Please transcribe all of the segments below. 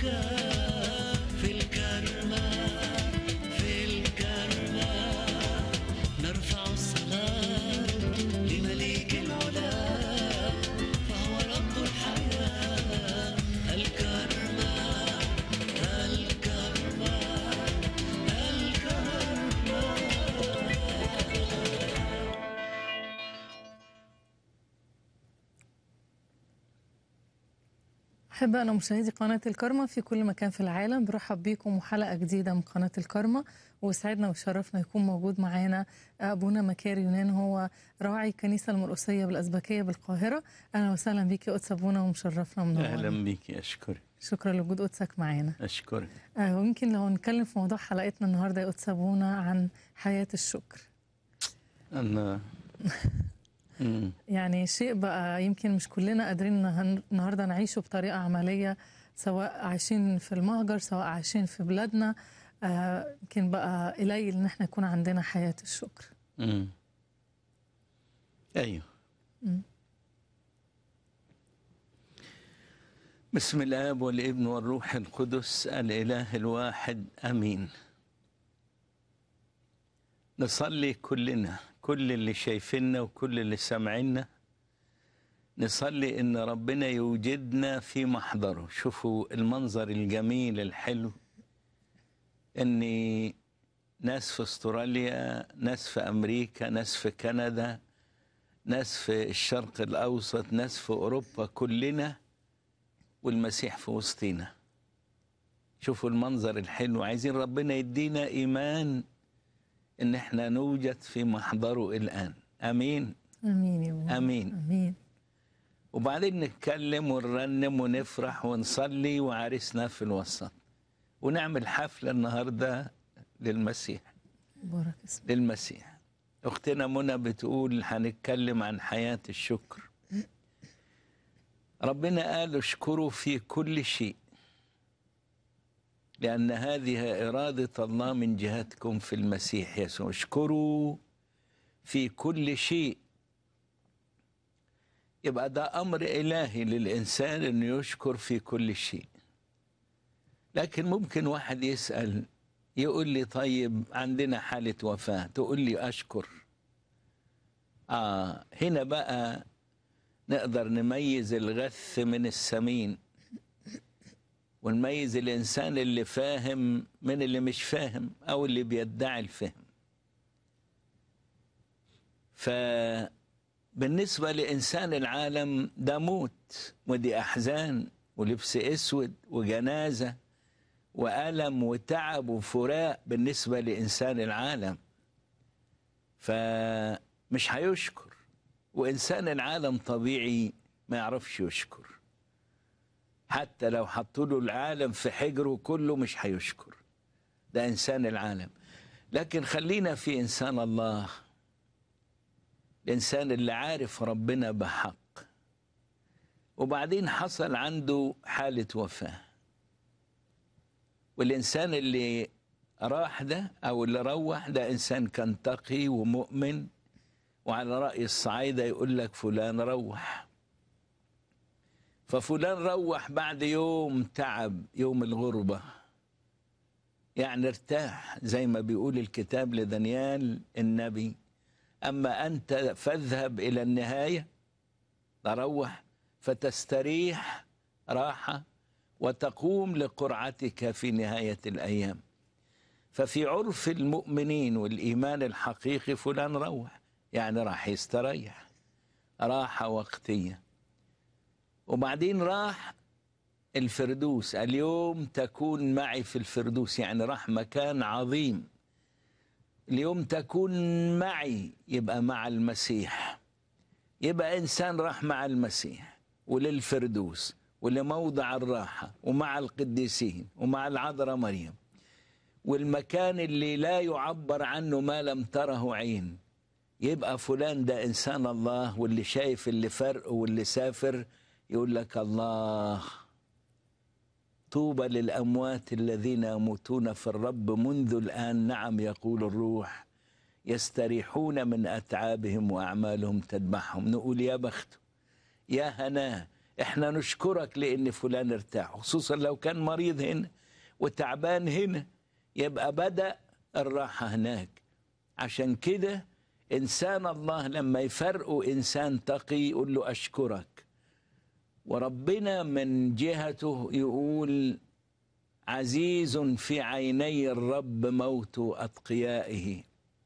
في الكرمة في الكرمة نرفع الصلاة لمليك العلا فهو رب الحياة الكرمة الكرمة أحبائنا مشاهدي قناة الكرمة في كل مكان في العالم برحب بيكم وحلقة جديدة من قناة الكرمة وسعدنا وشرفنا يكون موجود معانا أبونا مكاري يونان هو راعي الكنيسة المرقسية بالأزبكية بالقاهرة أهلا وسهلا بيك يا قدس أبونا ومشرفنا منورنا اهلا بيك اشكرك شكرا لوجود قدسك معانا اشكرك آه ويمكن لو نتكلم في موضوع حلقتنا النهاردة يا قدس أبونا عن حياة الشكر انا مم. يعني شيء بقى يمكن مش كلنا قادرين نه- النهارده نعيشه بطريقه عمليه سواء عايشين في المهجر سواء عايشين في بلادنا آه، يمكن بقى قليل ان احنا يكون عندنا حياه الشكر مم. ايوه بسم الاب والابن والروح القدس الاله الواحد امين نصلي كلنا كل اللي شايفيننا وكل اللي سامعيننا نصلي ان ربنا يوجدنا في محضره شوفوا المنظر الجميل الحلو ان ناس في استراليا ناس في امريكا ناس في كندا ناس في الشرق الاوسط ناس في اوروبا كلنا والمسيح في وسطينا شوفوا المنظر الحلو عايزين ربنا يدينا ايمان ان احنا نوجد في محضره الان امين امين يا رب امين امين وبعدين نتكلم ونرنم ونفرح ونصلي وعرسنا في الوسط ونعمل حفله النهارده للمسيح بارك اسمك للمسيح اختنا منى بتقول هنتكلم عن حياه الشكر ربنا قال اشكروا في كل شيء لان هذه اراده الله من جهتكم في المسيح يسوع اشكروا في كل شيء يبقى ده امر الهي للانسان انه يشكر في كل شيء لكن ممكن واحد يسال يقول لي طيب عندنا حاله وفاه تقول لي اشكر اه هنا بقى نقدر نميز الغث من السمين ونميز الانسان اللي فاهم من اللي مش فاهم او اللي بيدعي الفهم فبالنسبه لانسان العالم ده موت ودي احزان ولبس اسود وجنازه والم وتعب وفراق بالنسبه لانسان العالم فمش هيشكر وانسان العالم طبيعي ما يعرفش يشكر حتى لو حطوا له العالم في حجره كله مش هيشكر ده انسان العالم لكن خلينا في انسان الله الانسان اللي عارف ربنا بحق وبعدين حصل عنده حاله وفاه والانسان اللي راح ده او اللي روح ده انسان كان تقي ومؤمن وعلى راي الصعايده يقول لك فلان روح ففلان روح بعد يوم تعب يوم الغربه يعني ارتاح زي ما بيقول الكتاب لدانيال النبي اما انت فاذهب الى النهايه تروح فتستريح راحه وتقوم لقرعتك في نهايه الايام ففي عرف المؤمنين والايمان الحقيقي فلان روح يعني راح يستريح راحه وقتيه وبعدين راح الفردوس اليوم تكون معي في الفردوس يعني راح مكان عظيم اليوم تكون معي يبقى مع المسيح يبقى انسان راح مع المسيح وللفردوس ولموضع الراحه ومع القديسين ومع العذراء مريم والمكان اللي لا يعبر عنه ما لم تره عين يبقى فلان ده انسان الله واللي شايف اللي فرق واللي سافر يقول لك الله طوبى للاموات الذين يموتون في الرب منذ الان نعم يقول الروح يستريحون من اتعابهم واعمالهم تذبحهم نقول يا بخته يا هناه احنا نشكرك لان فلان ارتاح خصوصا لو كان مريض هنا وتعبان هنا يبقى بدأ الراحة هناك عشان كده إنسان الله لما يفرقوا إنسان تقي يقول له أشكرك وربنا من جهته يقول عزيز في عيني الرب موت أتقيائه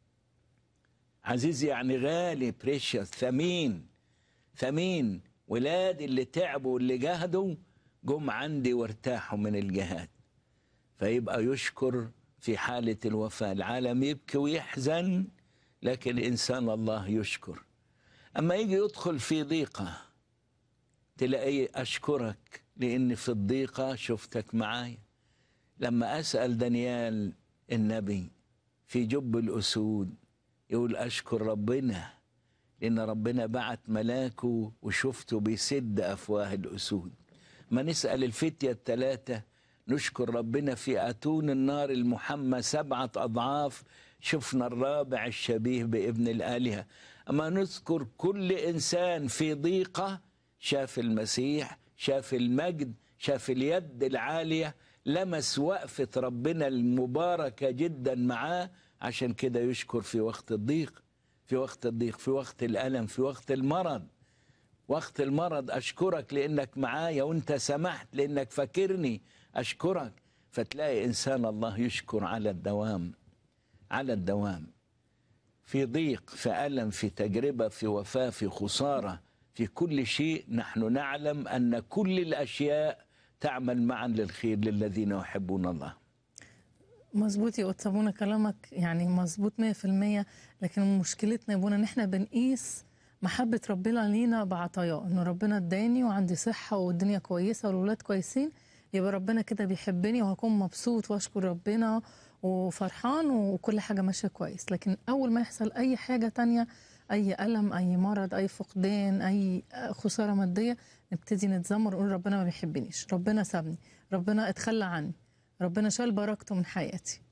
عزيز يعني غالي بريشيوس ثمين ثمين ولاد اللي تعبوا واللي جهدوا جم عندي وارتاحوا من الجهاد فيبقى يشكر في حالة الوفاة العالم يبكي ويحزن لكن إنسان الله يشكر أما يجي يدخل في ضيقة تلاقيه أشكرك لأن في الضيقة شفتك معايا لما أسأل دانيال النبي في جب الأسود يقول أشكر ربنا لأن ربنا بعت ملاكه وشفته بيسد أفواه الأسود ما نسأل الفتية الثلاثة نشكر ربنا في أتون النار المحمى سبعة أضعاف شفنا الرابع الشبيه بابن الآلهة أما نذكر كل إنسان في ضيقة شاف المسيح شاف المجد شاف اليد العالية لمس وقفة ربنا المباركة جدا معاه عشان كده يشكر في وقت الضيق في وقت الضيق في وقت الألم في وقت المرض وقت المرض أشكرك لأنك معايا وأنت سمحت لأنك فاكرني أشكرك فتلاقي إنسان الله يشكر على الدوام على الدوام في ضيق في ألم في تجربة في وفاة في خسارة في كل شيء نحن نعلم أن كل الأشياء تعمل معا للخير للذين يحبون الله مظبوط يا قدس ابونا كلامك يعني مظبوط 100% لكن مشكلتنا يا ابونا ان احنا بنقيس محبة ربنا لينا بعطاياه انه ربنا اداني وعندي صحة والدنيا كويسة والولاد كويسين يبقى ربنا كده بيحبني وهكون مبسوط واشكر ربنا وفرحان وكل حاجة ماشية كويس لكن اول ما يحصل اي حاجة تانية اي ألم اي مرض اي فقدان اي خسارة مادية نبتدي نتذمر ونقول ربنا ما بيحبنيش ربنا سابني ربنا اتخلى عني ربنا شال بركته من حياتي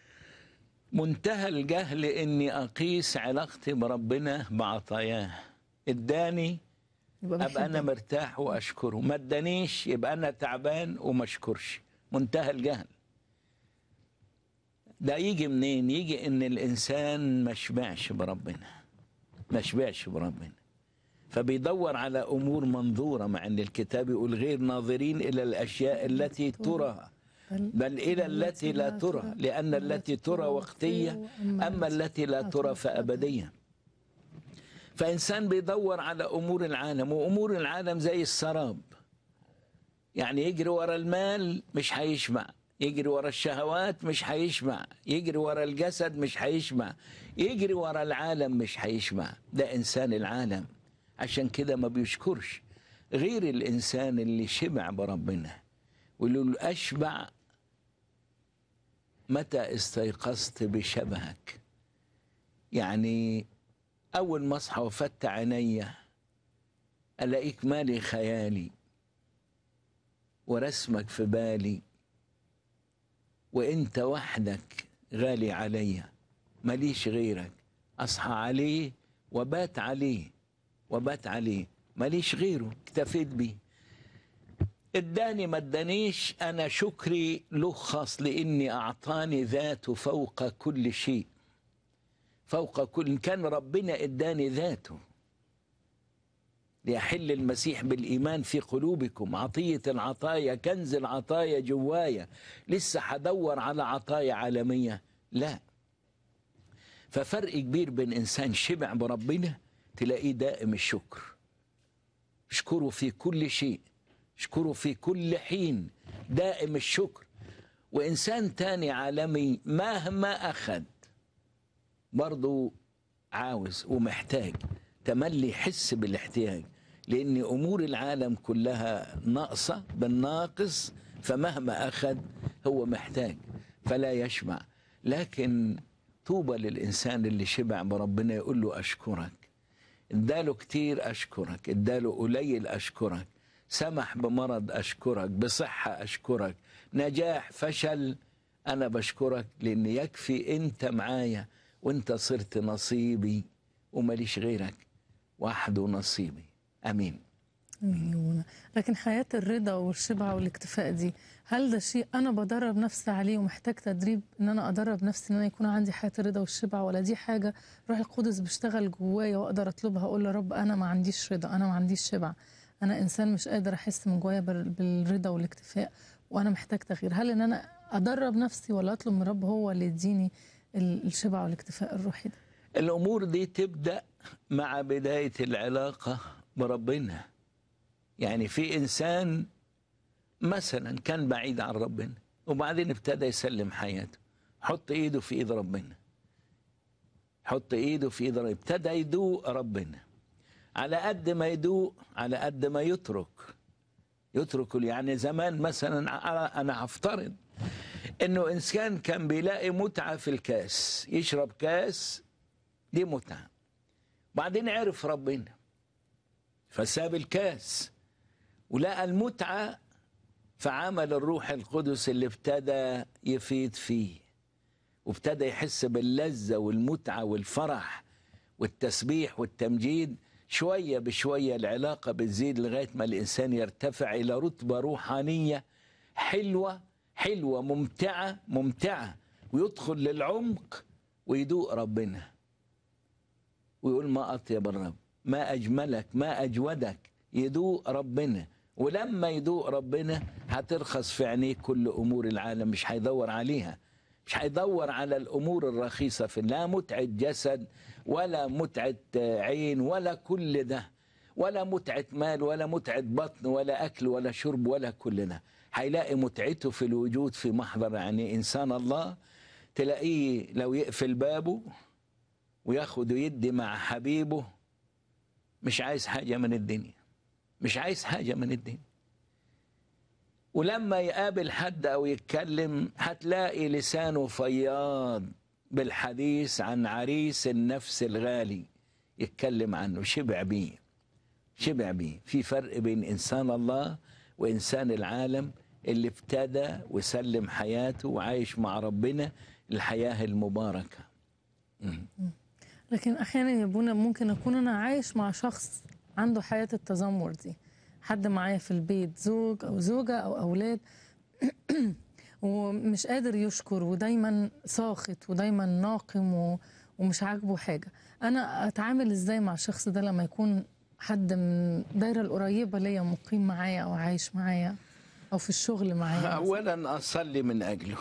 منتهى الجهل اني اقيس علاقتي بربنا بعطاياه اداني يبقى ابقى انا بيحبني. مرتاح واشكره ما ادانيش يبقى انا تعبان وما اشكرش منتهى الجهل ده يجي منين يجي ان الانسان ما شبعش بربنا ما شبعش بربنا فبيدور على امور منظوره مع ان الكتاب يقول غير ناظرين الى الاشياء التي ترى بل إلى التي لا ترى لأن التي ترى وقتية أما التي لا ترى فأبدية فإنسان بيدور على أمور العالم وأمور العالم زي السراب يعني يجري ورا المال مش هيشبع يجري ورا الشهوات مش هيشبع يجري ورا الجسد مش هيشبع يجري ورا العالم مش هيشبع ده إنسان العالم عشان كده ما بيشكرش غير الإنسان اللي شبع بربنا واللي أشبع متى استيقظت بشبهك يعني أول ما أصحى وفتح عيني ألاقيك مالي خيالي ورسمك في بالي وأنت وحدك غالي عليا ماليش غيرك أصحى عليه وبات عليه وبات عليه ماليش غيره اكتفيت بيه اداني ما ادانيش انا شكري له خاص لاني اعطاني ذاته فوق كل شيء فوق كل إن كان ربنا اداني ذاته ليحل المسيح بالايمان في قلوبكم عطيه العطايا كنز العطايا جوايا لسه هدور على عطايا عالميه لا ففرق كبير بين انسان شبع بربنا تلاقيه دائم الشكر اشكره في كل شيء اشكره في كل حين دائم الشكر وإنسان تاني عالمي مهما أخذ برضو عاوز ومحتاج تملي يحس بالاحتياج لأن أمور العالم كلها ناقصة بالناقص فمهما أخذ هو محتاج فلا يشبع لكن طوبى للإنسان اللي شبع بربنا يقول له أشكرك اداله كتير أشكرك اداله قليل أشكرك سمح بمرض أشكرك بصحة أشكرك نجاح فشل أنا بشكرك لأن يكفي أنت معايا وأنت صرت نصيبي ومليش غيرك وحده نصيبي أمين امين يا منى لكن حياه الرضا والشبع والاكتفاء دي هل ده شيء انا بدرب نفسي عليه ومحتاج تدريب ان انا ادرب نفسي ان انا يكون عندي حياه الرضا والشبع ولا دي حاجه روح القدس بيشتغل جوايا واقدر اطلبها اقول يا رب انا ما عنديش رضا انا ما عنديش شبع انا انسان مش قادر احس من جوايا بال- بالرضا والاكتفاء وانا محتاج تغيير هل ان انا ادرب نفسي ولا اطلب من رب هو اللي يديني ال- الشبع والاكتفاء الروحي ده الامور دي تبدا مع بدايه العلاقه بربنا يعني في انسان مثلا كان بعيد عن ربنا وبعدين ابتدى يسلم حياته حط ايده في ايد ربنا حط ايده في ايد ربنا ابتدى يدوق ربنا على قد ما يدوق على قد ما يترك يترك يعني زمان مثلا انا هفترض انه انسان كان بيلاقي متعه في الكاس يشرب كاس دي متعه بعدين عرف ربنا فساب الكاس ولقى المتعه فعمل الروح القدس اللي ابتدى يفيد فيه وابتدى يحس باللذه والمتعه والفرح والتسبيح والتمجيد شويه بشويه العلاقه بتزيد لغايه ما الانسان يرتفع الى رتبه روحانيه حلوه حلوه ممتعه ممتعه ويدخل للعمق ويدوق ربنا ويقول ما اطيب الرب ما اجملك ما اجودك يدوق ربنا ولما يدوق ربنا هترخص في عينيه كل امور العالم مش هيدور عليها مش هيدور على الامور الرخيصه في لا متعه جسد ولا متعه عين ولا كل ده ولا متعه مال ولا متعه بطن ولا اكل ولا شرب ولا كل ده هيلاقي متعته في الوجود في محضر يعني انسان الله تلاقيه لو يقفل بابه وياخد ويدي مع حبيبه مش عايز حاجه من الدنيا مش عايز حاجه من الدنيا ولما يقابل حد او يتكلم هتلاقي لسانه فياض بالحديث عن عريس النفس الغالي يتكلم عنه شبع بيه شبع بيه في فرق بين انسان الله وانسان العالم اللي ابتدى وسلم حياته وعايش مع ربنا الحياه المباركه لكن احيانا يا ابونا ممكن اكون انا عايش مع شخص عنده حياه التذمر دي حد معايا في البيت زوج او زوجه او اولاد ومش قادر يشكر ودايما ساخط ودايما ناقم و... ومش عاجبه حاجه انا اتعامل ازاي مع الشخص ده لما يكون حد من الدايره القريبه ليا مقيم معايا او عايش معايا او في الشغل معايا اولا اصلي من اجله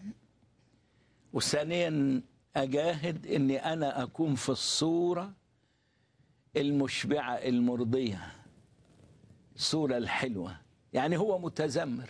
وثانيا اجاهد اني انا اكون في الصوره المشبعه المرضيه الصوره الحلوه يعني هو متذمر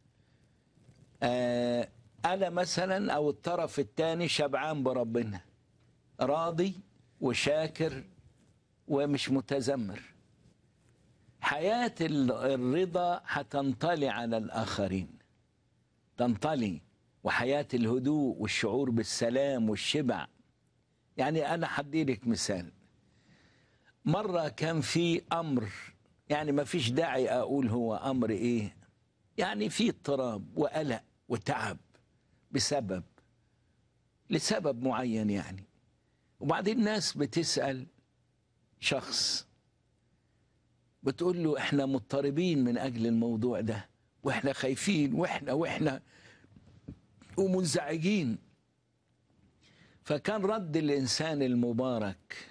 آه انا مثلا او الطرف الثاني شبعان بربنا راضي وشاكر ومش متذمر حياه الرضا هتنطلي على الاخرين تنطلي وحياة الهدوء والشعور بالسلام والشبع يعني أنا حديلك مثال مرة كان في أمر يعني ما فيش داعي أقول هو أمر إيه يعني في اضطراب وقلق وتعب بسبب لسبب معين يعني وبعدين ناس بتسأل شخص بتقول له احنا مضطربين من أجل الموضوع ده واحنا خايفين واحنا واحنا ومنزعجين فكان رد الانسان المبارك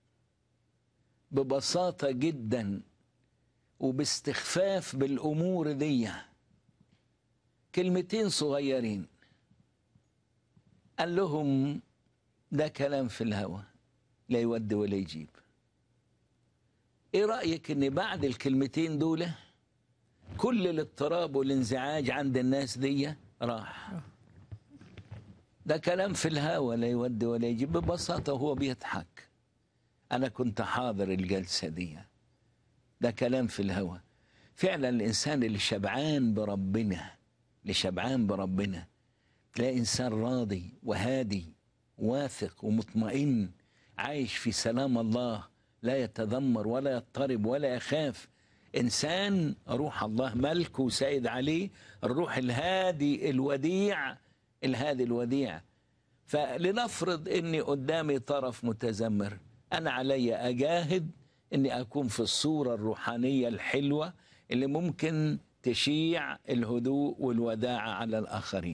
ببساطه جدا وباستخفاف بالامور دي كلمتين صغيرين قال لهم ده كلام في الهوى لا يود ولا يجيب ايه رايك ان بعد الكلمتين دول كل الاضطراب والانزعاج عند الناس دي راح ده كلام في الهوى لا يودي ولا يجيب ببساطة هو بيضحك أنا كنت حاضر الجلسة دي ده كلام في الهوى فعلا الإنسان اللي شبعان بربنا اللي شبعان بربنا تلاقي إنسان راضي وهادي واثق ومطمئن عايش في سلام الله لا يتذمر ولا يضطرب ولا يخاف إنسان روح الله ملك وسيد عليه الروح الهادي الوديع الهادي الوديع فلنفرض اني قدامي طرف متذمر انا علي اجاهد اني اكون في الصوره الروحانيه الحلوه اللي ممكن تشيع الهدوء والوداعه على الاخرين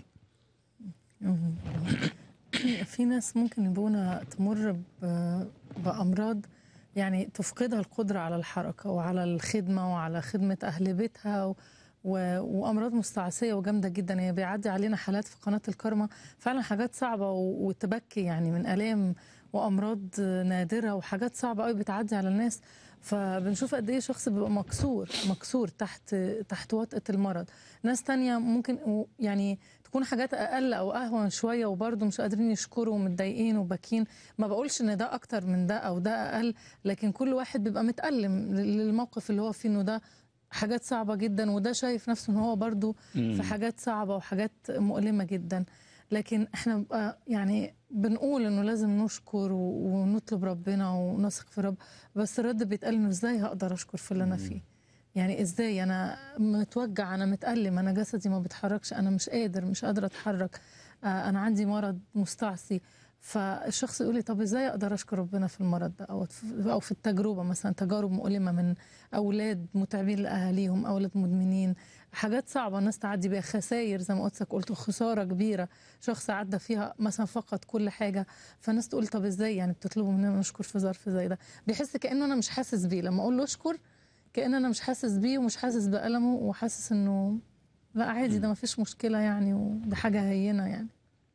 في ناس ممكن يبقونا تمر ب- بأمراض يعني تفقدها القدرة على الحركة وعلى الخدمة وعلى خدمة أهل بيتها و... و... وأمراض مستعصية وجامدة جدا هي بيعدي علينا حالات في قناة الكرمة فعلا حاجات صعبة و... وتبكي يعني من آلام وأمراض نادرة وحاجات صعبة قوي بتعدي على الناس فبنشوف قد ايه شخص بيبقى مكسور مكسور تحت تحت وطأة المرض ناس تانية ممكن و- يعني تكون حاجات اقل او اهون شويه وبرضه مش قادرين يشكروا ومتضايقين وباكين ما بقولش ان ده اكتر من ده او ده اقل لكن كل واحد بيبقى متألم للموقف اللي هو فيه انه ده حاجات صعبة جدا وده شايف نفسه ان هو برضه في حاجات صعبة وحاجات مؤلمة جدا لكن احنا بقى يعني بنقول انه لازم نشكر و- ونطلب ربنا ونثق في رب بس الرد بيتقال انه ازاي هقدر اشكر في اللي انا فيه يعني ازاي انا متوجع انا متألم انا جسدي ما بيتحركش انا مش قادر مش قادره اتحرك آه، انا عندي مرض مستعصي فالشخص يقول لي طب ازاي اقدر اشكر ربنا في المرض ده او في- او في التجربه مثلا تجارب مؤلمه من اولاد متعبين لاهاليهم اولاد مدمنين حاجات صعبه الناس تعدي بيها خسائر زي ما قلت قلت خساره كبيره شخص عدى فيها مثلا فقد كل حاجه فالناس تقول طب ازاي يعني بتطلبوا مننا نشكر في ظرف زي ده بيحس كانه انا مش حاسس بيه لما اقول له اشكر كأن أنا مش حاسس بيه ومش حاسس بألمه وحاسس إنه لا عادي ده ما فيش مشكلة يعني وده حاجة هينة يعني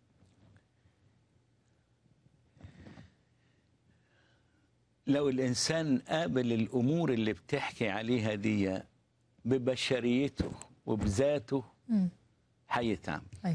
لو الانسان قابل الامور اللي بتحكي عليها دي ببشريته وبذاته مم. هيتعب أي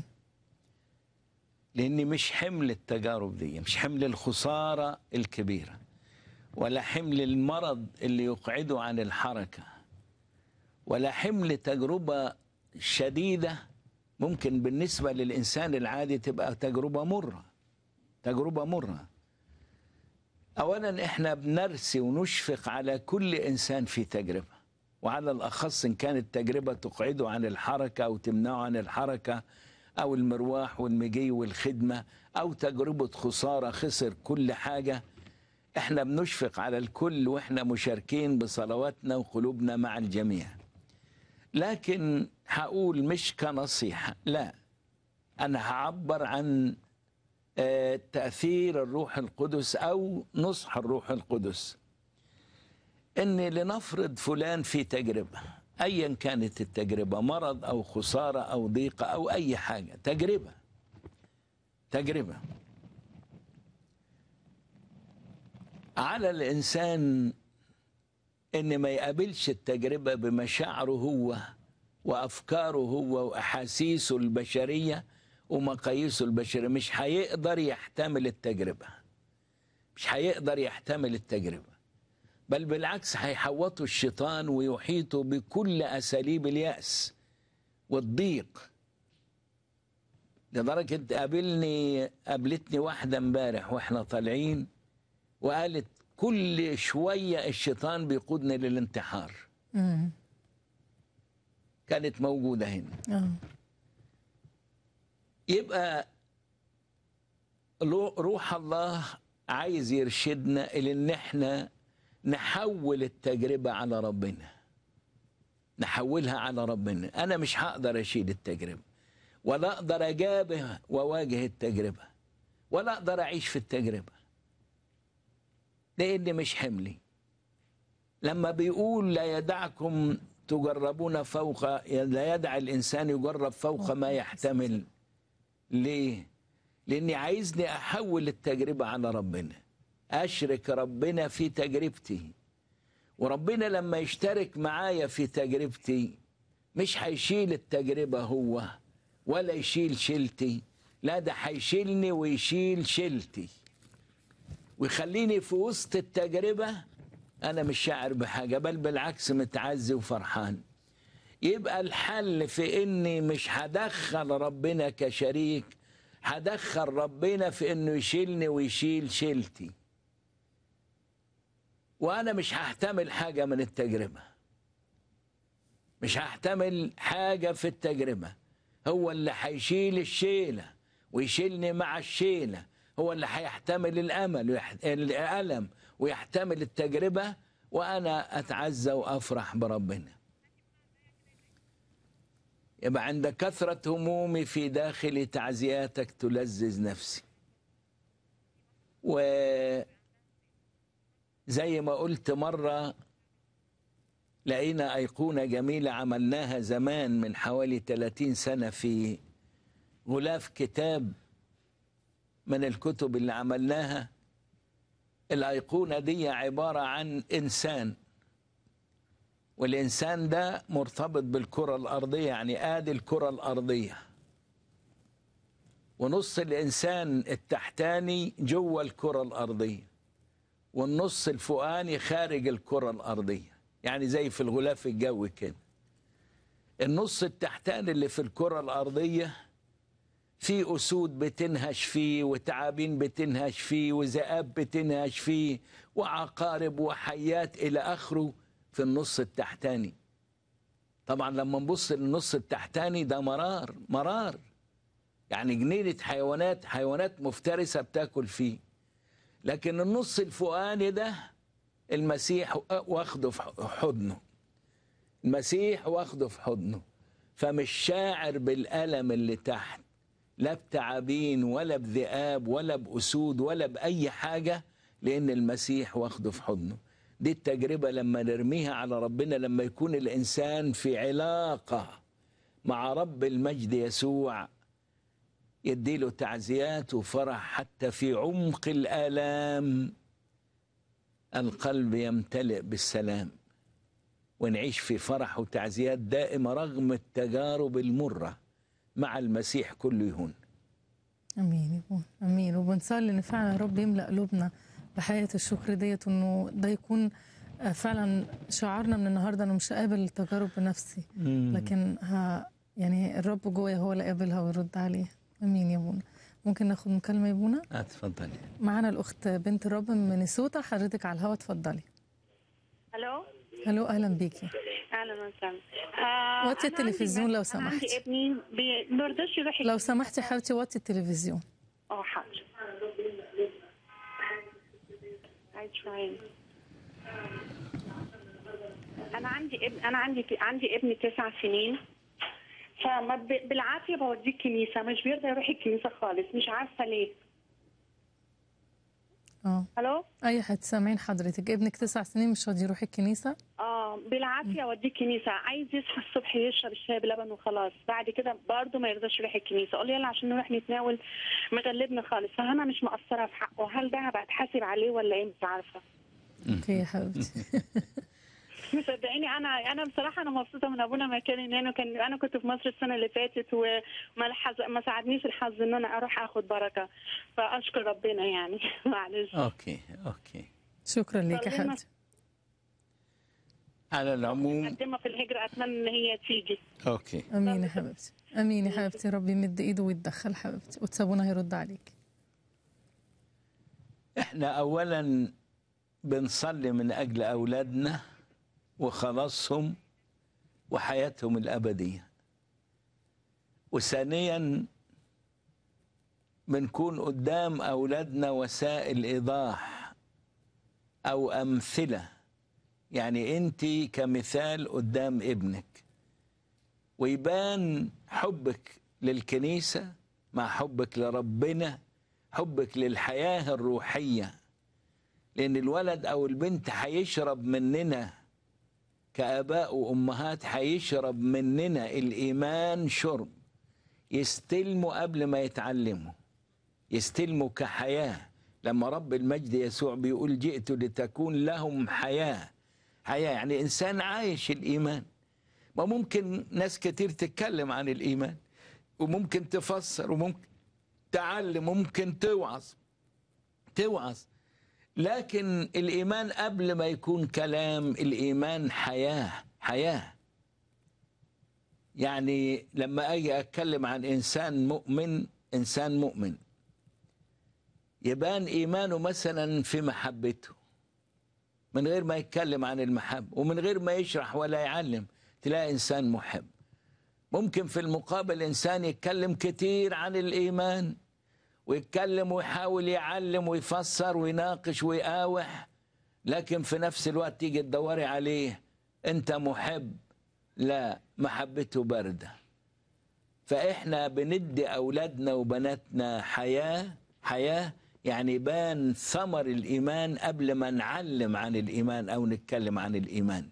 لان مش حمل التجارب دي مش حمل الخساره الكبيره ولا حمل المرض اللي يقعده عن الحركه ولا حمل تجربه شديده ممكن بالنسبه للانسان العادي تبقى تجربه مره تجربه مره اولا احنا بنرسي ونشفق على كل انسان في تجربه وعلى الاخص ان كانت تجربه تقعده عن الحركه او تمنعه عن الحركه او المرواح والمجي والخدمه او تجربه خساره خسر كل حاجه احنا بنشفق على الكل واحنا مشاركين بصلواتنا وقلوبنا مع الجميع لكن هقول مش كنصيحه لا انا هعبر عن آه، تاثير الروح القدس او نصح الروح القدس ان لنفرض فلان في تجربه ايا كانت التجربه مرض او خساره او ضيقه او اي حاجه تجربه تجربه على الانسان ان ما يقابلش التجربه بمشاعره هو وافكاره هو واحاسيسه البشريه ومقاييسه البشريه مش هيقدر يحتمل التجربه مش هيقدر يحتمل التجربه بل بالعكس هيحوطه الشيطان ويحيطه بكل اساليب الياس والضيق لدرجه قابلني قابلتني واحده امبارح واحنا طالعين وقالت كل شويه الشيطان بيقودني للانتحار مم. كانت موجوده هنا آه. يبقى رو- روح الله عايز يرشدنا الى ان احنا نحول التجربه على ربنا نحولها على ربنا انا مش هقدر اشيل التجربه ولا اقدر اجابه واواجه التجربه ولا اقدر اعيش في التجربه لان مش حملي لما بيقول لا يدعكم تجربون فوق لا يدع الانسان يجرب فوق ما يحتمل ليه؟ لاني عايزني احول التجربه على ربنا اشرك ربنا في تجربتي وربنا لما يشترك معايا في تجربتي مش هيشيل التجربه هو ولا يشيل شيلتي لا ده هيشيلني ويشيل شيلتي ويخليني في وسط التجربه انا مش شاعر بحاجه بل بالعكس متعزي وفرحان يبقى الحل في اني مش هدخل ربنا كشريك هدخل ربنا في انه يشيلني ويشيل شيلتي وانا مش هحتمل حاجه من التجربه مش هحتمل حاجه في التجربه هو اللي هيشيل الشيله ويشيلني مع الشيله هو اللي هيحتمل الامل ويح... الالم ويحتمل التجربه وأنا أتعزى وأفرح بربنا يبقى عند كثرة همومي في داخل تعزياتك تلذذ نفسي وزي ما قلت مرة لقينا أيقونة جميلة عملناها زمان من حوالي 30 سنة في غلاف كتاب من الكتب اللي عملناها الأيقونة دي عبارة عن إنسان والإنسان ده مرتبط بالكرة الأرضية يعني آدي الكرة الأرضية ونص الإنسان التحتاني جوه الكرة الأرضية والنص الفوقاني خارج الكرة الأرضية يعني زي في الغلاف الجوي كده النص التحتاني اللي في الكرة الأرضية في أسود بتنهش فيه وتعابين بتنهش فيه وذئاب بتنهش فيه وعقارب وحيات إلى آخره في النص التحتاني طبعا لما نبص للنص التحتاني ده مرار مرار يعني جنينة حيوانات حيوانات مفترسة بتاكل فيه لكن النص الفوقاني ده المسيح واخده في حضنه المسيح واخده في حضنه فمش شاعر بالألم اللي تحت لا بتعابين ولا بذئاب ولا بأسود ولا بأي حاجة لأن المسيح واخده في حضنه دي التجربة لما نرميها على ربنا لما يكون الإنسان في علاقة مع رب المجد يسوع يديله تعزيات وفرح حتى في عمق الآلام القلب يمتلئ بالسلام ونعيش في فرح وتعزيات دائمة رغم التجارب المرة مع المسيح كله يهون امين يكون امين وبنصلي ان فعلا يا رب يملا قلوبنا بحياه الشكر ديت وانه ده يكون آه، فعلا شعارنا من النهارده انا مش قابل التجارب بنفسي لكن ها يعني الرب جوايا هو اللي قابلها ويرد عليها امين يا بونا ممكن ناخد مكالمه يا بونا اتفضلي معانا الاخت بنت الرب من مينيسوتا حضرتك على الهوا اتفضلي الو الو اهلا بيكي اهلا وسهلا آه وطي أنا التلفزيون عندي لو بس- أنا عندي سمحتي. ابني بي- ما بيرضاش يروح لو سمحتي حبيبتي وطي التلفزيون اه حاضر عايز شوية. انا عندي ابن انا عندي عندي ابن تسع سنين فما ب- بالعافيه بوديه الكنيسه مش بيرضى يروح الكنيسه خالص مش عارفه ليه اه الو اي حد سامعين حضرتك ابنك تسع سنين مش راضي يروح الكنيسه اه بالعافيه اوديه الكنيسه عايز يصحى الصبح يشرب الشاي بلبن وخلاص بعد كده برضه ما يرضاش يروح الكنيسه اقول له يلا عشان نروح نتناول مغلبنا خالص فانا مش مقصره في حقه هل ده هبقى اتحاسب عليه ولا ايه مش عارفه اوكي يا حبيبتي مصدقيني انا انا بصراحه انا مبسوطه من ابونا مكان انه كان انا كنت في مصر السنه اللي فاتت وما الحظ ما ساعدنيش الحظ ان انا اروح اخد بركه فاشكر ربنا يعني معلش اوكي اوكي شكرا ليك يا صلينا. حبيبتي على العموم مقدمه في الهجره اتمنى ان هي تيجي اوكي امين يا حبيبتي امين يا حبيبتي ربي يمد ايده ويتدخل حبيبتي وتسابونا هيرد عليك احنا اولا بنصلي من اجل اولادنا وخلاصهم وحياتهم الابديه وثانيا بنكون قدام اولادنا وسائل ايضاح او امثله يعني انت كمثال قدام ابنك ويبان حبك للكنيسه مع حبك لربنا حبك للحياه الروحيه لان الولد او البنت هيشرب مننا كاباء وامهات هيشرب مننا الايمان شرب يستلموا قبل ما يتعلموا يستلموا كحياه لما رب المجد يسوع بيقول جئت لتكون لهم حياه حياه يعني انسان عايش الايمان ما ممكن ناس كتير تتكلم عن الايمان وممكن تفسر وممكن تعلم ممكن توعظ توعظ لكن الايمان قبل ما يكون كلام الايمان حياه حياه يعني لما اجي اتكلم عن انسان مؤمن انسان مؤمن يبان ايمانه مثلا في محبته من غير ما يتكلم عن المحبه ومن غير ما يشرح ولا يعلم تلاقي انسان محب ممكن في المقابل انسان يتكلم كتير عن الايمان ويتكلم ويحاول يعلم ويفسر ويناقش ويقاوح لكن في نفس الوقت تيجي تدوري عليه انت محب لا محبته باردة فاحنا بندي اولادنا وبناتنا حياة حياة يعني بان ثمر الايمان قبل ما نعلم عن الايمان او نتكلم عن الايمان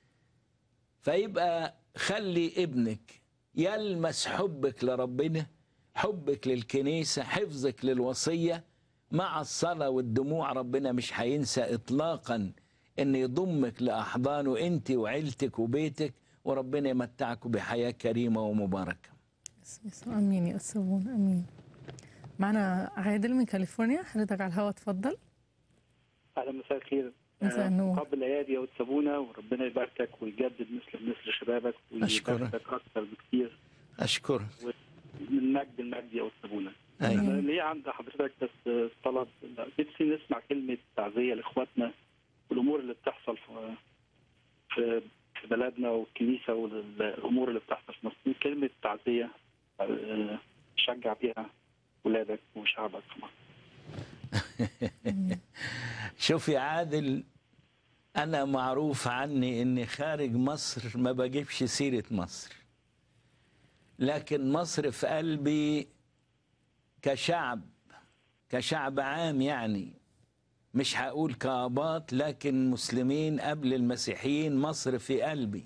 فيبقى خلي ابنك يلمس حبك لربنا حبك للكنيسة حفظك للوصية مع الصلاة والدموع ربنا مش هينسى إطلاقا إن يضمك لأحضانه أنت وعيلتك وبيتك وربنا يمتعكم بحياة كريمة ومباركة باسم يسوع امين يا أسبون امين معنا عادل من كاليفورنيا حضرتك على الهواء اتفضل اهلا مساء الخير مساء آه، النور. قبل الايادي يا وتسابونا وربنا يباركك ويجدد مثل مثل شبابك أشكرك. ويباركك اكثر بكثير أشكرك من مجد لمجد يا وتسابونا أيوة. انا ليه عند حضرتك بس آه، طلب نفسي نسمع كلمه تعزيه لاخواتنا والامور اللي بتحصل في في في بلدنا والكنيسه والامور اللي بتحصل في مصر كلمه تعزيه آه، شجع بيها ولادك وشعبك في مصر شوف يا عادل أنا معروف عني إني خارج مصر ما بجيبش سيرة مصر لكن مصر في قلبي كشعب كشعب عام يعني مش هقول كآباط لكن مسلمين قبل المسيحيين مصر في قلبي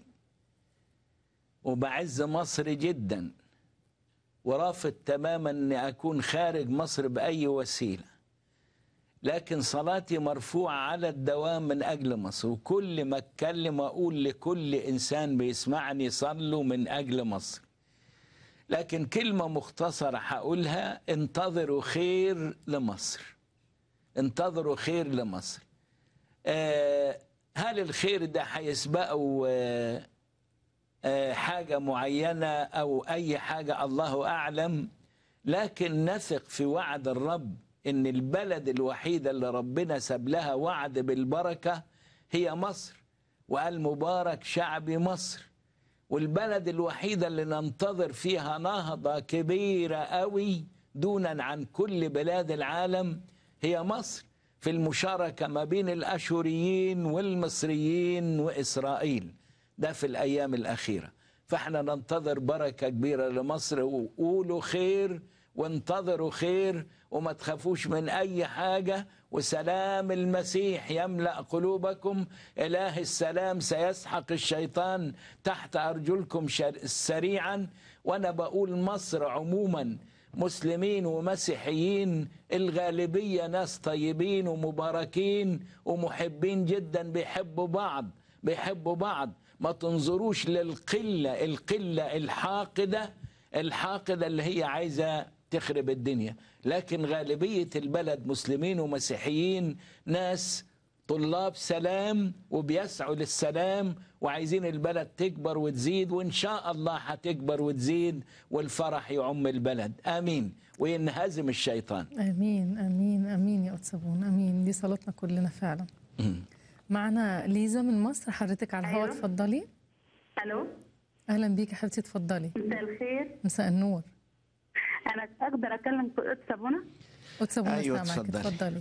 وبعز مصر جدا ورافض تماما اني اكون خارج مصر باي وسيله لكن صلاتي مرفوعة على الدوام من أجل مصر وكل ما أتكلم أقول لكل إنسان بيسمعني صلوا من أجل مصر لكن كلمة مختصرة هقولها انتظروا خير لمصر انتظروا خير لمصر آه هل الخير ده هيسبقه آه آه حاجة معينة أو أي حاجة الله أعلم لكن نثق في وعد الرب ان البلد الوحيده اللي ربنا ساب لها وعد بالبركه هي مصر وقال مبارك شعبي مصر والبلد الوحيده اللي ننتظر فيها نهضه كبيره قوي دونا عن كل بلاد العالم هي مصر في المشاركه ما بين الاشوريين والمصريين واسرائيل ده في الايام الاخيره فاحنا ننتظر بركه كبيره لمصر وقولوا خير وانتظروا خير وما تخافوش من أي حاجة وسلام المسيح يملأ قلوبكم إله السلام سيسحق الشيطان تحت أرجلكم شر- سريعا وأنا بقول مصر عموما مسلمين ومسيحيين الغالبية ناس طيبين ومباركين ومحبين جدا بيحبوا بعض بيحبوا بعض ما تنظروش للقلة القلة الحاقدة الحاقدة اللي هي عايزة تخرب الدنيا لكن غالبية البلد مسلمين ومسيحيين ناس طلاب سلام وبيسعوا للسلام وعايزين البلد تكبر وتزيد وإن شاء الله هتكبر وتزيد والفرح يعم البلد آمين وينهزم الشيطان امين امين امين يا أتسبون امين دي صلاتنا كلنا فعلا معنا ليزا من مصر حضرتك على الهواء أيوة. اتفضلي الو اهلا بيكي يا حبيبتي اتفضلي مساء الخير مساء النور انا اقدر اكلم قائد سابونا أتسبون أيوة، سامعك اتفضلي. اتفضلي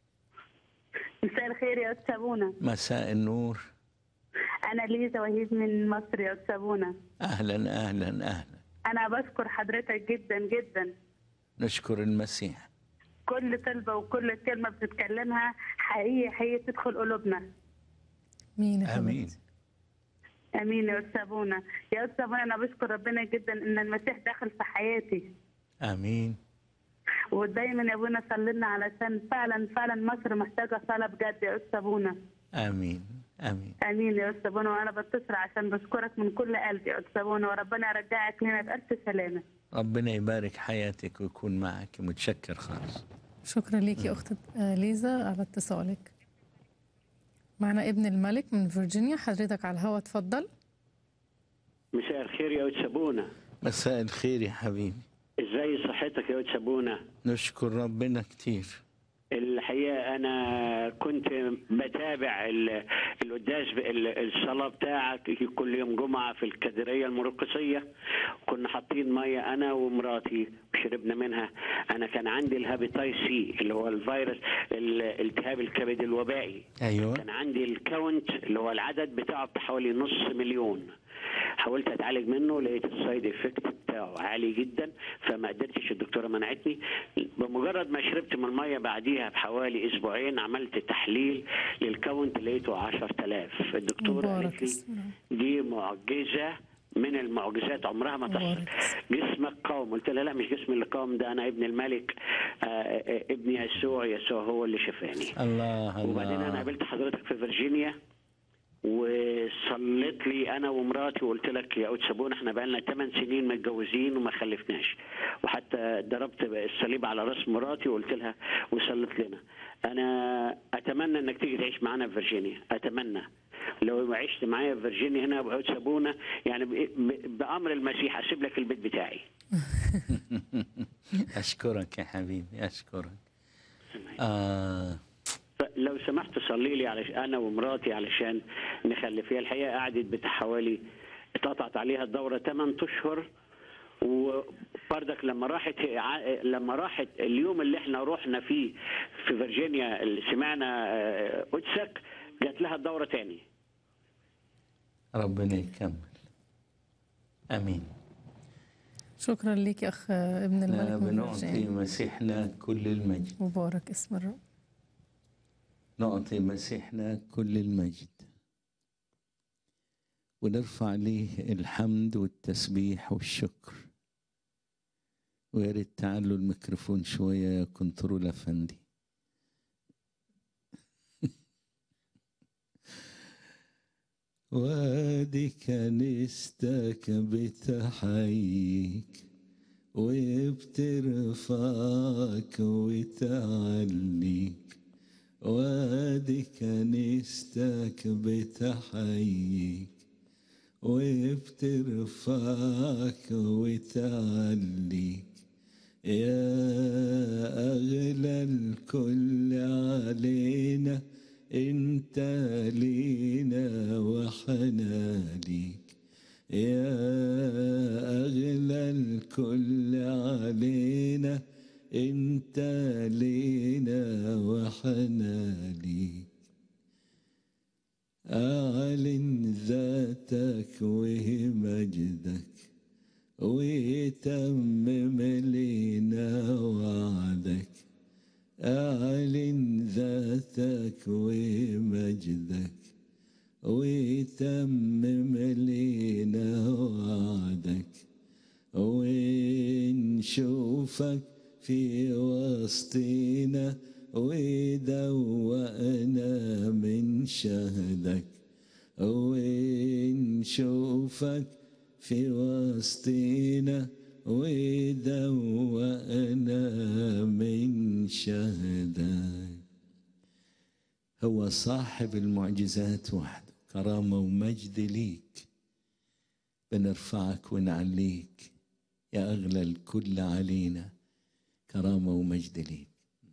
مساء الخير يا أستاذ سابونا مساء النور انا ليزا وهيب من مصر يا أستاذ سابونا أهلا أهلا أهلا انا بشكر حضرتك جدا جدا نشكر المسيح كل طلبه وكل كلمه بتتكلمها حقيقي حقيقي تدخل قلوبنا مين يا آمين حبيبتي امين يا أستاذ سابونا يا أستاذ سابونا انا بشكر ربنا جدا ان المسيح داخل في حياتي آمين ودايما يا ابونا صلينا علشان فعلا فعلا مصر محتاجه صلاه بجد يا أستاذ سابونا آمين آمين امين يا أستاذ سابونا وانا بتصل عشان بشكرك من كل قلبي يا أستاذ سابونا وربنا يرجعك لنا بألف سلامه ربنا يبارك حياتك ويكون معك متشكر خالص شكرا ليكي اخت آه، ليزا على اتصالك معنا ابن الملك من فيرجينيا حضرتك على الهواء اتفضل مساء الخير يا وتسابونا مساء الخير يا حبيبي ازاي صحتك يا وتسابونا نشكر ربنا كتير الحقيقه انا كنت بتابع ال- القداس ال- الصلاه بتاعك كل يوم جمعه في الكادريه المرقصيه كنا حاطين ميه انا ومراتي وشربنا منها انا كان عندي الهابيتاي سي اللي هو الفيروس ال- التهاب الكبد الوبائي ايوه كان عندي الكاونت اللي هو العدد بتاعه بتاع حوالي نص مليون حاولت اتعالج منه لقيت السايد افكت بتاعه عالي جدا فما قدرتش الدكتوره منعتني بمجرد ما شربت من الميه بعديها بحوالي اسبوعين عملت تحليل للكاونت لقيته 10000 الدكتوره مبارك قالت لي اسم الرب. دي معجزه من المعجزات عمرها ما تحصل مبارك جسمك قوم قلت لها لا مش جسمي اللي قوم ده انا ابن الملك آه، آه، ابن يسوع يسوع هو اللي شفاني الله وبعدين انا الله قابلت حضرتك في فيرجينيا وصليت لي انا ومراتي وقلت لك يا قدس ابونا احنا بقالنا 8 سنين متجوزين وما خلفناش وحتى ضربت الصليب على راس مراتي وقلت لها وصلت لنا انا اتمنى انك تيجي تعيش معانا في فيرجينيا اتمنى لو عشت معايا في فيرجينيا هنا ابو قدس ابونا يعني ب- ب- بامر المسيح اسيب لك البيت بتاعي اشكرك يا حبيبي اشكرك آه لو سمحت صلي لي على انا ومراتي علشان نخلف هي الحقيقه قعدت بتاع حوالي اتقطعت عليها الدوره 8 اشهر وبردك لما راحت ع- لما راحت اليوم اللي احنا رحنا فيه في فيرجينيا اللي سمعنا آه، قدسك جات لها الدوره تاني ربنا يكمل امين شكرا ليك يا اخ ابن لا الملك من بنعطي فيرجينيا. مسيحنا كل المجد مبارك اسم الرب نعطي مسيحنا كل المجد ونرفع ليه الحمد والتسبيح والشكر ويا ريت تعالوا الميكروفون شوية يا كنترول أفندي وادي كنيستك بتحييك وبترفعك وتعليك وادي كنيستك بتحييك وبترفعك وتعليك يا أغلى الكل علينا انت لينا وحنا ليك يا أغلى الكل علينا انت لينا وحنا ليك أعلن ذاتك ومجدك ويتمم لينا وعدك أعلن ذاتك ومجدك ويتمم لينا وعدك ونشوفك في وسطينا ودوقنا من شهدك ونشوفك في وسطينا ودوقنا من شهدك هو صاحب المعجزات وحده كرامة ومجد ليك بنرفعك ونعليك يا أغلى الكل علينا كرامة ومجد ليك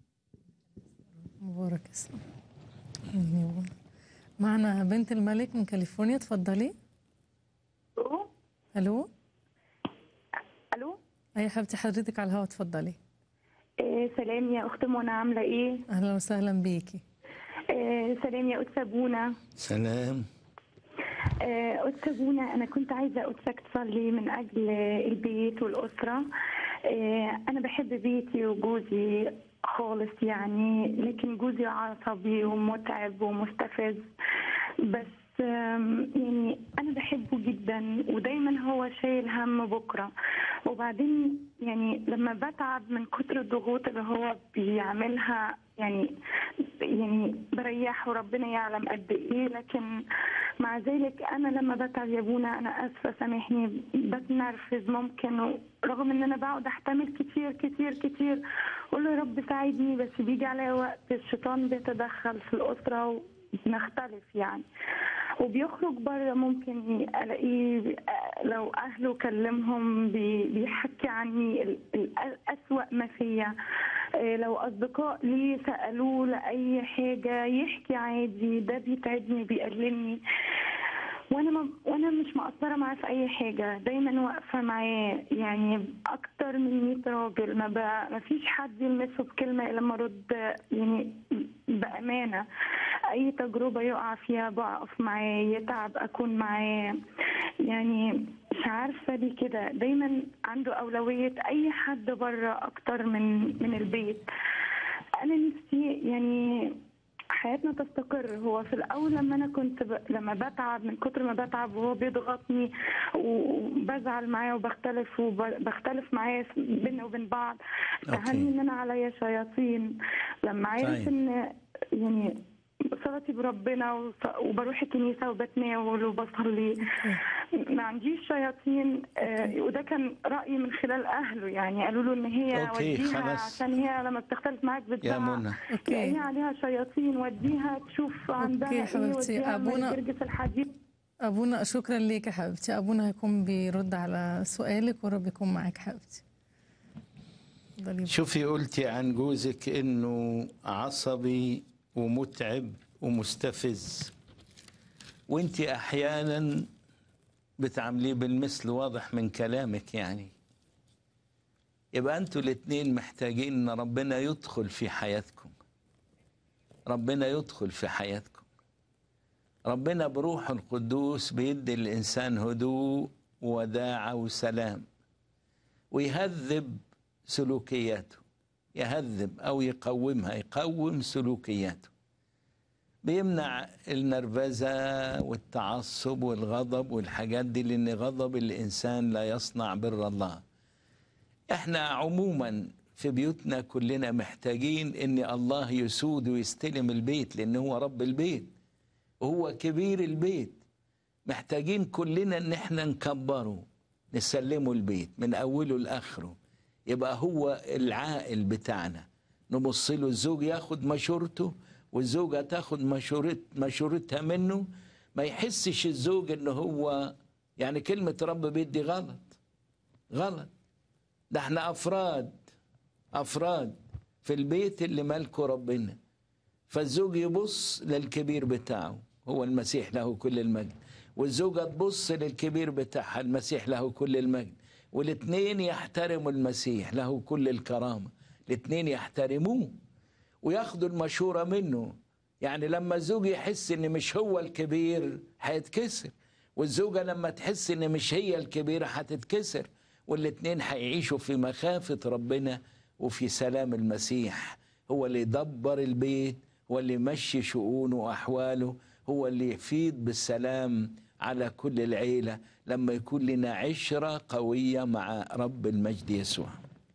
مبارك اسمه آمين يا رب. معنا بنت الملك من كاليفورنيا اتفضلي الو الو الو اي حبيبتي حضرتك على الهواء اتفضلي آه سلام يا اخت منى عامله ايه اهلا وسهلا بيكي آه سلام يا قدس ابونا سلام آه قدس ابونا انا كنت عايزه قدسك تصلي من اجل البيت والاسره آه انا بحب بيتي وجوزي خالص يعني لكن جوزي عصبي ومتعب ومستفز بس آم، يعني انا بحبه جدا ودايما هو شايل هم بكره وبعدين يعني لما بتعب من كتر الضغوط اللي هو بيعملها يعني يعني بريحه وربنا يعلم قد ايه لكن مع ذلك انا لما بتعب يا ابونا انا اسفه سامحني بتنرفز ممكن رغم ان انا بقعد احتمل كتير كتير كتير اقول له يا رب ساعدني بس بيجي عليا وقت الشيطان بيتدخل في الاسره وبنختلف يعني وبيخرج بره ممكن الاقيه لو أهله كلمهم بي- بيحكي عني ال- ال- الأسوأ ما فيا آه، لو أصدقاء لي سألوه لأي حاجة يحكي عادي ده بيتعبني بيقللني وانا ما وانا مش مقصره معاه في اي حاجه دايما واقفه معاه يعني اكتر من 100 راجل ما, ب... ما فيش حد يلمسه بكلمه الا لما ارد يعني بامانه اي تجربه يقع فيها بقف معاه يتعب اكون معاه يعني مش عارفه ليه كده دايما عنده اولويه اي حد بره اكتر من من البيت انا نفسي يعني حياتنا تستقر هو في الاول لما انا كنت ب... لما بتعب من كتر ما بتعب وهو بيضغطني وبزعل معاه وبختلف وبختلف معاه بينا وبين بعض أوكي. تهني ان انا عليا شياطين لما عرف طيب. ان يعني صلاتي بربنا وص- وبروح الكنيسه وبتناول وبصلي ما عنديش شياطين آه، وده كان رايي من خلال اهله يعني قالوا له ان هي أوكي، وديها خلاص. عشان هي لما بتختلف معاك يا بتزعق منى اوكي هي عليها شياطين وديها تشوف عندها ايه حبيبتي. وديها أبونا- من جرجس الحديد ابونا شكرا ليك يا حبيبتي ابونا هيكون بيرد على سؤالك ورب يكون معاك حبيبتي اتفضلي. شوفي قلتي عن جوزك انه عصبي ومتعب ومستفز وانت احيانا بتعامليه بالمثل واضح من كلامك يعني يبقى انتوا الاتنين محتاجين ان ربنا يدخل في حياتكم ربنا يدخل في حياتكم ربنا بروح القدوس بيدي الانسان هدوء وداعه وسلام ويهذب سلوكياته يهذب او يقومها يقوم سلوكياته بيمنع النرفزه والتعصب والغضب والحاجات دي لان غضب الانسان لا يصنع بر الله احنا عموما في بيوتنا كلنا محتاجين ان الله يسود ويستلم البيت لان هو رب البيت وهو كبير البيت محتاجين كلنا ان احنا نكبره نسلمه البيت من اوله لاخره يبقى هو العائل بتاعنا نبص له الزوج ياخد مشورته والزوجه تاخد مشورت مشورتها منه ما يحسش الزوج ان هو يعني كلمه رب بيت دي غلط غلط ده احنا افراد افراد في البيت اللي ملكه ربنا فالزوج يبص للكبير بتاعه هو المسيح له كل المجد والزوجة تبص للكبير بتاعها المسيح له كل المجد والاثنين يحترموا المسيح له كل الكرامة الاثنين يحترموه وياخدوا المشورة منه يعني لما الزوج يحس ان مش هو الكبير هيتكسر والزوجة لما تحس ان مش هي الكبيرة هتتكسر والاتنين هيعيشوا في مخافة ربنا وفي سلام المسيح هو اللي يدبر البيت هو اللي يمشي شؤونه وأحواله هو اللي يفيد بالسلام على كل العيلة لما يكون لنا عشرة قوية مع رب المجد يسوع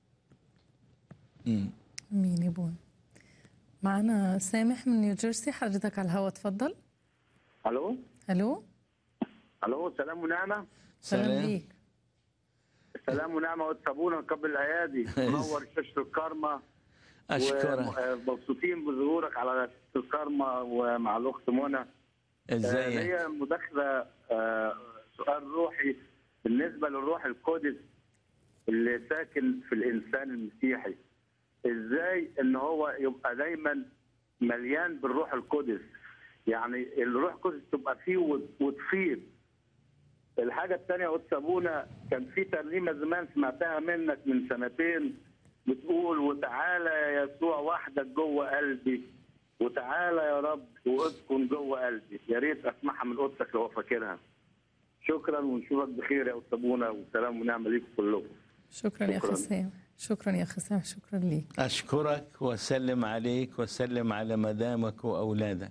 مم. مين يبون معنا سامح من نيوجيرسي حضرتك على الهوا اتفضل الو الو الو سلام ونعمه سلام سلام. ليك سلام ونعمه وتسابونا قبل الايادي منور شاشه الكرمه أشكرك ومبسوطين بظهورك على شاشه الكرمه ومع الاخت منى آه، ازيك هي مداخله آه، سؤال روحي بالنسبه للروح القدس اللي ساكن في الانسان المسيحي ازاي ان هو يبقى دايما مليان بالروح القدس يعني الروح القدس تبقى فيه وت- وتفيض الحاجة الثانية يا أستاذ أبونا كان في ترنيمة زمان سمعتها منك من سنتين بتقول وتعالى يا يسوع وحدك جوه قلبي وتعالى يا رب واسكن جوه قلبي يا ريت اسمعها من قدسك لو فاكرها شكرا ونشوفك بخير يا أستاذ أبونا وسلام ونعمة ليكم كلكم شكرا يا شكراً. اخي سامح شكرا يا اخي سامح شكرا ليك أشكرك وأسلم عليك وأسلم على مدامك وأولادك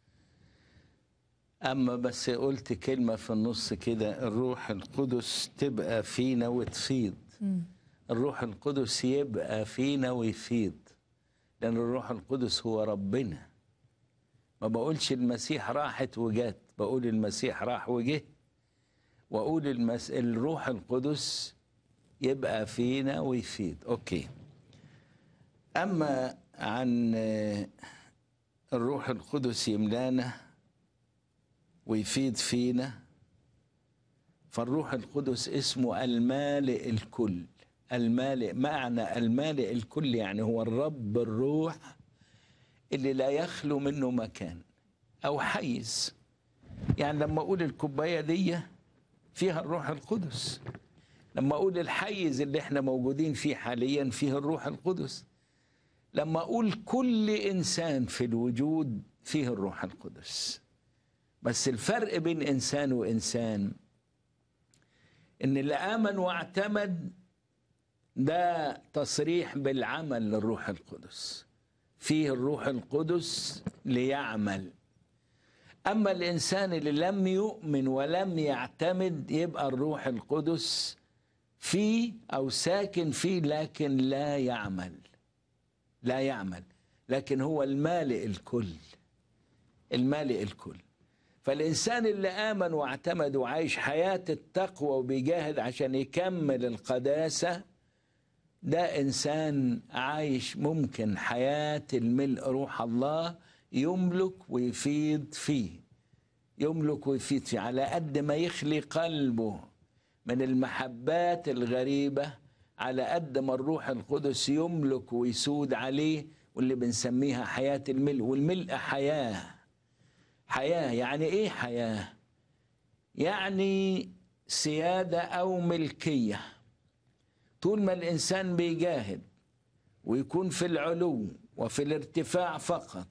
أما بس قلت كلمة في النص كده الروح القدس تبقى فينا وتفيض الروح القدس يبقى فينا ويفيض لأن الروح القدس هو ربنا ما بقولش المسيح راحت وجت بقول المسيح راح وجه وأقول المس... الروح القدس يبقى فينا ويفيض أوكي أما عن آه، الروح القدس يملانا ويفيد فينا فالروح القدس اسمه المالئ الكل المالئ معنى المالئ الكل يعني هو الرب الروح اللي لا يخلو منه مكان او حيز يعني لما اقول الكوبايه دي فيها الروح القدس لما اقول الحيز اللي احنا موجودين فيه حاليا فيه الروح القدس لما اقول كل انسان في الوجود فيه الروح القدس بس الفرق بين انسان وانسان ان اللي امن واعتمد ده تصريح بالعمل للروح القدس فيه الروح القدس ليعمل اما الانسان اللي لم يؤمن ولم يعتمد يبقى الروح القدس فيه او ساكن فيه لكن لا يعمل لا يعمل لكن هو المالئ الكل المالئ الكل فالإنسان اللي آمن واعتمد وعايش حياة التقوى وبيجاهد عشان يكمل القداسة ده إنسان عايش ممكن حياة الملء روح الله يملك ويفيض فيه يملك ويفيض فيه على قد ما يخلي قلبه من المحبات الغريبة على قد ما الروح القدس يملك ويسود عليه واللي بنسميها حياة الملء والملء حياة حياة يعني ايه حياة يعني سيادة او ملكية طول ما الانسان بيجاهد ويكون في العلو وفي الارتفاع فقط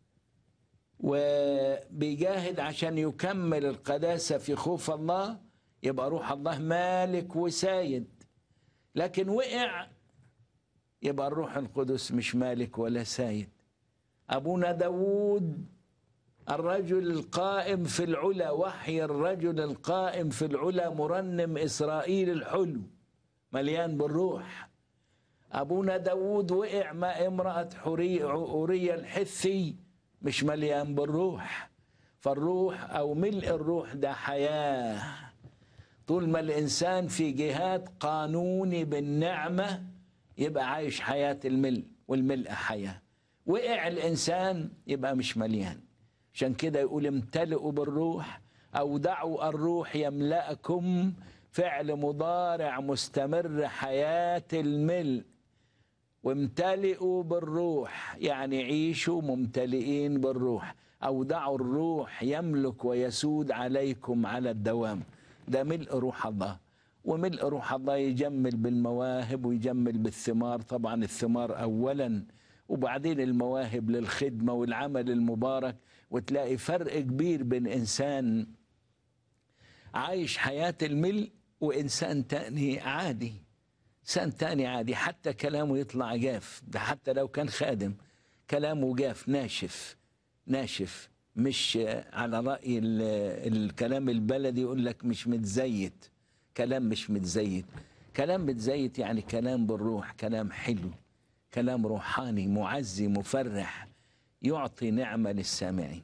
وبيجاهد عشان يكمل القداسة في خوف الله يبقى روح الله مالك وسايد لكن وقع يبقى الروح القدس مش مالك ولا سايد أبونا داود الرجل القائم في العلا وحي الرجل القائم في العلا مرنم إسرائيل الحلو مليان بالروح أبونا داود وقع مع امرأة حري أورية الحثي مش مليان بالروح فالروح أو ملء الروح ده حياة طول ما الإنسان في جهاد قانوني بالنعمة يبقى عايش حياة الملء والملء حياة وقع الإنسان يبقى مش مليان عشان كده يقول امتلئوا بالروح أو دعوا الروح يملأكم فعل مضارع مستمر حياة الملء وامتلئوا بالروح يعني عيشوا ممتلئين بالروح أو دعوا الروح يملك ويسود عليكم على الدوام ده ملء روح الله وملء روح الله يجمل بالمواهب ويجمل بالثمار طبعا الثمار أولا وبعدين المواهب للخدمة والعمل المبارك وتلاقي فرق كبير بين إنسان عايش حياة الملء وإنسان تاني عادي إنسان تاني عادي حتى كلامه يطلع جاف ده حتى لو كان خادم كلامه جاف ناشف ناشف مش على رأي الكلام البلدي يقول لك مش متزيت كلام مش متزيت كلام متزيت يعني كلام بالروح كلام حلو كلام روحاني معزي مفرح يعطي نعمة للسامعين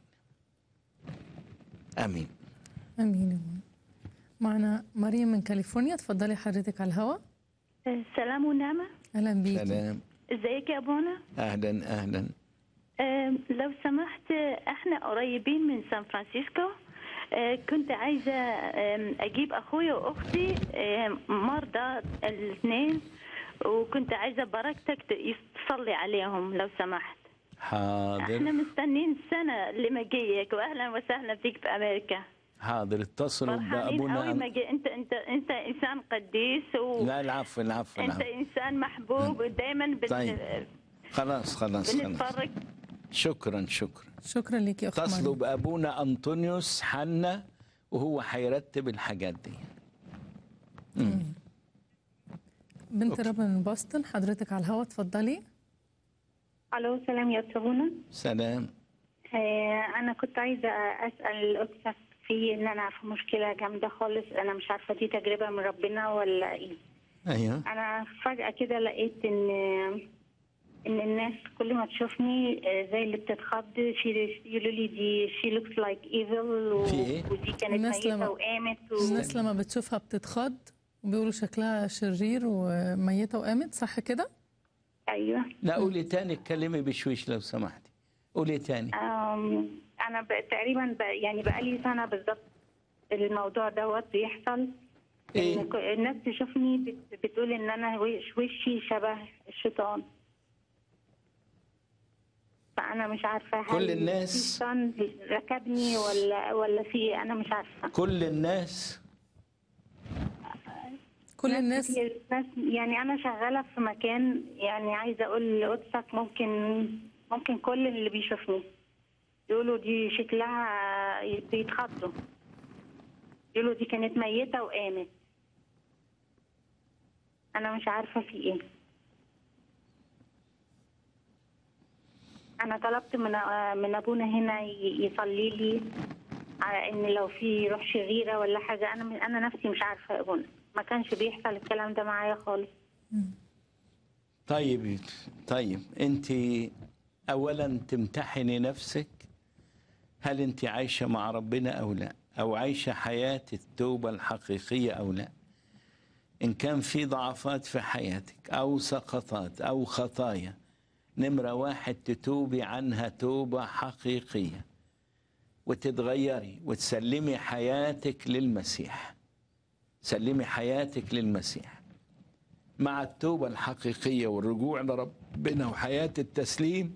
آمين امين معنا مريم من كاليفورنيا تفضلي حضرتك على الهواء سلام ونعمة اهلا بيكي سلام ازيك يا ابونا أهلا أهلا آم، لو سمحت احنا قريبين من سان فرانسيسكو آه، كنت عايزة آم، أجيب أخويا وأختي آم، مرضى الاثنين وكنت عايزة بركتك ت- تصلي عليهم لو سمحت احنا حاضر مستنين السنة اللي مجيك وأهلا وسهلا فيك في أمريكا حاضر اتصلوا فرحانين قوي بأبونا مجي... انت انت انت انسان قديس و... لا العفو العفو انت العفو انسان محبوب ودايما بن... طيب. خلاص خلاص خلاص بنتفرج شكرا شكرا شكرا ليكي يا اخت اتصلوا مريم بأبونا أنطونيوس حنا وهو هيرتب الحاجات دي مم. بنت رب من بoston حضرتك على الهواء اتفضلي الو سلام يا أستاذ سلام آه، انا كنت عايزه اسال الاستاذ في ان انا في مشكله جامده خالص انا مش عارفه دي تجربه من ربنا ولا ايه ايوه انا فجاه كده لقيت ان ان الناس كل ما تشوفني آه، زي اللي بتتخض في يقولوا لي دي شي لوكس لايك ايفل في إيه؟ ودي كانت الناس ميته لما- وقامت و... الناس لما بتشوفها بتتخض وبيقولوا شكلها شرير وميتة وقامت صح كده؟ ايوه لا قولي تاني اتكلمي بشويش لو سمحتي قولي تاني أم، انا ب... تقريبا ب... يعني بقالي سنه بالظبط الموضوع دوت بيحصل إيه؟ إن ك- الناس تشوفني بت- بتقول ان انا وش- وشي شبه الشيطان فانا مش عارفه هل كل الناس؟ في شيطان ركبني ولا ولا في انا مش عارفه كل الناس كل الناس كتير- ناس يعني انا شغاله في مكان يعني عايزه اقول لقدسك ممكن ممكن كل اللي بيشوفني يقولوا دي شكلها بيتخضوا يقولوا دي كانت ميته وقامت انا مش عارفه في ايه انا طلبت من من ابونا هنا ي- يصلي لي على ان لو في روح شريره ولا حاجه انا من انا نفسي مش عارفه يا ابونا ما كانش بيحصل الكلام ده معايا خالص طيب طيب انت اولا تمتحني نفسك هل انت عايشه مع ربنا او لا او عايشه حياه التوبه الحقيقيه او لا ان كان في ضعفات في حياتك او سقطات او خطايا نمره واحد تتوبي عنها توبه حقيقيه وتتغيري وتسلمي حياتك للمسيح سلمي حياتك للمسيح مع التوبة الحقيقية والرجوع لربنا وحياة التسليم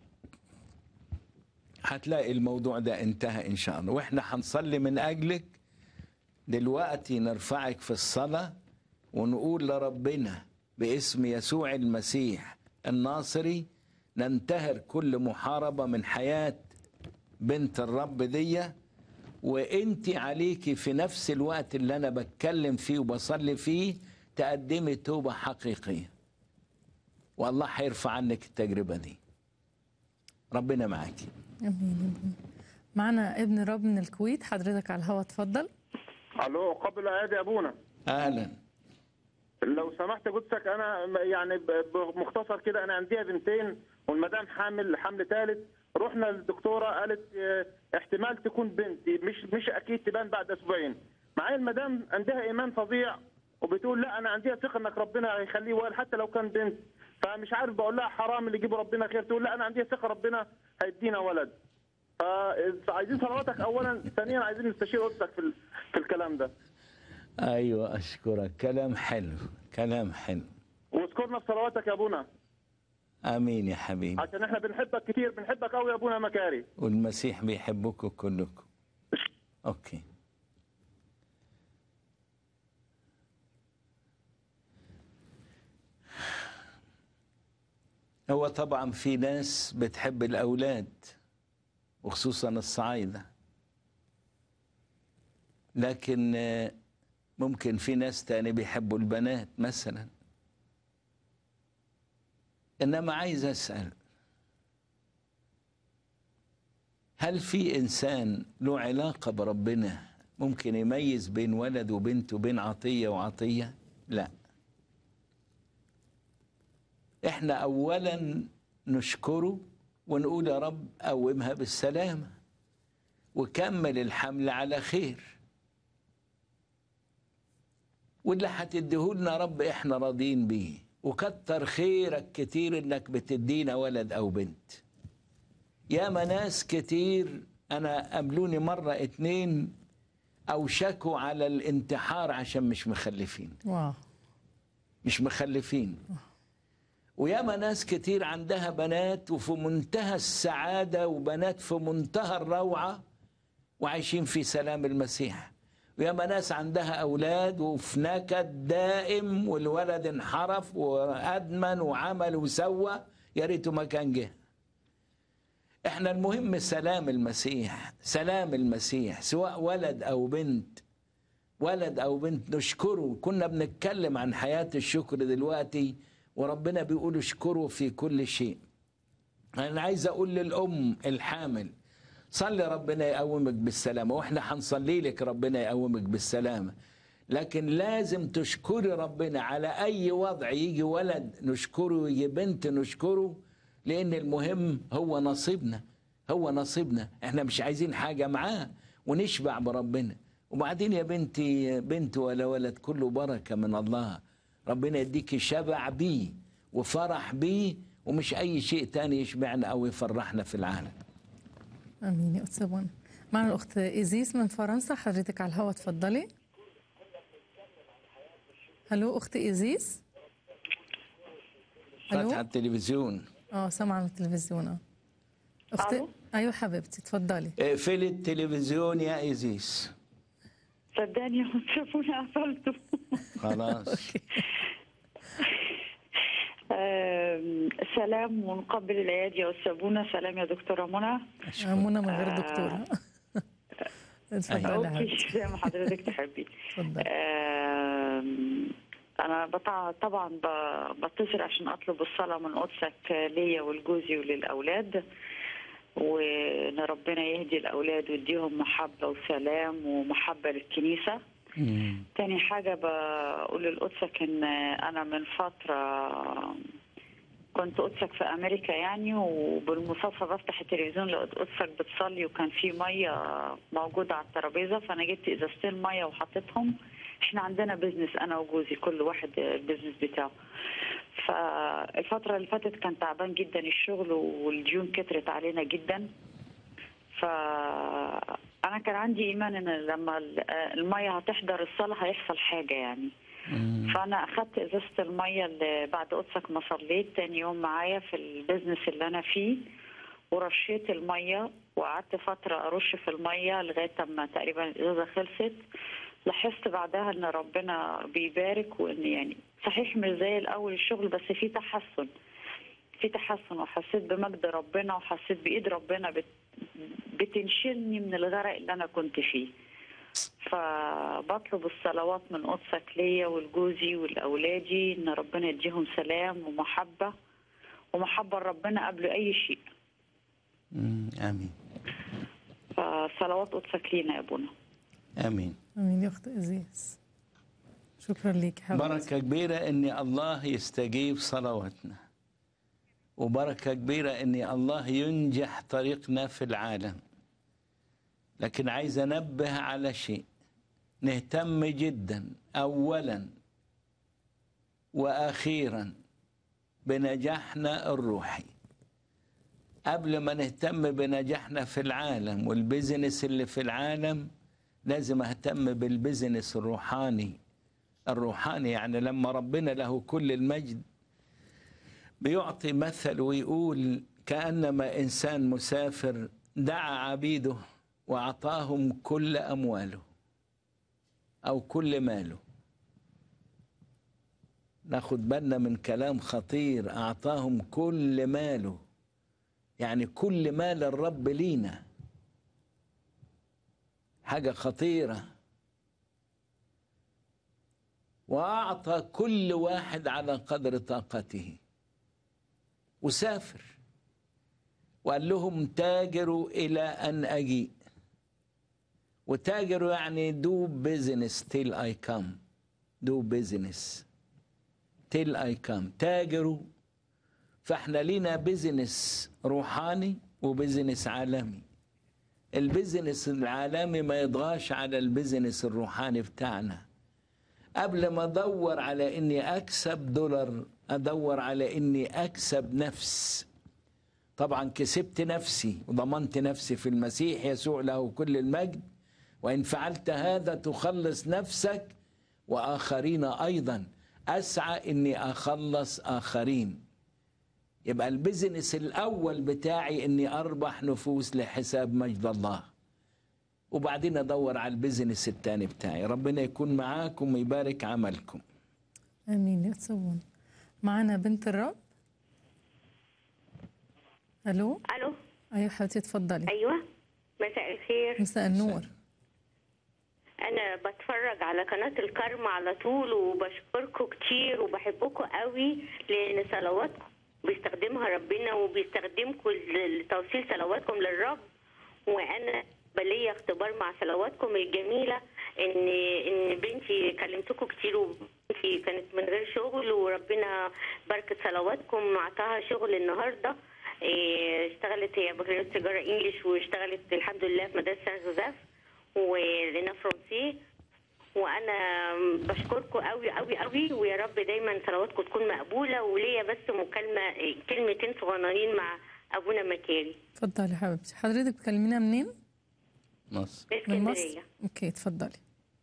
هتلاقي الموضوع ده انتهى إن شاء الله وإحنا هنصلي من أجلك دلوقتي نرفعك في الصلاة ونقول لربنا باسم يسوع المسيح الناصري ننتهر كل محاربة من حياة بنت الرب دي وانت عليكي في نفس الوقت اللي انا بتكلم فيه وبصلي فيه تقدمي توبة حقيقية والله هيرفع عنك التجربة دي ربنا معاكي امين امين معنا ابن رب من الكويت حضرتك على الهوا اتفضل الو قبل عادي ابونا اهلا لو سمحت قدسك انا م- يعني ب- بمختصر كده انا عندي بنتين والمدام حامل حمل ثالث رحنا للدكتوره قالت اه، احتمال تكون بنت مش مش اكيد تبان بعد اسبوعين معايا المدام عندها ايمان فظيع وبتقول لا انا عندي ثقه انك ربنا هيخليه ولد حتى لو كان بنت فمش عارف بقول لها حرام اللي يجيب ربنا خير تقول لا انا عندي ثقه ربنا هيدينا ولد فعايزين صلواتك اولا ثانيا عايزين نستشير قدسك في ال- في الكلام ده ايوه اشكرك كلام حلو كلام حلو واذكرنا في صلواتك يا ابونا امين يا حبيبي عشان احنا بنحبك كتير بنحبك قوي يا ابونا مكاري والمسيح بيحبكم كلكم اوكي هو طبعا في ناس بتحب الاولاد وخصوصا الصعايده لكن آه، ممكن في ناس تاني بيحبوا البنات مثلا انما عايز اسال هل في انسان له علاقه بربنا ممكن يميز بين ولد وبنت وبين عطيه وعطيه لا احنا اولا نشكره ونقول يا رب قومها بالسلامه وكمل الحمل على خير واللي هتديهولنا رب احنا راضيين بيه وكتر خيرك كتير انك بتدينا ولد او بنت ياما ناس كتير انا قابلوني مره اتنين اوشكوا على الانتحار عشان مش مخلفين واو مش مخلفين وياما ناس كتير عندها بنات وفي منتهى السعادة وبنات في منتهى الروعة وعايشين في سلام المسيح وياما ناس عندها أولاد وفي نكد دائم والولد انحرف وأدمن وعمل وسوى يا ريته ما كان جه احنا المهم سلام المسيح سلام المسيح سواء ولد أو بنت ولد او بنت نشكره كنا بنتكلم عن حياة الشكر دلوقتي وربنا بيقول اشكره في كل شيء انا عايز اقول للام الحامل صلي ربنا يقومك بالسلامة واحنا هنصلي لك ربنا يقومك بالسلامة لكن لازم تشكري ربنا على اي وضع يجي ولد نشكره يجي بنت نشكره لان المهم هو نصيبنا هو نصيبنا احنا مش عايزين حاجة معاه ونشبع بربنا وبعدين يا بنتي بنت ولا ولد كله بركة من الله ربنا يديكي شبع بيه وفرح بيه ومش أي شيء تاني يشبعنا أو يفرحنا في العالم امين يا استاذ بونا معنا الأخت إيزيس من فرنسا حضرتك على الهواء اتفضلي هلو أخت إيزيس فاتحه هلو التلفزيون اه سامعة من التلفزيون اه أخت ألو؟ أيوة حبيبتي اتفضلي اقفلي التلفزيون يا ايزيس صدقني شافوني قفلته خلاص آم، سلام ونقبل الايادي والسابونه سلام يا دكتوره منى آه، منى من غير دكتورة اتفضلي يا اوكي حبيبتي زي ما حضرتك تحبي اتفضلي آم، انا بطع طبعا ب- بتصل عشان اطلب الصلاه من قدسك ليا ولجوزي وللاولاد وان ربنا يهدي الاولاد ويديهم محبه وسلام ومحبه للكنيسه مم. تاني حاجة بقول لقدسك إن أنا من فترة كنت قدسك في أمريكا يعني وبالمصادفة بفتح التلفزيون لقيت قدسك بتصلي وكان في مية موجودة على الترابيزة فأنا جبت إزازتين مية وحطيتهم إحنا عندنا بيزنس أنا وجوزي كل واحد البيزنس بتاعه فالفترة اللي فاتت كان تعبان جدا الشغل والديون كترت علينا جدا فأنا كان عندي إيمان إن لما ال- المية هتحضر الصلاة هيحصل حاجة يعني مم. فأنا أخدت إزازة المية اللي بعد قدسك ما صليت تاني يوم معايا في البيزنس اللي أنا فيه ورشيت المية وقعدت فترة أرش في المية لغاية ما تقريبا الإزازة خلصت لاحظت بعدها إن ربنا بيبارك وإن يعني صحيح مش زي الأول الشغل بس في تحسن في تحسن وحسيت بمجد ربنا وحسيت بإيد ربنا بت بتنشلني من الغرق اللي أنا كنت فيه فبطلب الصلوات من قدسك ليا ولجوزي ولأولادي إن ربنا يديهم سلام ومحبة ومحبة لربنا قبل أي شيء مم. امين فصلوات قدسك لينا يا أبونا امين امين يا اخت ازيز شكرا ليك يا حبيبتي بركه كبيره ان الله يستجيب صلواتنا وبركه كبيره ان الله ينجح طريقنا في العالم لكن عايز انبه على شيء نهتم جدا اولا واخيرا بنجاحنا الروحي قبل ما نهتم بنجاحنا في العالم والبزنس اللي في العالم لازم اهتم بالبزنس الروحاني الروحاني يعني لما ربنا له كل المجد بيعطي مثل ويقول كأنما إنسان مسافر دعا عبيده وأعطاهم كل أمواله أو كل ماله ناخد بالنا من كلام خطير أعطاهم كل ماله يعني كل مال الرب لينا حاجة خطيرة وأعطى كل واحد على قدر طاقته وسافر وقال لهم تاجروا إلى أن أجيء وتاجروا يعني دو بيزنس تيل اي كام دو بيزنس تيل اي كام تاجروا فاحنا لينا بيزنس روحاني وبيزنس عالمي البيزنس العالمي ما يضغاش على البيزنس الروحاني بتاعنا قبل ما ادور على اني اكسب دولار ادور على اني اكسب نفس طبعا كسبت نفسي وضمنت نفسي في المسيح يسوع له كل المجد وان فعلت هذا تخلص نفسك واخرين ايضا اسعى اني اخلص اخرين يبقى البزنس الاول بتاعي اني اربح نفوس لحساب مجد الله وبعدين ادور على البزنس التاني بتاعي ربنا يكون معاكم ويبارك عملكم امين يا تسوون معنا بنت الرب الو الو ايوه حبيبتي اتفضلي ايوه مساء الخير مساء النور انا بتفرج على قناه الكرم على طول وبشكركم كتير وبحبكم قوي لان صلواتكم بيستخدمها ربنا وبيستخدمكم لتوصيل صلواتكم للرب وانا بلي اختبار مع صلواتكم الجميله ان ان بنتي كلمتكم كتير وبنتي كانت من غير شغل وربنا بركه صلواتكم اعطاها شغل النهارده إيه، اشتغلت هي بكالوريوس تجاره انجلش واشتغلت الحمد لله في مدرسه سان جوزيف ولنا فرنسي وانا بشكركم قوي قوي قوي ويا رب دايما صلواتكم تكون مقبوله وليا بس مكالمه كلمتين صغننين مع ابونا مكاري اتفضلي يا حبيبتي حضرتك بتكلمينا منين مصر في من مصر اسكندريه اوكي اتفضلي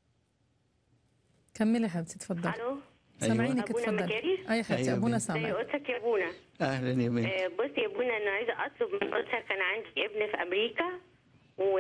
كملي يا حبيبتي اتفضلي الو سامعينك أبونا اتفضلي مكاري؟ اي حبيبتي أيوة ابونا بنتي. زي سامعك قلتك يا ابونا اهلا يا بنتي آه، بص يا ابونا انا عايزه اطلب من قدسك انا عندي ابن في امريكا و...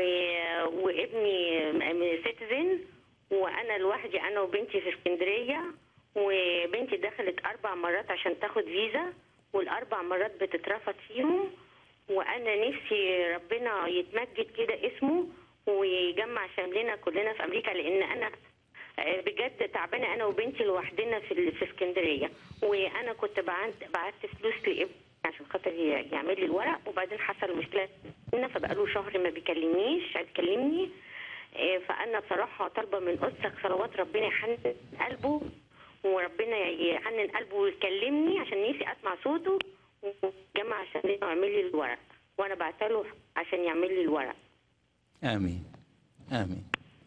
وابني سيتيزن وانا لوحدي انا وبنتي في اسكندريه وبنتي دخلت اربع مرات عشان تاخد فيزا والاربع مرات بتترفض فيهم وانا نفسي ربنا يتمجد كده اسمه ويجمع شملنا كلنا في امريكا لان انا آه، بجد تعبانه انا وبنتي لوحدنا في ال- في اسكندريه وانا كنت بعت بعت فلوس لابني عشان خاطر ي- يعمل لي الورق وبعدين حصل مشكله هنا فبقاله شهر ما بيكلمنيش عايز يكلمني آه، فانا بصراحه طالبه من قدسك صلوات ربنا يحنن قلبه وربنا يحنن قلبه ويكلمني عشان نفسي اسمع صوته وجمع عشان يعمل لي الورق وانا بعتله عشان يعمل لي الورق امين امين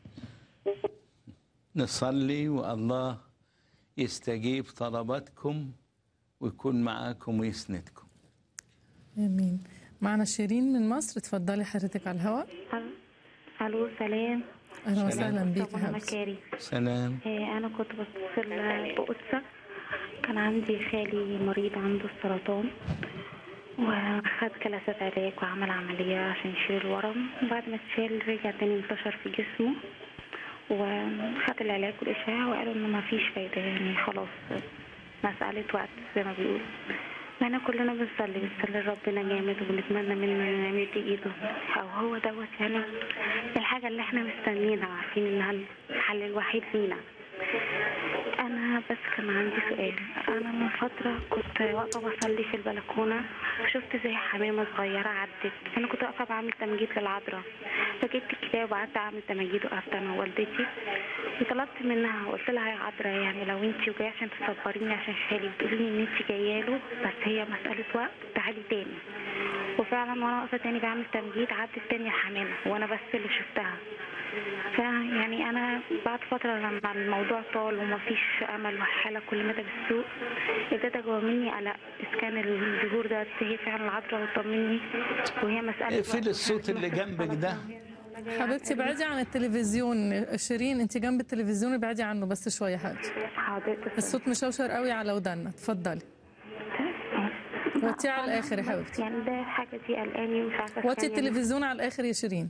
نصلي والله يستجيب طلباتكم ويكون معاكم ويسندكم امين معنا شيرين من مصر اتفضلي حضرتك على الهواء الو سلام اهلا وسهلا بيك يا طبعا حبيبتي مكاري سلام إيه، انا كنت بتصل بقدسك كان عندي خالي مريض عنده السرطان وخد جلسات علاج وعمل عملية عشان يشيل الورم وبعد ما اتشال رجع تاني انتشر في جسمه وخد العلاج والإشعاع وقالوا إنه مفيش فايدة يعني خلاص مسألة وقت زي ما بيقولوا احنا كلنا بنصلي بنصلي ربنا جامد وبنتمنى منه انه يمد ايده او هو دوت يعني الحاجة اللي احنا مستنيينها وعارفين انها الحل الوحيد لينا انا بس كان عندي سؤال انا من فترة كنت واقفة بصلي في البلكونة وشفت زي حمامة صغيرة عدت انا كنت واقفة بعمل تمجيد للعذراء فجبت الكتاب وقعدت اعمل تماجيد وقفت انا ووالدتي وطلبت منها وقلت لها يا عذراء يعني لو انت وجايه عشان تصبريني عشان خالي بتقولي لي ان انت جايه له بس هي مسألة وقت تعالي تاني وفعلا وانا واقفة تاني بعمل تمجيد عدت تاني الحمامة وانا بس اللي شفتها فيعني انا بعد فتره لما الموضوع طال ومفيش امل والحاله كل مدى بالسوء ابتدى جوا مني قلق اذا كان الظهور ده هي فعلا العذراء وتطمني وهي مساله اقفلي وقت. الصوت اللي جنبك ده حبيبتي بعدي عن التلفزيون شيرين انت جنب التلفزيون ابعدي عنه بس شويه حبيبتي حاضر الصوت مشوشر قوي على ودنا اتفضلي وطي على الاخر يا حبيبتي يعني ده حاجه دي قلقاني ومش عارفه وطي أتكلم. التلفزيون على الاخر يا شيرين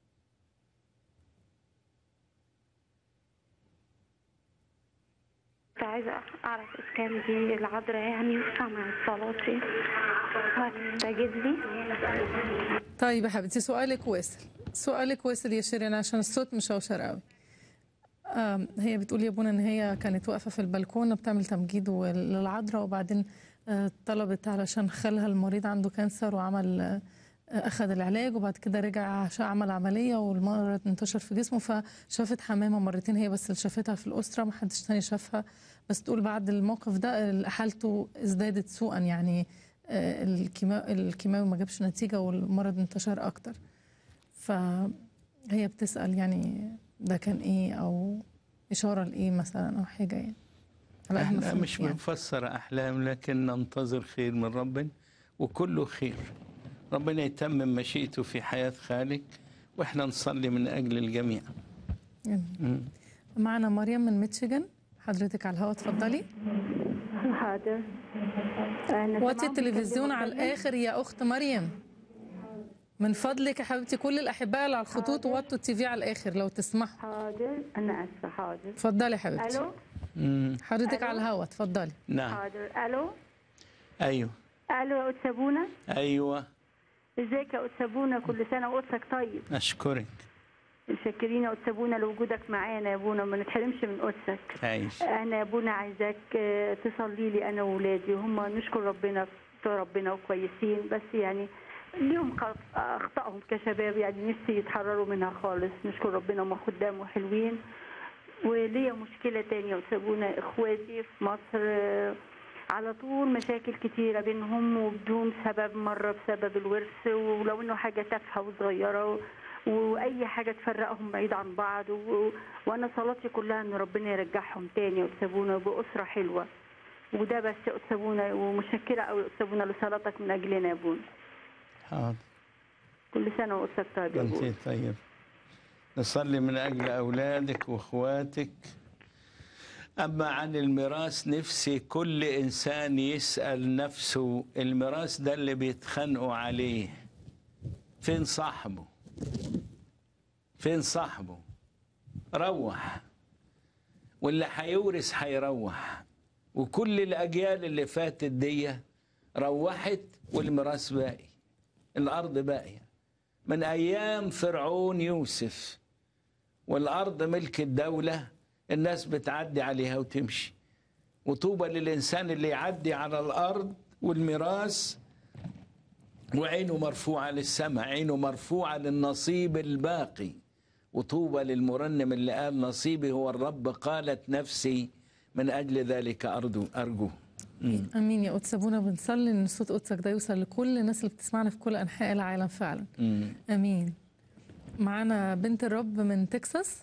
كنت عايزه اعرف اذا كان دي العذراء يعني وسمعت صلاتي وهتستجيب لي طيب يا حبيبتي سؤالك واصل سؤالك واصل يا شيرين عشان الصوت مشوشر قوي آم، هي بتقول يا بونا ان هي كانت واقفه في البلكونه بتعمل تمجيد وال- للعذراء وبعدين آه، طلبت علشان خالها المريض عنده كانسر وعمل آه، اخذ العلاج وبعد كده رجع عشان عمل عمليه والمرض انتشر في جسمه فشافت حمامه مرتين هي بس اللي شافتها في الاسره ما حدش تاني شافها بس تقول بعد الموقف ده حالته ازدادت سوءا يعني آه، الكيما- الكيماوي ما جابش نتيجه والمرض انتشر اكتر فهي بتسال يعني ده كان ايه او اشاره لايه مثلا او حاجه يعني على قد ما احنا فهمت مش يعني. بنفسر احلام لكن ننتظر خير من ربنا وكله خير ربنا يتمم مشيئته في حياه خالك واحنا نصلي من اجل الجميع مم. معنا مريم من ميتشيغان حضرتك على الهواء اتفضلي حاضر أنا وطي سامعاهم التلفزيون بيتكلموا على كلام. الاخر يا اخت مريم من فضلك يا حبيبتي كل الاحباء اللي على الخطوط وطوا التي في على الاخر لو تسمحوا حاضر أنا آسفة حاضر اتفضلي يا حبيبتي ألو مم. حضرتك على الهواء اتفضلي نعم حاضر ألو ايوه ألو يا أستاذ بونا ايوه ازيك يا أستاذ بونا كل سنة وقتك طيب اشكرك متشكرين يا أستاذ بونا لوجودك معانا يا بونا ما نتحرمش من قدسك عايش أنا يا بونا عايزاك آه، تصلي لي أنا وولادي هم نشكر ربنا في ربنا وكويسين بس يعني ليهم خط- أخطائهم كشباب يعني نفسي يتحرروا منها خالص نشكر ربنا هم خدام وحلوين وليا مشكلة تانية يا أستاذ بونا إخواتي في مصر آه، على طول مشاكل كتيرة بينهم وبدون سبب مرة بسبب الورث ولو إنه حاجة تافهة وصغيرة و... واي حاجه تفرقهم بعيد عن بعض و... وانا صلاتي كلها ان ربنا يرجعهم تاني ويكسبونا باسره حلوه وده بس يكسبونا ومشكره قوي يكسبونا لصلاتك من اجلنا يا ابونا حاضر كل سنه وقتك طيب يا ابونا انت طيب نصلي من أجل أولادك وإخواتك أما عن الميراث نفسي كل إنسان يسأل نفسه الميراث ده اللي بيتخانقوا عليه فين صاحبه فين صاحبه روح واللي هيورث هيروح وكل الأجيال اللي فاتت دي روحت والميراث باقي الأرض باقية من أيام فرعون يوسف والأرض ملك الدولة الناس بتعدي عليها وتمشي وطوبى للإنسان اللي يعدي على الأرض والميراث وعينه مرفوعة للسماء عينه مرفوعة للنصيب الباقي وطوبى للمرنم اللي قال نصيبي هو الرب قالت نفسي من أجل ذلك أرجو أرجو مم. امين يا قدس ابونا بنصلي ان صوت قدسك ده يوصل لكل الناس اللي بتسمعنا في كل انحاء العالم فعلا مم. امين معانا بنت الرب من تكساس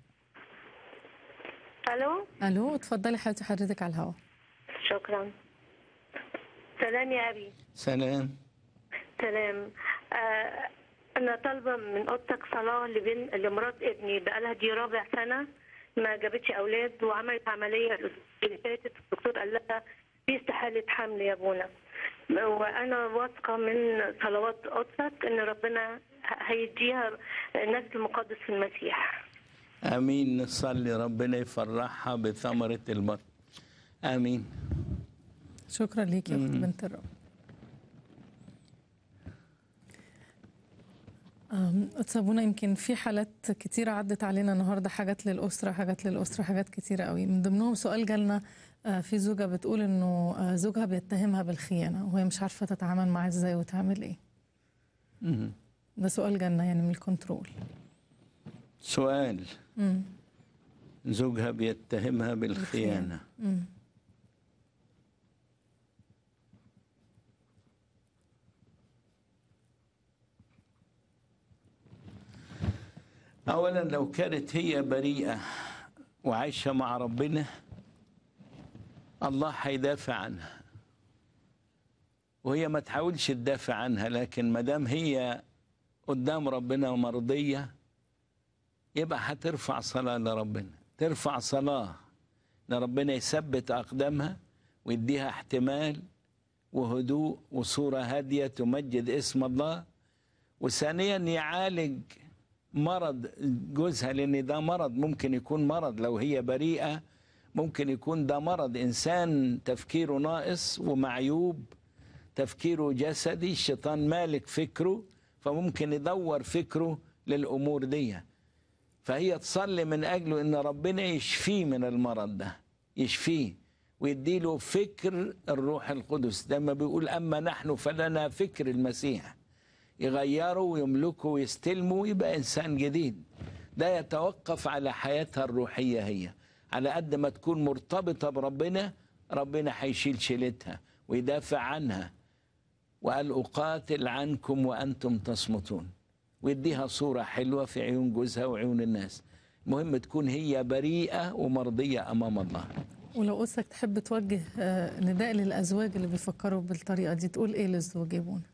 الو الو اتفضلي حالتي حضرتك على الهواء شكرا سلام يا ابي سلام سلام آه انا طالبه من اوضتك صلاه لبن لمرات ابني بقالها دي رابع سنه ما جابتش اولاد وعملت عمليه الأسبوع اللي فاتت الدكتور قال لها في استحاله حمل يا ابونا وانا واثقه من صلوات اوضتك ان ربنا ه- هيديها نسل مقدس في المسيح امين نصلي ربنا يفرحها بثمره البطن امين شكرا ليك يا أخت بنت الرب أم، قدس ابونا يمكن في حالات كتيرة عدت علينا النهارده حاجات للأسرة حاجات للأسرة حاجات كتيرة قوي من ضمنهم سؤال جالنا آه، في زوجة بتقول إنه آه، زوجها بيتهمها بالخيانة وهي مش عارفة تتعامل معاه إزاي وتعمل إيه مم. ده سؤال جالنا يعني من الكنترول سؤال مم. زوجها بيتهمها بالخيانه مم. اولا لو كانت هي بريئه وعايشه مع ربنا الله هيدافع عنها وهي ما تحاولش تدافع عنها لكن ما دام هي قدام ربنا مرضيه يبقى هترفع صلاه لربنا ترفع صلاه ان ربنا يثبت اقدامها ويديها احتمال وهدوء وصوره هاديه تمجد اسم الله وثانيا يعالج مرض جوزها لان ده مرض ممكن يكون مرض لو هي بريئه ممكن يكون ده مرض انسان تفكيره ناقص ومعيوب تفكيره جسدي الشيطان مالك فكره فممكن يدور فكره للامور دي فهي تصلي من اجله ان ربنا يشفيه من المرض ده يشفيه ويديله فكر الروح القدس لما بيقول اما نحن فلنا فكر المسيح يغيره ويملكه ويستلمه ويبقى انسان جديد ده يتوقف على حياتها الروحيه هي على قد ما تكون مرتبطه بربنا ربنا هيشيل شيلتها ويدافع عنها وقال اقاتل عنكم وانتم تصمتون ويديها صوره حلوه في عيون جوزها وعيون الناس المهم تكون هي بريئه ومرضيه امام الله ولو قدسك تحب توجه آه، نداء للأزواج اللي بيفكروا بالطريقة دي تقول إيه للزوج يا بونا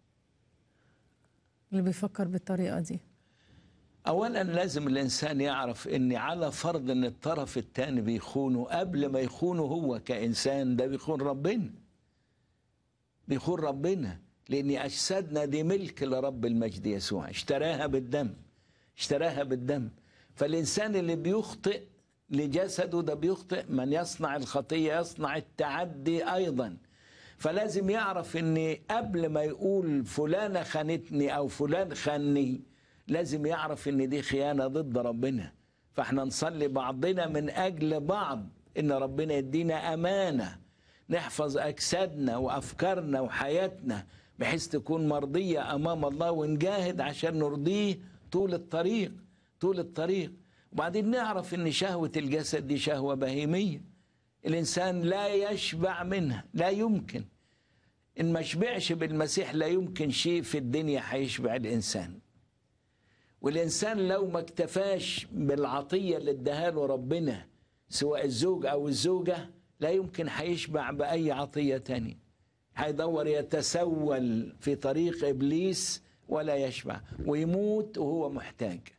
اللي بيفكر بالطريقة دي اولا لازم الانسان يعرف ان على فرض ان الطرف الثاني بيخونه قبل ما يخونه هو كانسان ده بيخون ربنا بيخون ربنا لان اجسادنا دي ملك لرب المجد يسوع اشتراها بالدم اشتراها بالدم فالانسان اللي بيخطئ لجسده ده بيخطئ من يصنع الخطيه يصنع التعدي ايضا فلازم يعرف ان قبل ما يقول فلانه خانتني او فلان خانني لازم يعرف ان دي خيانه ضد ربنا فاحنا نصلي بعضنا من اجل بعض ان ربنا يدينا امانه نحفظ اجسادنا وافكارنا وحياتنا بحيث تكون مرضيه امام الله ونجاهد عشان نرضيه طول الطريق طول الطريق وبعدين نعرف ان شهوه الجسد دي شهوه بهيميه الانسان لا يشبع منها لا يمكن ان ما شبعش بالمسيح لا يمكن شيء في الدنيا هيشبع الانسان والإنسان لو ما اكتفاش بالعطية اللي اداها له ربنا سواء الزوج أو الزوجة لا يمكن هيشبع بأي عطية تانية هيدور يتسول في طريق إبليس ولا يشبع ويموت وهو محتاج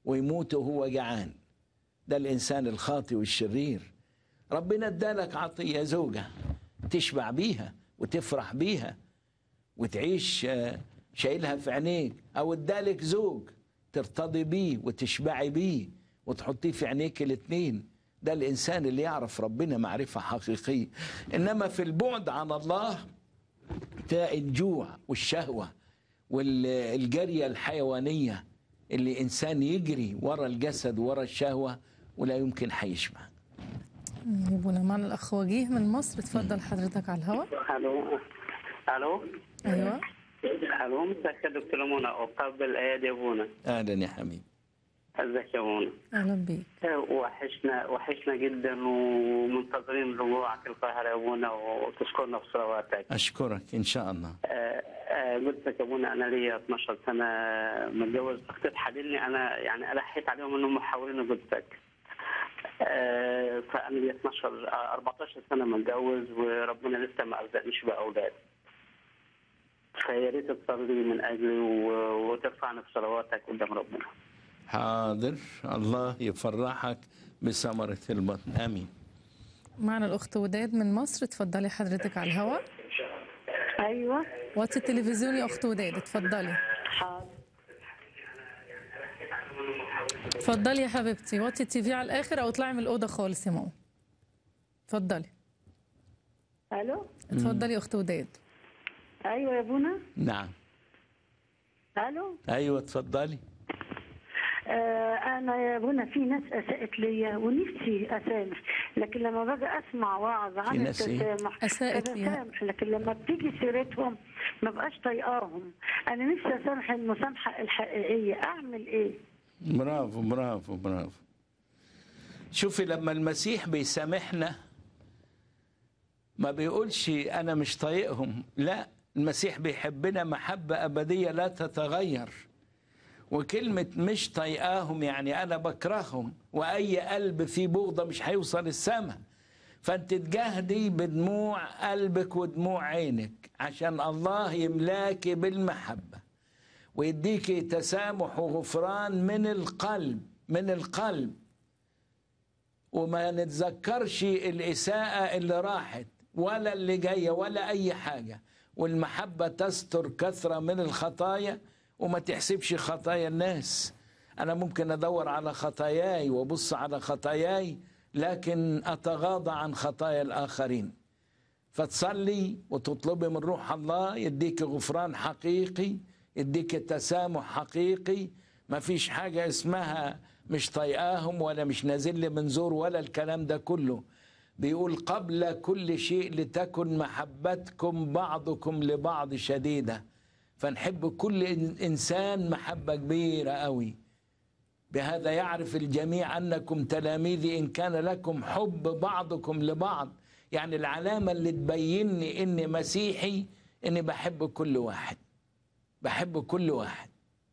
ويموت وهو جعان ده الإنسان الخاطئ والشرير ربنا ادالك عطية زوجة تشبع بيها وتفرح بيها وتعيش آه، شايلها في عينيك أو ادالك زوج ترتضي بيه وتشبعي بيه وتحطيه في عينيك الاتنين ده الإنسان اللي يعرف ربنا معرفة حقيقية إنما في البعد عن الله تلاقي الجوع والشهوة والجرية الحيوانية اللي إنسان يجري ورا الجسد ورا الشهوة ولا يمكن حيشبع يبونا معنا الأخ وجيه من مصر اتفضل حضرتك على الهواء الو الو أيوة الو مساك يا دكتور منى اقبل الايادي يا ابونا أهلا يا حبيبي ازيك يا ابونا أهلا بيك وحشنا وحشنا جدا ومنتظرين رجوعك القاهره يا ابونا وتشكرنا في صلواتك أشكرك إن شاء الله آه، آه، قلت لك يا ابونا انا ليا 12 سنه متجوز اختي تحللني انا يعني الحيت عليهم انهم محاولين قلتك آه، فانا ليا 12 آه، 14 سنه متجوز وربنا لسه ما ارزقنيش باولاد فيا ريت تصلي من اجلي و- وترفعني في صلواتك قدام ربنا حاضر الله يفرحك بثمرة البطن آمين معنا الأخت وداد من مصر اتفضلي حضرتك على الهواء ايوه وطي التلفزيون يا أخت وداد اتفضلي حاضر اتفضلي يا حبيبتي وطي التي في على الآخر أو اطلعي من الأوضة خالص يا ماما اتفضلي الو اتفضلي يا أخت وداد ايوه يا بونا نعم الو أيوة اتفضلي آه انا يا بونا في ناس اساءت ليا ونفسي اسامح لكن لما باجي اسمع وعظ عن في ناس إيه؟ التسامح أساءت ليها. بسامح لكن لما بتيجي سيرتهم ما بقاش طايقاهم انا نفسي اسامح المسامحه الحقيقيه اعمل ايه برافو برافو برافو شوفي لما المسيح بيسامحنا ما بيقولش انا مش طايقهم لا المسيح بيحبنا محبة أبدية لا تتغير وكلمة مش طايقاهم يعني أنا بكرههم وأي قلب فيه بغضة مش هيوصل السماء فأنت تجاهدي بدموع قلبك ودموع عينك عشان الله يملاكي بالمحبة ويديكي تسامح وغفران من القلب من القلب وما نتذكرش الإساءة اللي راحت ولا اللي جاية ولا أي حاجة والمحبة تستر كثرة من الخطايا وما تحسبش خطايا الناس أنا ممكن أدور على خطاياي وأبص على خطاياي لكن أتغاضى عن خطايا الآخرين فتصلي وتطلبي من روح الله يديك غفران حقيقي يديك تسامح حقيقي ما فيش حاجة اسمها مش طايقاهم ولا مش نازل لي من زور ولا الكلام ده كله بيقول قبل كل شيء لتكن محبتكم بعضكم لبعض شديدة فنحب كل إن- إنسان محبة كبيرة قوي بهذا يعرف الجميع أنكم تلاميذي إن كان لكم حب بعضكم لبعض يعني العلامة اللي تبيني إني مسيحي إني بحب كل واحد بحب كل واحد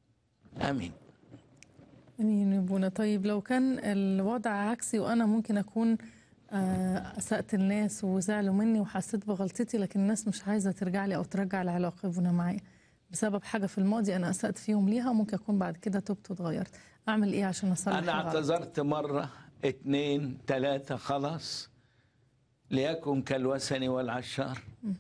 آمين امين يا ابونا طيب لو كان الوضع عكسي وانا ممكن اكون آه، اسأت الناس وزعلوا مني وحسيت بغلطتي لكن الناس مش عايزه ترجع لي او ترجع العلاقه يا ابونا معايا بسبب حاجه في الماضي انا اسأت فيهم ليها ممكن اكون بعد كده تبت واتغيرت اعمل ايه عشان اصلح أنا الغلط؟ اعتذرت مرة اتنين تلاتة خلاص ليكن كالوثن والعشار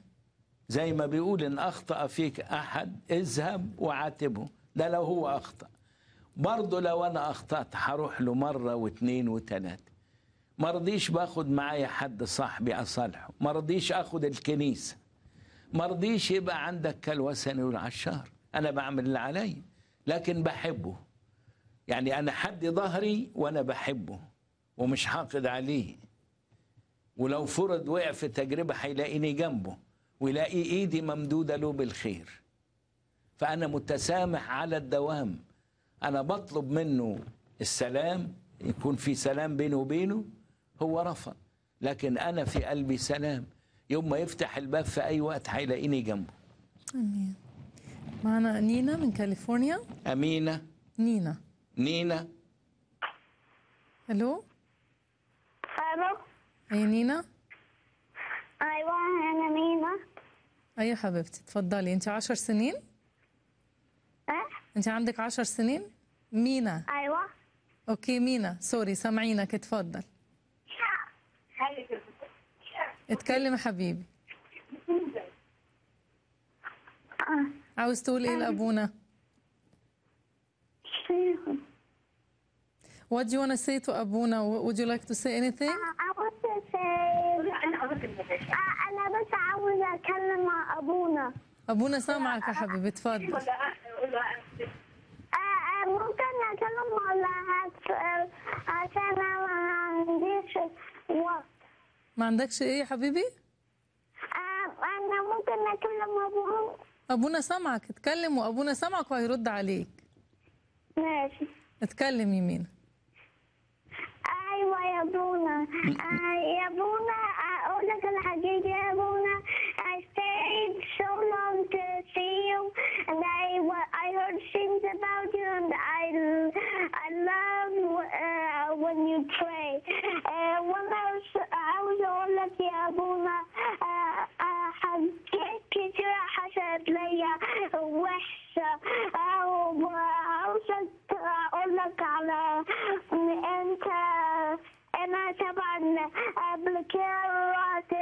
زي ما بيقول إن أخطأ فيك أحد اذهب وعاتبه ده لو هو أخطأ برضه لو أنا أخطأت هروح له مرة واتنين وتلاتة ما رضيش باخد معايا حد صاحبي أصالحه ما رضيش أخد الكنيسة ما رضيش يبقى عندك كالوثن والعشار أنا بعمل اللي عليا لكن بحبه يعني انا حد ظهري وانا بحبه ومش حاقد عليه ولو فرض وقع في تجربه هيلاقيني جنبه ويلاقي ايدي ممدوده له بالخير فانا متسامح على الدوام انا بطلب منه السلام يكون في سلام بينه وبينه هو رفض لكن انا في قلبي سلام يوم ما يفتح الباب في اي وقت هيلاقيني جنبه امين معنا نينا من كاليفورنيا امينه نينا نينا الو الو اي نينا ايوه انا مينا اي حبيبتي اتفضلي انت عشر سنين اه انت عندك عشر سنين مينا ايوه اوكي مينا سوري سامعينك اتفضل اتكلم يا حبيبي عاوز تقول ايه لابونا What do you want to say to Abuna? Would you like to say anything? I want to say آه، أنا بس عاوز أتكلم مع أبونا أبونا سامعك يا حبيبي اتفضل آه، آه، ممكن أتكلم ولا هت- عشان أنا ما عنديش وقت ما عندكش ايه يا حبيبي؟ آه، أنا ممكن أكلم أبونا أبونا سامعك اتكلم وأبونا سامعك وهيرد عليك ماشي اتكلم يمين ايوه يا بونا آه يا بونا اقول لك الحقيقه يا بونا I stayed so long to see you and I wa- I heard things about you and I I love uh, when you pray uh, وانا عاوز- عاوز اقول لك يا بونا آه، آه، حاجات كتير حصلت ليا وحشه آه، وعاوزة اقول لك على ان انت انا طبعا قبل كده رحت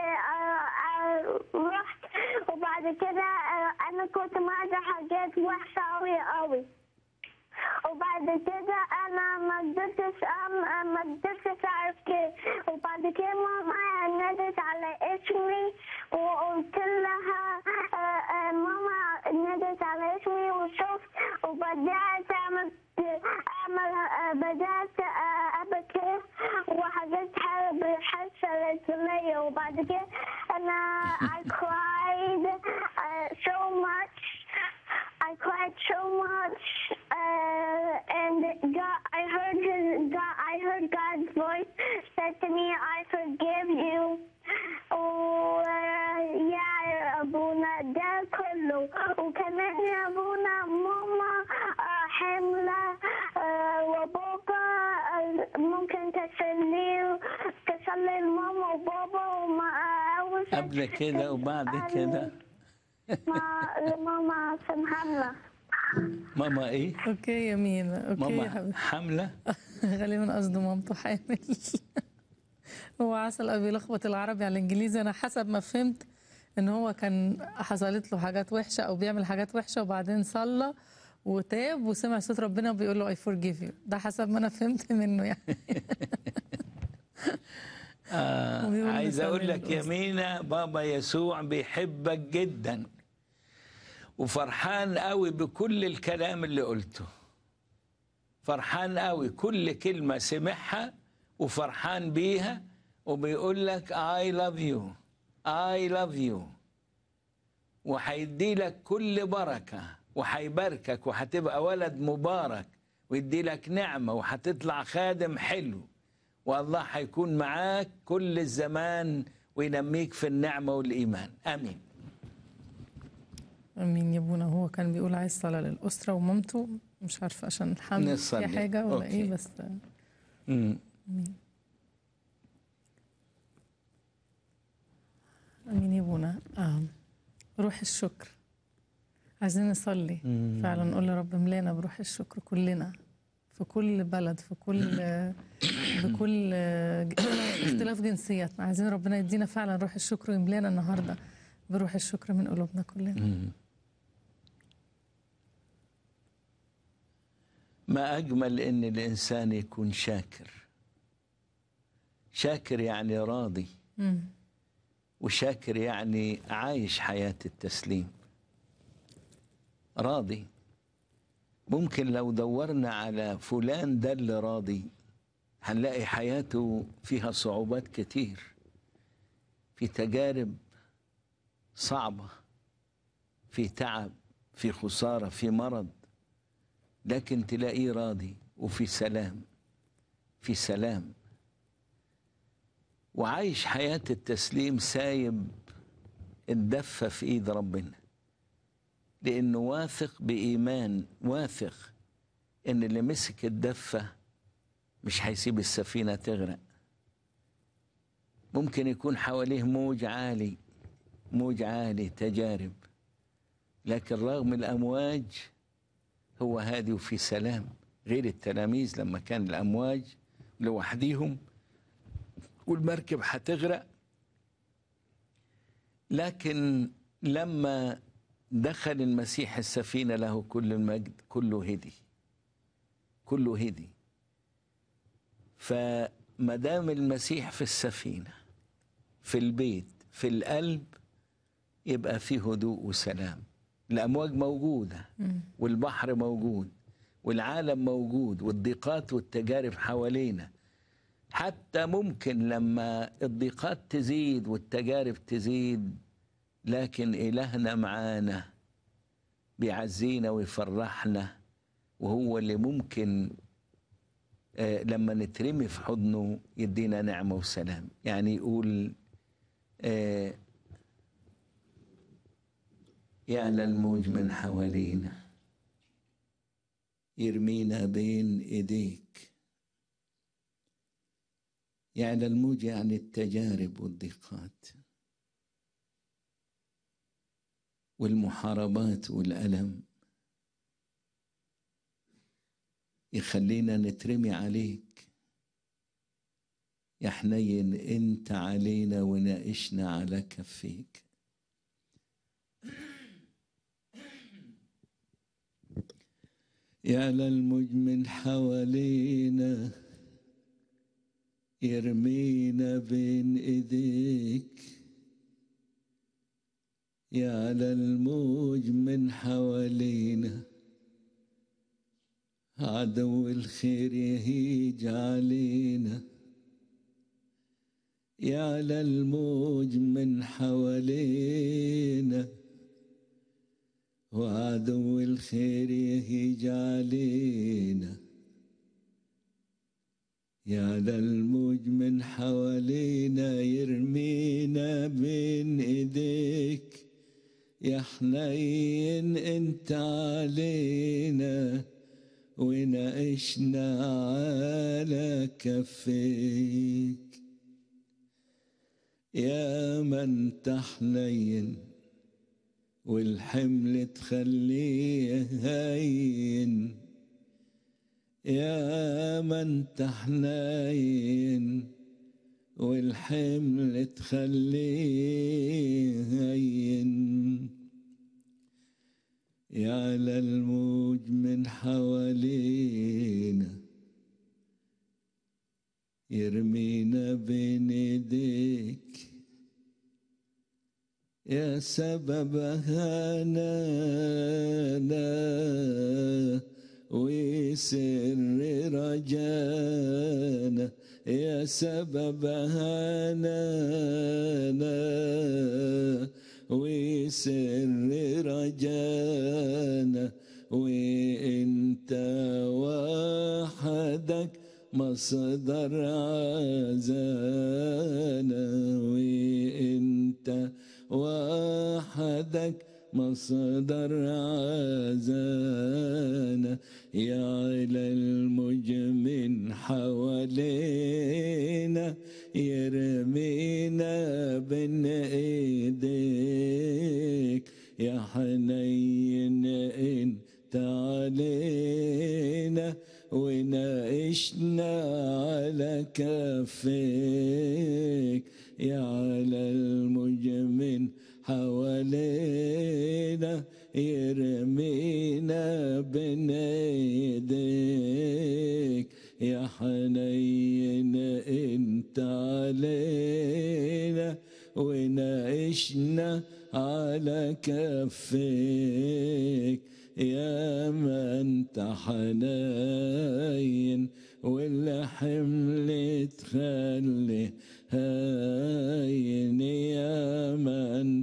رحت وبعد كده انا كنت معايا حاجات وحشه قوي قوي وبعد كده انا ما قدرتش أم- ما قدرتش اعرف كده وبعد كده ماما نادت على اسمي وقلت لها آه، آه، ماما نادت على اسمي وشفت وبدات اعمل اعمل آه، بدات آه، ابكي وحاجات حلوة حصلت ليا وبعد كده انا I cried uh, so much I cried so much, uh, and God, I heard his, God, I heard God's voice said to me, "I forgive you." Oh, uh, yeah, يا أبونا ده كله وكمان يا أبونا ماما uh, حاملة uh, وبابا uh, ممكن تصلي تصلي لماما وبابا وما عاوز قبل كده وبعد كده مع لماما عشان حاملة ماما ايه؟ اوكي يا مينا اوكي يا ماما حبيبي حامله غالبا قصده مامته حامل هو عسل قوي بيلخبط العربي على الانجليزي انا حسب ما فهمت ان هو كان حصلت له حاجات وحشه او بيعمل حاجات وحشه وبعدين صلى وتاب وسمع صوت ربنا بيقول له اي فورجيف يو ده حسب ما انا فهمت منه يعني آه وبيقول عايز نصلي اقول لك يا للأسرة. مينا بابا يسوع بيحبك جدا وفرحان قوي بكل الكلام اللي قلته فرحان قوي كل كلمة سمعها وفرحان بيها وبيقول لك I love you I love you وهيدي لك كل بركة وهيباركك وهتبقى ولد مبارك ويدي لك نعمة وهتطلع خادم حلو والله هيكون معاك كل الزمان وينميك في النعمة والإيمان آمين امين يا ابونا هو كان بيقول عايز صلاه للاسره ومامته مش عارفه عشان الحمل نصلي. في حاجه ولا أوكي. ايه بس مم. امين امين يا ابونا آه. روح الشكر عايزين نصلي مم. فعلا نقول لرب ملانا بروح الشكر كلنا في كل بلد في كل بكل اختلاف جنسياتنا عايزين ربنا يدينا فعلا روح الشكر ويملانا النهارده بروح الشكر من قلوبنا كلنا مم. ما أجمل إن الإنسان يكون شاكر شاكر يعني راضي مم. وشاكر يعني عايش حياة التسليم راضي ممكن لو دورنا على فلان ده اللي راضي هنلاقي حياته فيها صعوبات كتير في تجارب صعبة في تعب في خسارة في مرض لكن تلاقيه راضي وفي سلام في سلام وعايش حياة التسليم سايب الدفة في ايد ربنا لانه واثق بايمان واثق ان اللي مسك الدفة مش هيسيب السفينة تغرق ممكن يكون حواليه موج عالي موج عالي تجارب لكن رغم الامواج هو هادي وفي سلام غير التلاميذ لما كان الأمواج لوحديهم والمركب هتغرق لكن لما دخل المسيح السفينة له كل المجد كله هدي كله هدي فما دام المسيح في السفينة في البيت في القلب يبقى فيه هدوء وسلام الأمواج موجودة والبحر موجود والعالم موجود والضيقات والتجارب حوالينا حتى ممكن لما الضيقات تزيد والتجارب تزيد لكن إلهنا معانا بيعزينا ويفرحنا وهو اللي ممكن آه، لما نترمي في حضنه يدينا نعمة وسلام يعني يقول آه، يعلى الموج من حوالينا يرمينا بين ايديك يعلى الموج يعني التجارب والضيقات والمحاربات والألم يخلينا نترمي عليك يا حنين انت علينا وناقشنا على كفيك يا للموج من حوالينا يرمينا بين ايديك يا للموج من حوالينا عدو الخير يهيج علينا يا للموج من حوالينا وعدو الخير يهيج علينا يا للموج من حوالينا يرمينا بين ايديك يا حنين انت علينا وناقشنا على كفيك يا من تحنين والحمل تخليه هين يا من تحنين والحمل تخليه هين يعلى الموج من حوالينا يرمينا بين ايديك يا سبب هنانا وسر رجانا يا سبب هنانا وسر رجانا وانت وحدك مصدر عزانا وانت وحدك مصدر عزانا يا على الموج من حوالينا يرمينا بين ايديك يا حنين انت علينا وناقشنا على كفيك يا على الموج من حوالينا يرمينا بين ايديك يا حنين انت علينا وناقشنا على كفيك يا من حنين والحمل تخلي هاين يا من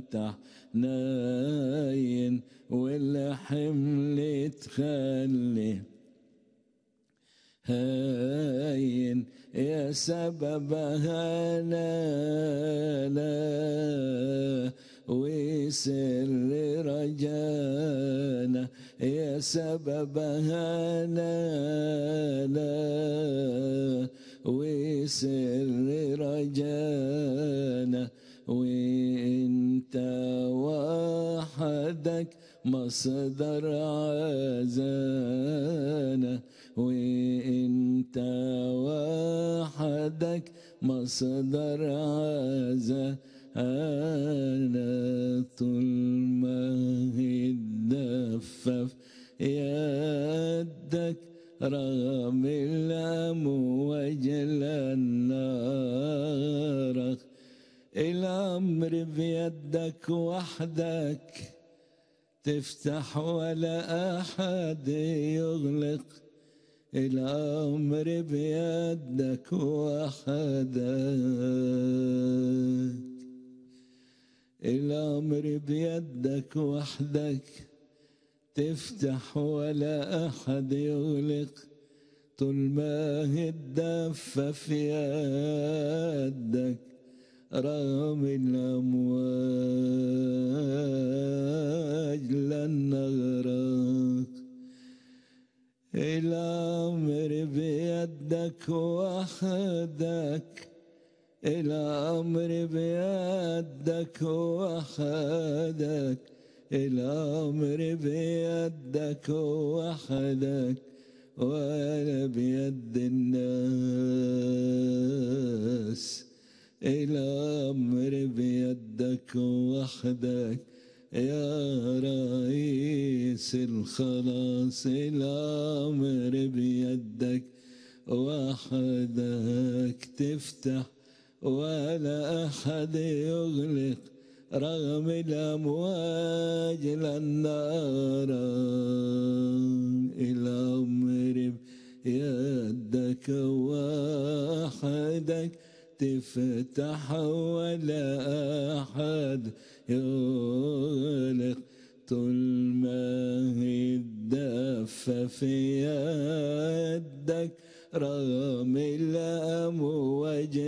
حنين والحمل تخلي هاين يا سبب هنانا وسر رجانا يا سبب هنانا وسر رجانا وانت وحدك مصدر عزانا وانت مصدر عزاء أنا طول ما الدفف يدك رغم الأمواج النار الأمر بيدك وحدك تفتح ولا أحد يغلق الأمر بيدك وحدك الأمر بيدك وحدك تفتح ولا أحد يغلق طول ما هي الدفة في يدك رغم الأمواج لن نغرق الأمر بيدك وحدك الأمر بيدك وحدك الأمر بيدك وحدك ولا بيد الناس الأمر بيدك وحدك يا رئيس الخلاص الأمر بيدك وحدك تفتح ولا أحد يغلق رغم الأمواج للنار الأمر بيدك وحدك تفتح ولا أحد يغلق طول ما هي الدفة في يدك رغم الأمواج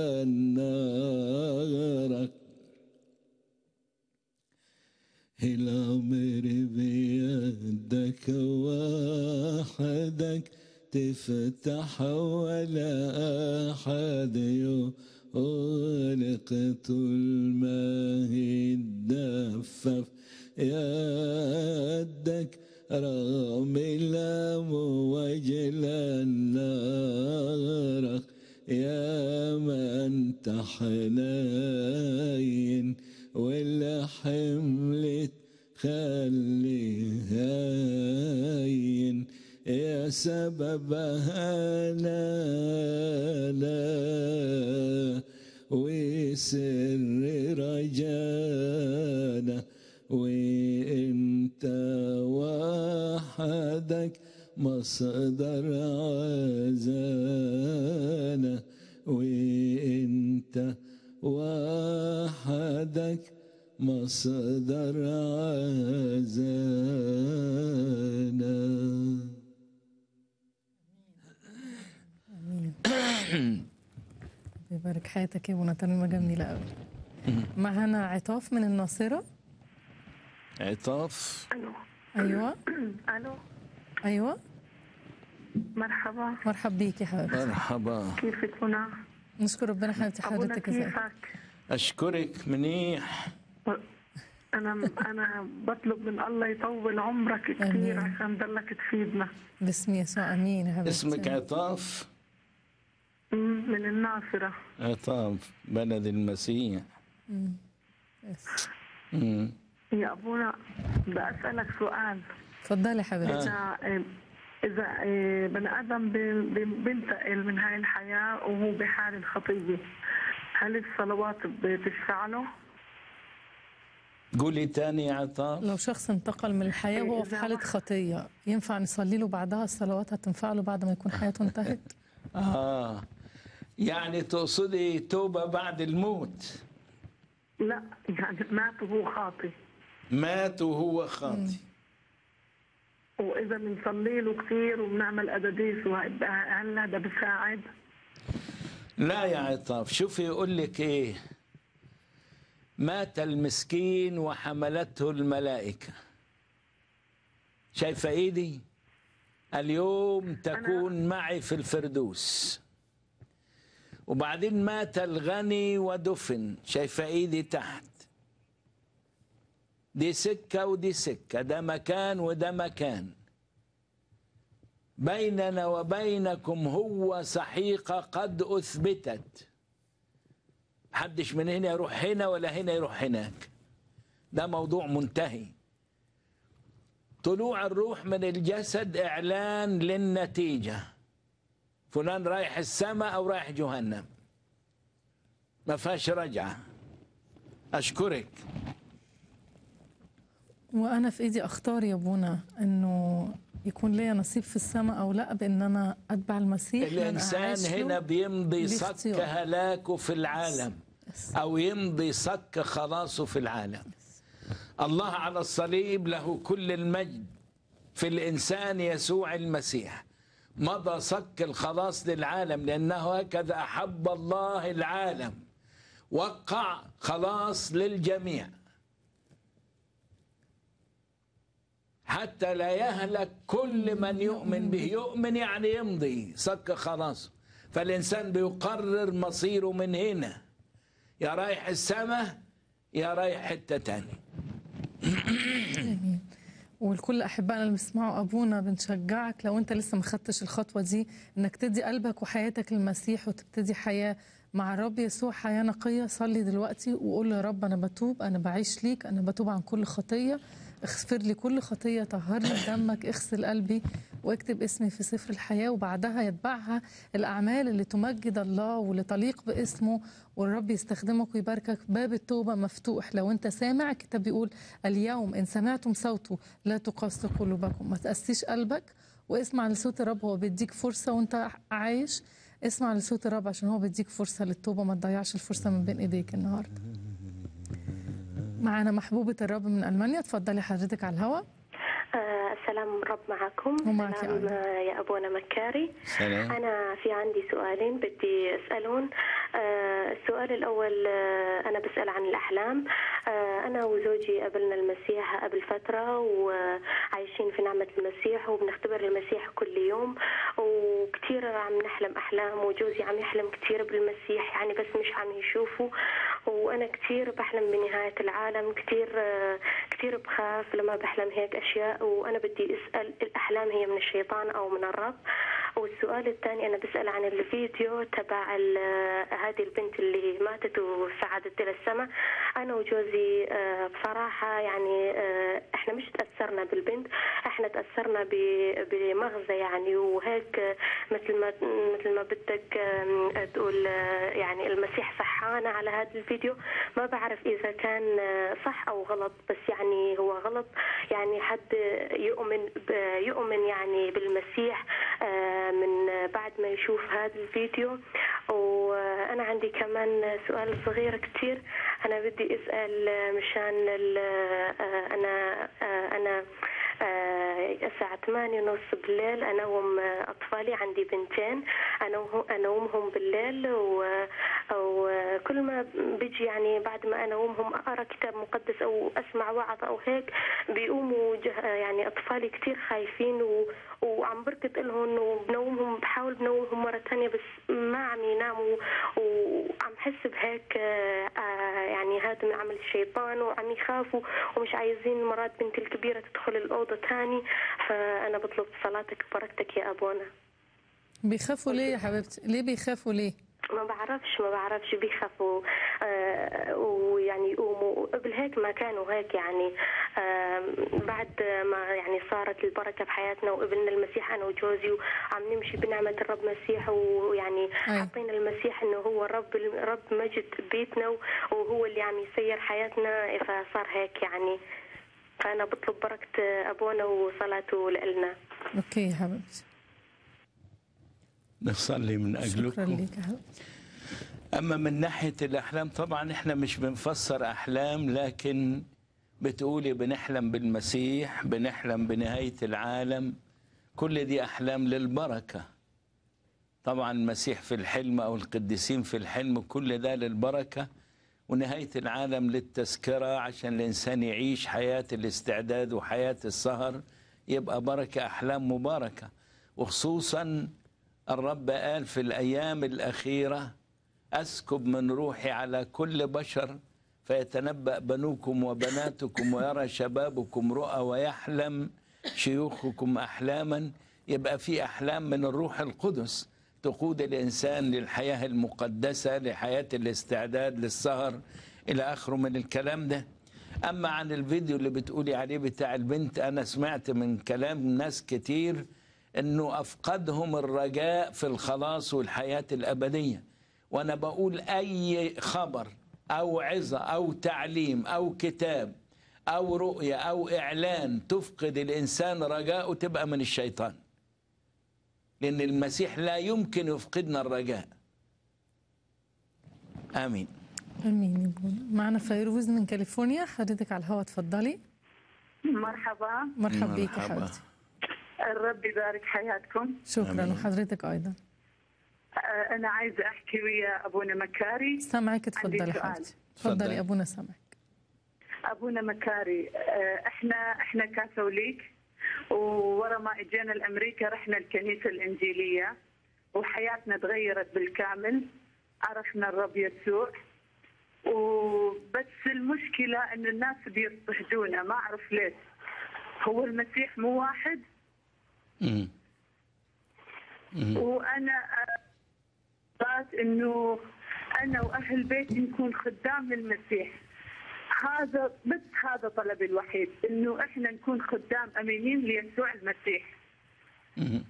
للنار الأمر بيدك وحدك تفتح ولا أحد يغلق طول ما هي الدفة في يدك رغم الأمواج للنار يا من تحنين ولا حملت خلي هاين يا سببها لا لا وسر رجانا وانت وحدك مصدر عزانا وانت وحدك مصدر عزانا يبارك حياتك يا ابونا ترنيمه جميله قوي معانا عطاف من الناصره عطاف ايوه الو ايوه مرحبا مرحب بيك يا حبيبتي مرحبا كيفك منى؟ نشكر ربنا حبيبتي أبونا حضرتك ازيك كيفك؟ أشكرك منيح انا انا بطلب من الله يطول عمرك كثير آمين. عشان ضلك تفيدنا باسم يسوع امين يا حبيبتي اسمك عطاف مم، من الناصره عطاف بلد المسيح مم. يس. مم. يا ابونا بدي اسالك سؤال اتفضلي يا حبيبتي اذا اذا آه، بني ادم ب- ب- بينتقل من هاي الحياه وهو بحال الخطيه هل الصلوات بتشفع له؟ قولي تاني يا عطاف لو شخص انتقل من الحياه وهو في حاله خطيه ينفع نصلي له بعدها الصلوات هتنفع له بعد ما يكون حياته انتهت آه يعني تقصدي توبة بعد الموت لا يعني مات وهو خاطي مات وهو خاطي واذا بنصلي له كثير وبنعمل قداديس وهيبقى هل هذا بيساعد؟ لا يا عطاف شوفي يقول لك ايه مات المسكين وحملته الملائكة شايفة ايدي اليوم تكون معي في الفردوس وبعدين مات الغني ودفن شايفة ايدي تحت دي سكة ودي سكة ده مكان وده مكان بيننا وبينكم هو سحيقة قد أثبتت محدش من هنا يروح هنا ولا هنا يروح هناك ده موضوع منتهي طلوع الروح من الجسد اعلان للنتيجه فلان رايح السماء او رايح جهنم ما فيهاش رجعه اشكرك وانا في ايدي اختار يا ابونا انه يكون ليا نصيب في السماء او لا بان انا اتبع المسيح لأن الانسان أعيش له هنا بيمضي صك باختيار. هلاكه في العالم او يمضي صك خلاصه في العالم الله على الصليب له كل المجد في الانسان يسوع المسيح مضى صك الخلاص للعالم لانه هكذا احب الله العالم وقع خلاص للجميع حتى لا يهلك كل من يؤمن به يؤمن يعني يمضي صك خلاص فالإنسان بيقرر مصيره من هنا يا رايح السماء يا رايح حتة تاني آمين. والكل احبائنا اللي بيسمعوا ابونا بنشجعك لو انت لسه ما خدتش الخطوه دي انك تدي قلبك وحياتك للمسيح وتبتدي حياه مع الرب يسوع حياه نقيه صلي دلوقتي وقول له يا رب انا بتوب انا بعيش ليك انا بتوب عن كل خطيه اغفر لي كل خطيه طهرني بدمك اغسل قلبي واكتب اسمي في سفر الحياه وبعدها يتبعها الاعمال اللي تمجد الله واللي تليق باسمه والرب يستخدمك ويباركك باب التوبه مفتوح لو انت سامع الكتاب بيقول اليوم ان سمعتم صوته لا تقاسوا قلوبكم ما تقسيش قلبك واسمع لصوت الرب هو بيديك فرصه وانت عايش اسمع لصوت الرب عشان هو بيديك فرصه للتوبه ما تضيعش الفرصه من بين ايديك النهارده معانا محبوبه الرب من المانيا اتفضلي حضرتك على الهواء آه، السلام رب معكم ومعك سلام يا آه، يا أبونا مكاري سلام. أنا في عندي سؤالين بدي أسألهم آه، السؤال الأول آه، أنا بسأل عن الأحلام آه، أنا وزوجي قبلنا المسيح قبل فترة وعايشين في نعمة المسيح وبنختبر المسيح كل يوم وكتير عم نحلم أحلام وجوزي عم يحلم كتير بالمسيح يعني بس مش عم يشوفه وأنا كتير بحلم بنهاية العالم كتير آه، كتير بخاف لما بحلم هيك أشياء وأنا بدي أسأل الأحلام هي من الشيطان أو من الرب والسؤال الثاني أنا بسأل عن الفيديو تبع ال- هذه البنت اللي ماتت وصعدت إلى السماء أنا وجوزي آه، بصراحة يعني آه، إحنا مش تأثرنا بالبنت إحنا تأثرنا ب- بمغزى يعني وهيك آه، مثل ما مثل ما بدك آم، تقول آه، يعني المسيح صحانا على هذا الفيديو ما بعرف إذا كان آه، صح أو غلط بس يعني هو غلط يعني حد يؤمن ب- يؤمن يعني بالمسيح آه، من بعد ما يشوف هذا الفيديو وأنا عندي كمان سؤال صغير كتير أنا بدي أسأل مشان ال- آه، أنا آه، أنا آه، الساعة 8 ونص بالليل أنوم آه، أطفالي عندي بنتين أنوم- أنومهم بالليل و- وكل ما بيجي يعني بعد ما أنومهم أقرأ كتاب مقدس أو أسمع وعظ أو هيك بيقوموا جه- يعني أطفالي كتير خايفين و وعم بركض لهم وبنومهم بحاول بنومهم مرة تانية بس ما عم يناموا وعم حس بهيك آه، آه، يعني هذا من عمل الشيطان وعم يخافوا ومش عايزين مرات بنتي الكبيرة تدخل الأوضة تاني فأنا بطلب صلاتك وبركتك يا أبونا بيخافوا ليه يا حبيبتي ليه بيخافوا ليه ما بعرفش ما بعرفش بيخافوا آه ويعني يقوموا قبل هيك ما كانوا هيك يعني آه بعد ما يعني صارت البركة بحياتنا وقبلنا المسيح أنا وجوزي وعم نمشي بنعمة الرب مسيح ويعني أي. حطينا المسيح إنه هو الرب الرب مجد بيتنا وهو اللي عم يسير حياتنا فصار هيك يعني فأنا بطلب بركة أبونا وصلاته لإلنا اوكي يا حبيبتي نصلي من شكرا أجلكم ليك يا حبيبتي أما من ناحية الأحلام طبعا إحنا مش بنفسر أحلام لكن بتقولي بنحلم بالمسيح بنحلم بنهاية العالم كل دي أحلام للبركة طبعا المسيح في الحلم أو القديسين في الحلم كل ده للبركة ونهاية العالم للتذكرة عشان الإنسان يعيش حياة الاستعداد وحياة السهر يبقى بركة أحلام مباركة وخصوصا الرب قال في الأيام الأخيرة أسكب من روحي على كل بشر فيتنبأ بنوكم وبناتكم ويرى شبابكم رؤى ويحلم شيوخكم أحلاما يبقى في أحلام من الروح القدس تقود الإنسان للحياة المقدسة لحياة الاستعداد للسهر إلى آخره من الكلام ده أما عن الفيديو اللي بتقولي عليه بتاع البنت أنا سمعت من كلام ناس كتير أنه أفقدهم الرجاء في الخلاص والحياة الأبدية وأنا بقول أي خبر أو عظة أو تعليم أو كتاب أو رؤية أو إعلان تفقد الإنسان رجاءه تبقى من الشيطان لأن المسيح لا يمكن يفقدنا الرجاء آمين امين يا ابونا معنا فيروز من كاليفورنيا حضرتك على الهواء اتفضلي مرحبا مرحبا بيك يا مرحبا. حبيبتي الرب يبارك حياتكم شكرا آمين. وحضرتك ايضا آه، أنا عايزة أحكي ويا أبونا مكاري سامعك اتفضلي عندي سؤال. حبيبتي اتفضلي ابونا سامعك أبونا مكاري آه، إحنا إحنا كاثوليك وورا ما إجينا لأمريكا رحنا الكنيسة الإنجيلية وحياتنا تغيرت بالكامل عرفنا الرب يسوع وبس المشكلة إن الناس بيضطهدونا ما أعرف ليش هو المسيح مو واحد مم. مم. وانا قالت انه انا واهل بيتي نكون خدام للمسيح هذا بس هذا طلبي الوحيد انه احنا نكون خدام امينين ليسوع المسيح مم.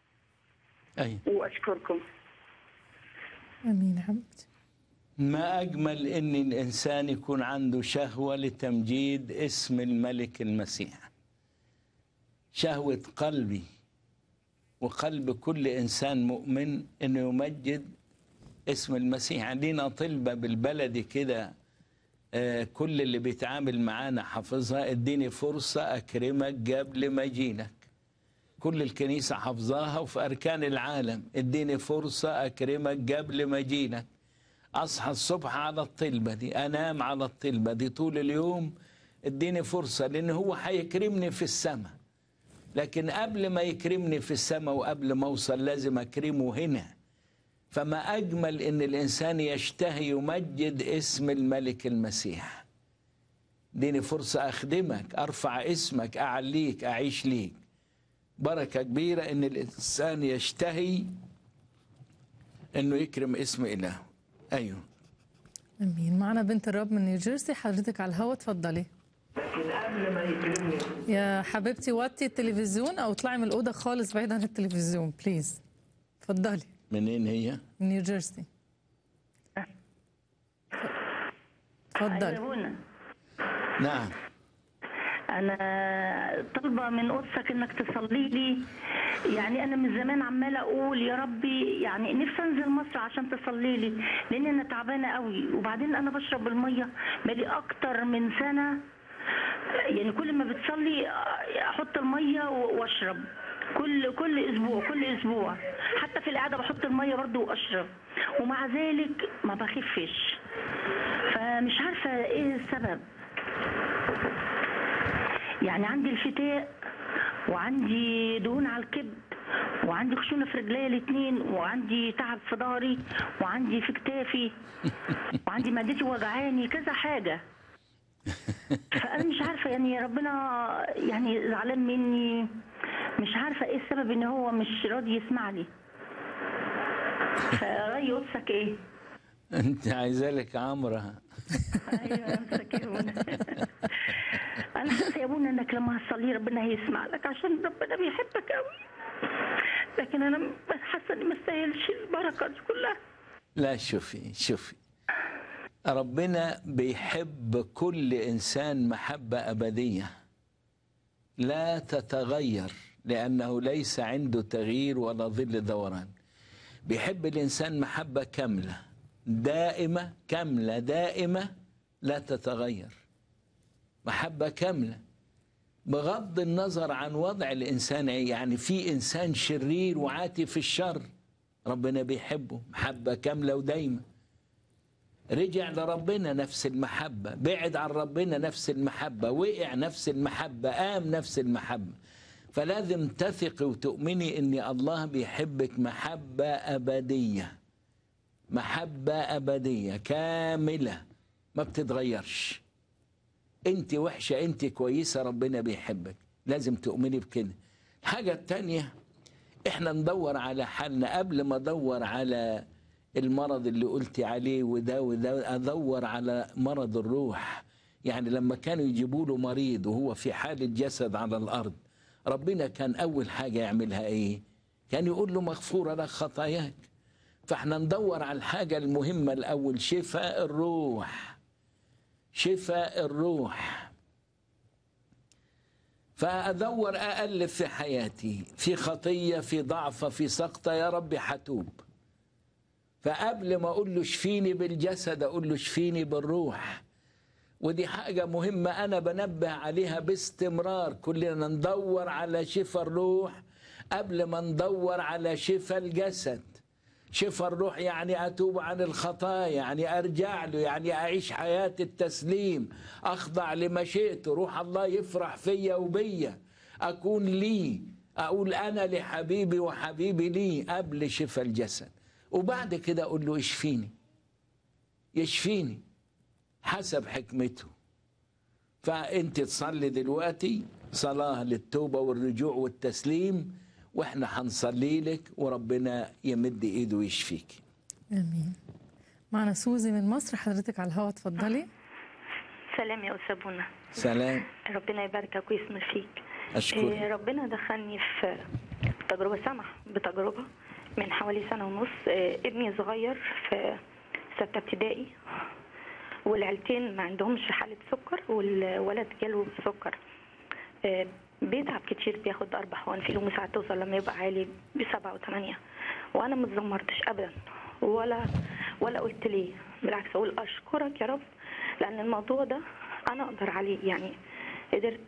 أي واشكركم امين يا حبيبتي ما أجمل إن الإنسان يكون عنده شهوة لتمجيد اسم الملك المسيح شهوة قلبي وقلب كل إنسان مؤمن إنه يمجد اسم المسيح عندنا طلبة بالبلدي كده آه، كل اللي بيتعامل معانا حافظها اديني فرصة أكرمك قبل ما أجيلك كل الكنيسة حافظاها وفي أركان العالم اديني فرصة أكرمك قبل ما أجيلك أصحى الصبح على الطلبة دي أنام على الطلبة دي طول اليوم اديني فرصة لأن هو هيكرمني في السماء لكن قبل ما يكرمني في السماء وقبل ما أوصل لازم أكرمه هنا فما أجمل إن الإنسان يشتهي يمجد اسم الملك المسيح اديني فرصة أخدمك أرفع اسمك أعليك أعيش ليك بركة كبيرة إن الإنسان يشتهي إنه يكرم اسم إله أيوه امين معنا بنت الرب من نيوجيرسي حضرتك على الهواء اتفضلي يا حبيبتي وطي التلفزيون او اطلعي من الاوضه خالص بعيد عن التلفزيون بليز اتفضلي منين هي؟ من نيوجيرسي اتفضلي أيوة نعم انا طالبه من قدسك انك تصلي لي يعني انا من زمان عماله اقول يا ربي يعني نفسي انزل مصر عشان تصلي لي لان انا تعبانه قوي وبعدين انا بشرب الميه بقالي اكتر من سنه يعني كل ما بتصلي احط الميه واشرب كل كل اسبوع كل اسبوع حتى في القعده بحط الميه برضو واشرب ومع ذلك ما بخفش فمش عارفه ايه السبب يعني عندي الفتاء وعندي دهون على الكبد وعندي خشونه في رجليا الاثنين وعندي تعب في ظهري وعندي في كتافي وعندي معدتي وجعاني كذا حاجه فانا مش عارفه يعني ربنا يعني زعلان مني مش عارفه ايه السبب ان هو مش راضي يسمع لي فرأي قدسك ايه؟ أنت عايزة لك عمرة ايوه امسك يا ابونا انا حاسه يا ابونا انك لما هتصلي ربنا هيسمع لك عشان ربنا بيحبك قوي لكن انا حاسه اني ما استاهلش البركه دي كلها لا شوفي شوفي ربنا بيحب كل إنسان محبة أبدية لا تتغير لأنه ليس عنده تغيير ولا ظل دوران بيحب الإنسان محبة كاملة دائمة كاملة دائمة لا تتغير محبة كاملة بغض النظر عن وضع الإنسان يعني في إنسان شرير وعاتي في الشر ربنا بيحبه محبة كاملة ودايمة رجع لربنا نفس المحبة بعد عن ربنا نفس المحبة وقع نفس المحبة قام نفس المحبة فلازم تثقي وتؤمني ان الله بيحبك محبة أبدية محبة أبدية كاملة ما بتتغيرش انت وحشة انت كويسة ربنا بيحبك لازم تؤمني بكده الحاجة التانية احنا ندور على حالنا قبل ما ادور على المرض اللي قلتي عليه وده وده ادور على مرض الروح يعني لما كانوا يجيبوا له مريض وهو في حالة جسد على الارض ربنا كان اول حاجة يعملها ايه كان يقول له مغفورة لك خطاياك فاحنا ندور على الحاجة المهمة الاول شفاء الروح شفاء الروح فأدور أألف في حياتي في خطية في ضعفة في سقطة يا ربي حتوب فقبل ما أقول له شفيني بالجسد أقول له شفيني بالروح ودي حاجة مهمة أنا بنبه عليها باستمرار كلنا ندور على شفاء الروح قبل ما ندور على شفاء الجسد شفاء الروح يعني أتوب عن الخطايا يعني أرجع له يعني أعيش حياة التسليم أخضع لمشيئته روح الله يفرح فيا وبيا أكون لي أقول أنا لحبيبي وحبيبي لي قبل شفاء الجسد وبعد كده أقول له اشفيني يشفيني حسب حكمته فأنت تصلي دلوقتي صلاة للتوبة والرجوع والتسليم واحنا هنصلي لك وربنا يمد ايده ويشفيك امين معنا سوزي من مصر حضرتك على الهواء اتفضلي سلام يا أستاذ بونا سلام ربنا يباركك ويسمر فيك أشكرك. إيه، ربنا دخلني في تجربة سمح بتجربة من حوالي سنة ونص إيه، ابني صغير في ستة ابتدائي والعيلتين ما عندهمش حالة سكر والولد جاله سكر إيه، بيتعب كتير بياخد أربع حقن في اليوم ساعات توصل لما يبقى عالي بسبعة وثمانية وأنا ما اتذمرتش أبدا ولا ولا قلت ليه بالعكس أقول أشكرك يا رب لأن الموضوع ده أنا أقدر عليه يعني قدرت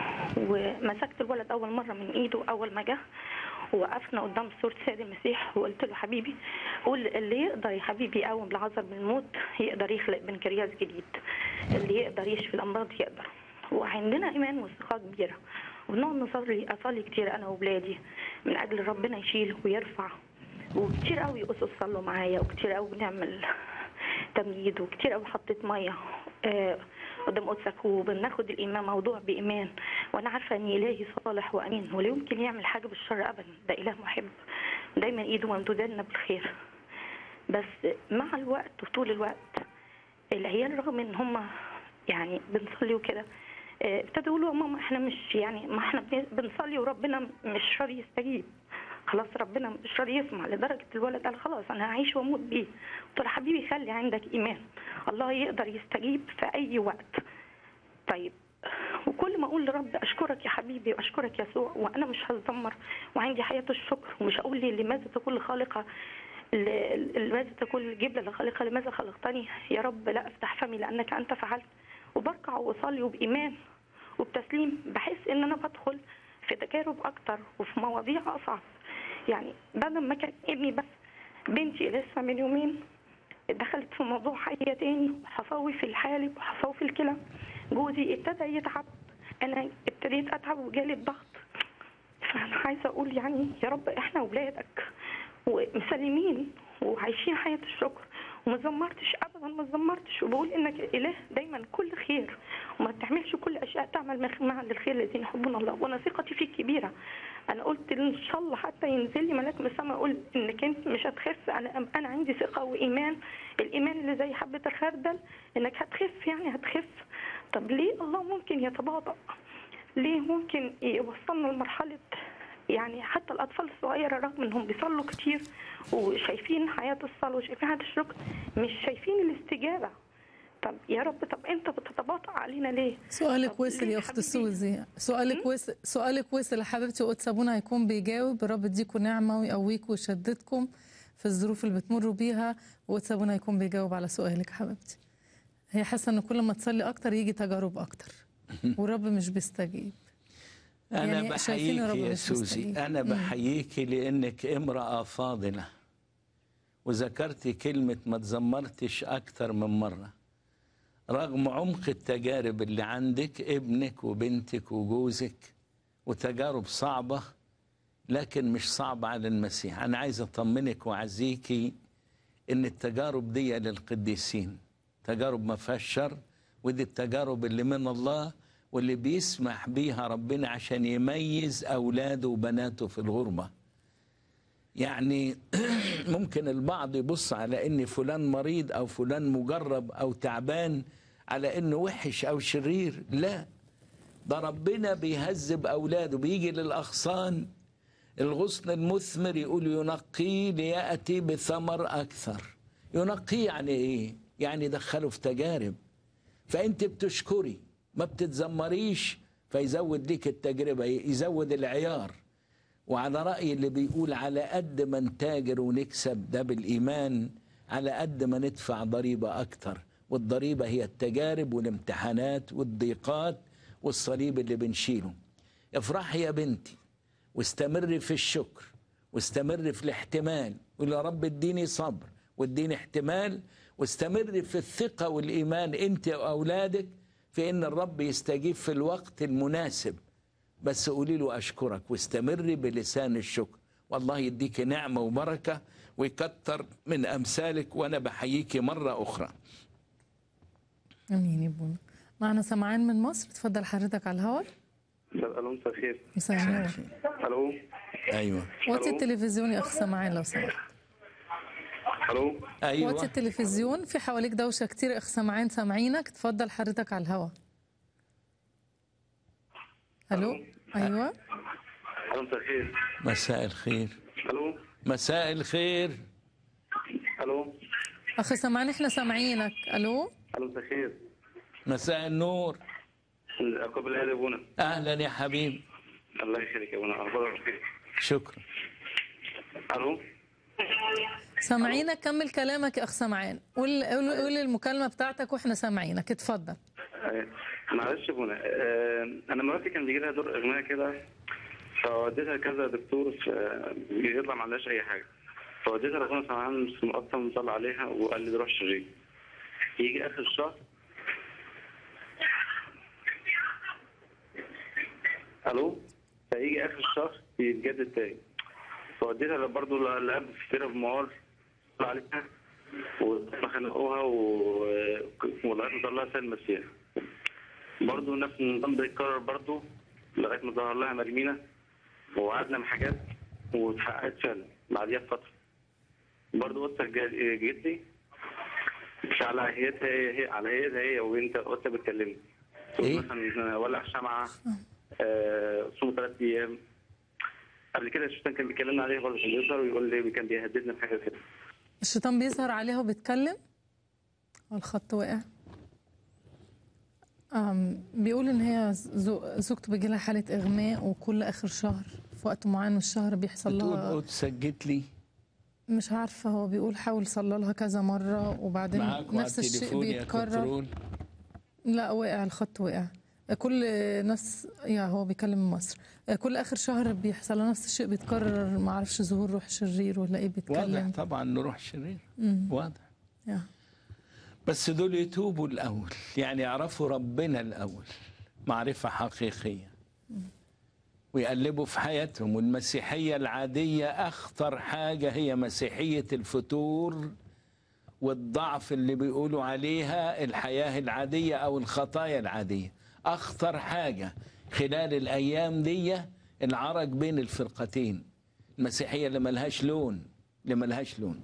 ومسكت الولد أول مرة من إيده أول ما جه ووقفنا قدام صورة سيد المسيح وقلت له حبيبي قول اللي يقدر يا حبيبي يقوم العذر من الموت يقدر يخلق بنكرياس جديد اللي يقدر يشفي الأمراض يقدر وعندنا إيمان وثقة كبيرة وبنقعد نصلي أصلي كتير أنا وولادي من أجل ربنا يشيل ويرفع وكتير قوي أسس صلوا معايا وكتير قوي بنعمل تمجيد وكتير قوي حطيت مية آه، قدام قدسك وبناخد الإيمان موضوع بإيمان وأنا عارفة إن إلهي صالح وأمين ولا يمكن يعمل حاجة بالشر أبدا ده إله محب دايما إيده ممدودة لنا بالخير بس مع الوقت وطول الوقت العيال رغم إن هم يعني بنصلي وكده آه، ابتدوا يقولوا يا ماما احنا مش يعني ما احنا بن- بنصلي وربنا مش راضي يستجيب خلاص ربنا مش راضي يسمع لدرجه الولد قال خلاص انا هعيش واموت بيه قلت له حبيبي خلي عندك ايمان الله يقدر يستجيب في اي وقت طيب وكل ما اقول لرب اشكرك يا حبيبي واشكرك يا يسوع وانا مش هتذمر وعندي حياه الشكر ومش هقول لي لماذا تكون خالقه ل- لماذا تكون جبلة لخالقة لماذا خلقتني يا رب لا افتح فمي لأنك أنت فعلت وبركع وأصلي وبإيمان وبتسليم بحس إن أنا بدخل في تجارب أكتر وفي مواضيع أصعب يعني بدل ما كان ابني بس بنتي لسه من يومين دخلت في موضوع حية تاني وحصوي في الحالب وحصوي في الكلى جوزي ابتدى يتعب أنا ابتديت أتعب وجالي الضغط فأنا عايزة أقول يعني يا رب إحنا أولادك ومسلمين وعايشين حياة الشكر وما زمرتش ابدا ما زمرتش وبقول انك اله دايما كل خير وما تعملش كل اشياء تعمل مخ- معا للخير الذين يحبون الله وانا ثقتي فيك كبيره انا قلت ان شاء الله حتى ينزل لي ملاك من السماء يقول انك انت مش هتخف انا انا عندي ثقه وايمان الايمان اللي زي حبه الخردل انك هتخف يعني هتخف طب ليه الله ممكن يتباطأ ليه ممكن يوصلنا لمرحله يعني حتى الاطفال الصغيره رغم انهم بيصلوا كتير وشايفين حياه الصلاه وشايفين حياه الشكر مش شايفين الاستجابه طب يا رب طب انت بتتباطأ علينا ليه؟ سؤالك طب وصل ليه يا اخت حبيبي؟ سوزي سؤالك وصل سؤالك وصل يا حبيبتي وقت ابونا هيكون بيجاوب رب يديكم نعمه ويقويكم ويشددكم في الظروف اللي بتمروا بيها وقت ابونا هيكون بيجاوب على سؤالك يا حبيبتي هي حاسه ان كل ما تصلي اكتر يجي تجارب اكتر والرب مش بيستجيب أنا يعني شايفين بحييك الرب يا مش سوزي مستجيب. أنا مم. بحييك لأنك امرأة فاضلة وذكرتي كلمة ما تزمرتش أكتر من مرة رغم عمق التجارب اللي عندك ابنك وبنتك وجوزك وتجارب صعبة لكن مش صعبة على المسيح أنا عايز أطمنك وأعزيكي إن التجارب دي للقديسين تجارب ما فيهاش شر ودي التجارب اللي من الله واللي بيسمح بيها ربنا عشان يميز أولاده وبناته في الغربة يعني ممكن البعض يبص على ان فلان مريض او فلان مجرب او تعبان على انه وحش او شرير لا ده ربنا بيهذب اولاده بيجي للاغصان الغصن المثمر يقول ينقيه لياتي بثمر اكثر ينقيه يعني ايه يعني دخله في تجارب فانت بتشكري ما بتتذمريش فيزود ليك التجربه يزود العيار وعلى رأي اللي بيقول على قد ما نتاجر ونكسب ده بالإيمان على قد ما ندفع ضريبة أكتر والضريبة هي التجارب والامتحانات والضيقات والصليب اللي بنشيله افرحي يا بنتي واستمري في الشكر واستمري في الاحتمال قول يا رب اديني صبر واديني احتمال واستمري في الثقة والإيمان أنت وأولادك في أن الرب يستجيب في الوقت المناسب بس قولي له أشكرك واستمري بلسان الشكر والله يديك نعمة وبركة ويكتر من أمثالك وأنا بحييك مرة أخرى امين يا ابونا معنا سمعان من مصر تفضل حضرتك على الهواء الو مساء الخير مساء النور الو ايوه وطي التلفزيون يا اخ سمعان لو سمحت الو وطي التلفزيون في حواليك دوشه كتير يا اخ سمعان سامعينك تفضل حضرتك على الهواء الو ايوه الو مساء الخير مساء الخير الو مساء الخير الو اخ سمعان احنا سامعينك الو الو مساء الخير مساء النور قبل هذا ابونا اهلا يا حبيبي الله يخليك يا ابونا اخبارك خير شكرا الو سامعينك كمل كلامك يا اخ سمعان قول قول قول المكالمه بتاعتك واحنا سامعينك اتفضل آه، معلش يا ابونا آه، انا مراتي كان بيجي لها دور اغماء كده فوديتها كذا دكتور ف- بيطلع ما عندهاش اي حاجه فوديتها ربنا سبحانه مقطم مطلع عليها وقال لي روح شريك يجي اخر الشهر الو فيجي اخر الشهر يتجدد تاني فوديتها برضه لقلب في تيرا بموال طلع عليها وخنقوها و- ولغايه ما طلعها سيد المسيح برضه نفس النظام ده يتكرر برضه لغايه ما ظهر لها مرمينا وقعدنا مع حاجات واتحققت فعلا بعديها بفتره برضه قلت جيت لي مش على هيئتها هي هي- على هيئتها هي وانت قلت بتكلمني إيه؟ مثلا ولع شمعه آه، صوم ثلاث ايام قبل كده الشيطان كان بيكلمنا عليه برضه كان بيظهر ويقول لي كان بيهددنا بحاجه كده الشيطان بيظهر عليها وبيتكلم الخط وقع أم بيقول ان هي زو- زوجته بيجي لها حاله اغماء وكل اخر شهر في وقت معين من الشهر بيحصل تقول لها قلت سجلت لي مش عارفه هو بيقول حاول صلى لها كذا مره وبعدين معاك وعلى نفس الشيء التليفون يا بيتكرر كنترول لا وقع الخط وقع كل نفس يا هو بيكلم من مصر كل اخر شهر بيحصل له نفس الشيء بيتكرر ما اعرفش ظهور روح شرير ولا ايه واضح بيتكلم طبعا انه روح شرير مم. واضح يا. بس دول يتوبوا الأول يعني يعرفوا ربنا الأول معرفة حقيقية ويقلبوا في حياتهم والمسيحية العادية أخطر حاجة هي مسيحية الفتور والضعف اللي بيقولوا عليها الحياة العادية أو الخطايا العادية أخطر حاجة خلال الأيام دي العرج بين الفرقتين المسيحية اللي ملهاش لون اللي ملهاش لون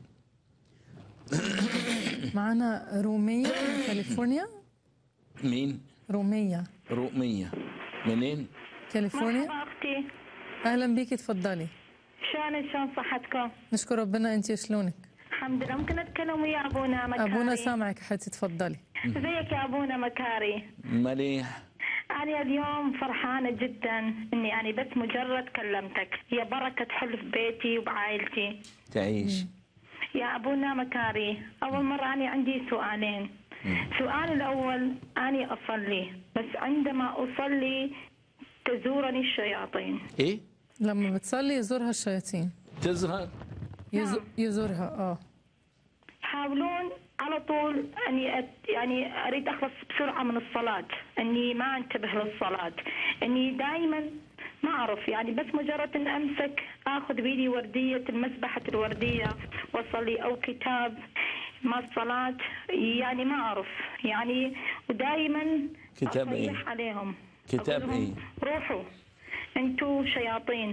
معانا رومية من كاليفورنيا مين؟ رومية رومية منين؟ كاليفورنيا مرحبا اختي اهلا بيكي اتفضلي شلونك شلون صحتكم؟ نشكر ربنا انت شلونك الحمد لله ممكن اتكلم ويا ابونا مكاري ابونا سامعك يا حبيبتي اتفضلي ازيك يا ابونا مكاري؟ مليح أنا اليوم فرحانة جدا إني أنا بس مجرد كلمتك هي بركة تحل في بيتي وبعائلتي تعيش يا أبونا مكاري أول مرة أنا عندي سؤالين السؤال الأول أنا أصلي بس عندما أصلي تزورني الشياطين ايه؟ لما بتصلي يزورها الشياطين تظهر يزو... يزورها اه يحاولون على طول اني أت... يعني اريد اخلص بسرعه من الصلاه اني ما انتبه للصلاه اني دائما ما اعرف يعني بس مجرد ان امسك اخذ بيدي ورديه المسبحه الورديه واصلي او كتاب مع الصلاه يعني ما اعرف يعني ودائما كتاب ايه؟ اصيح عليهم كتاب أقول لهم ايه؟ روحوا انتوا شياطين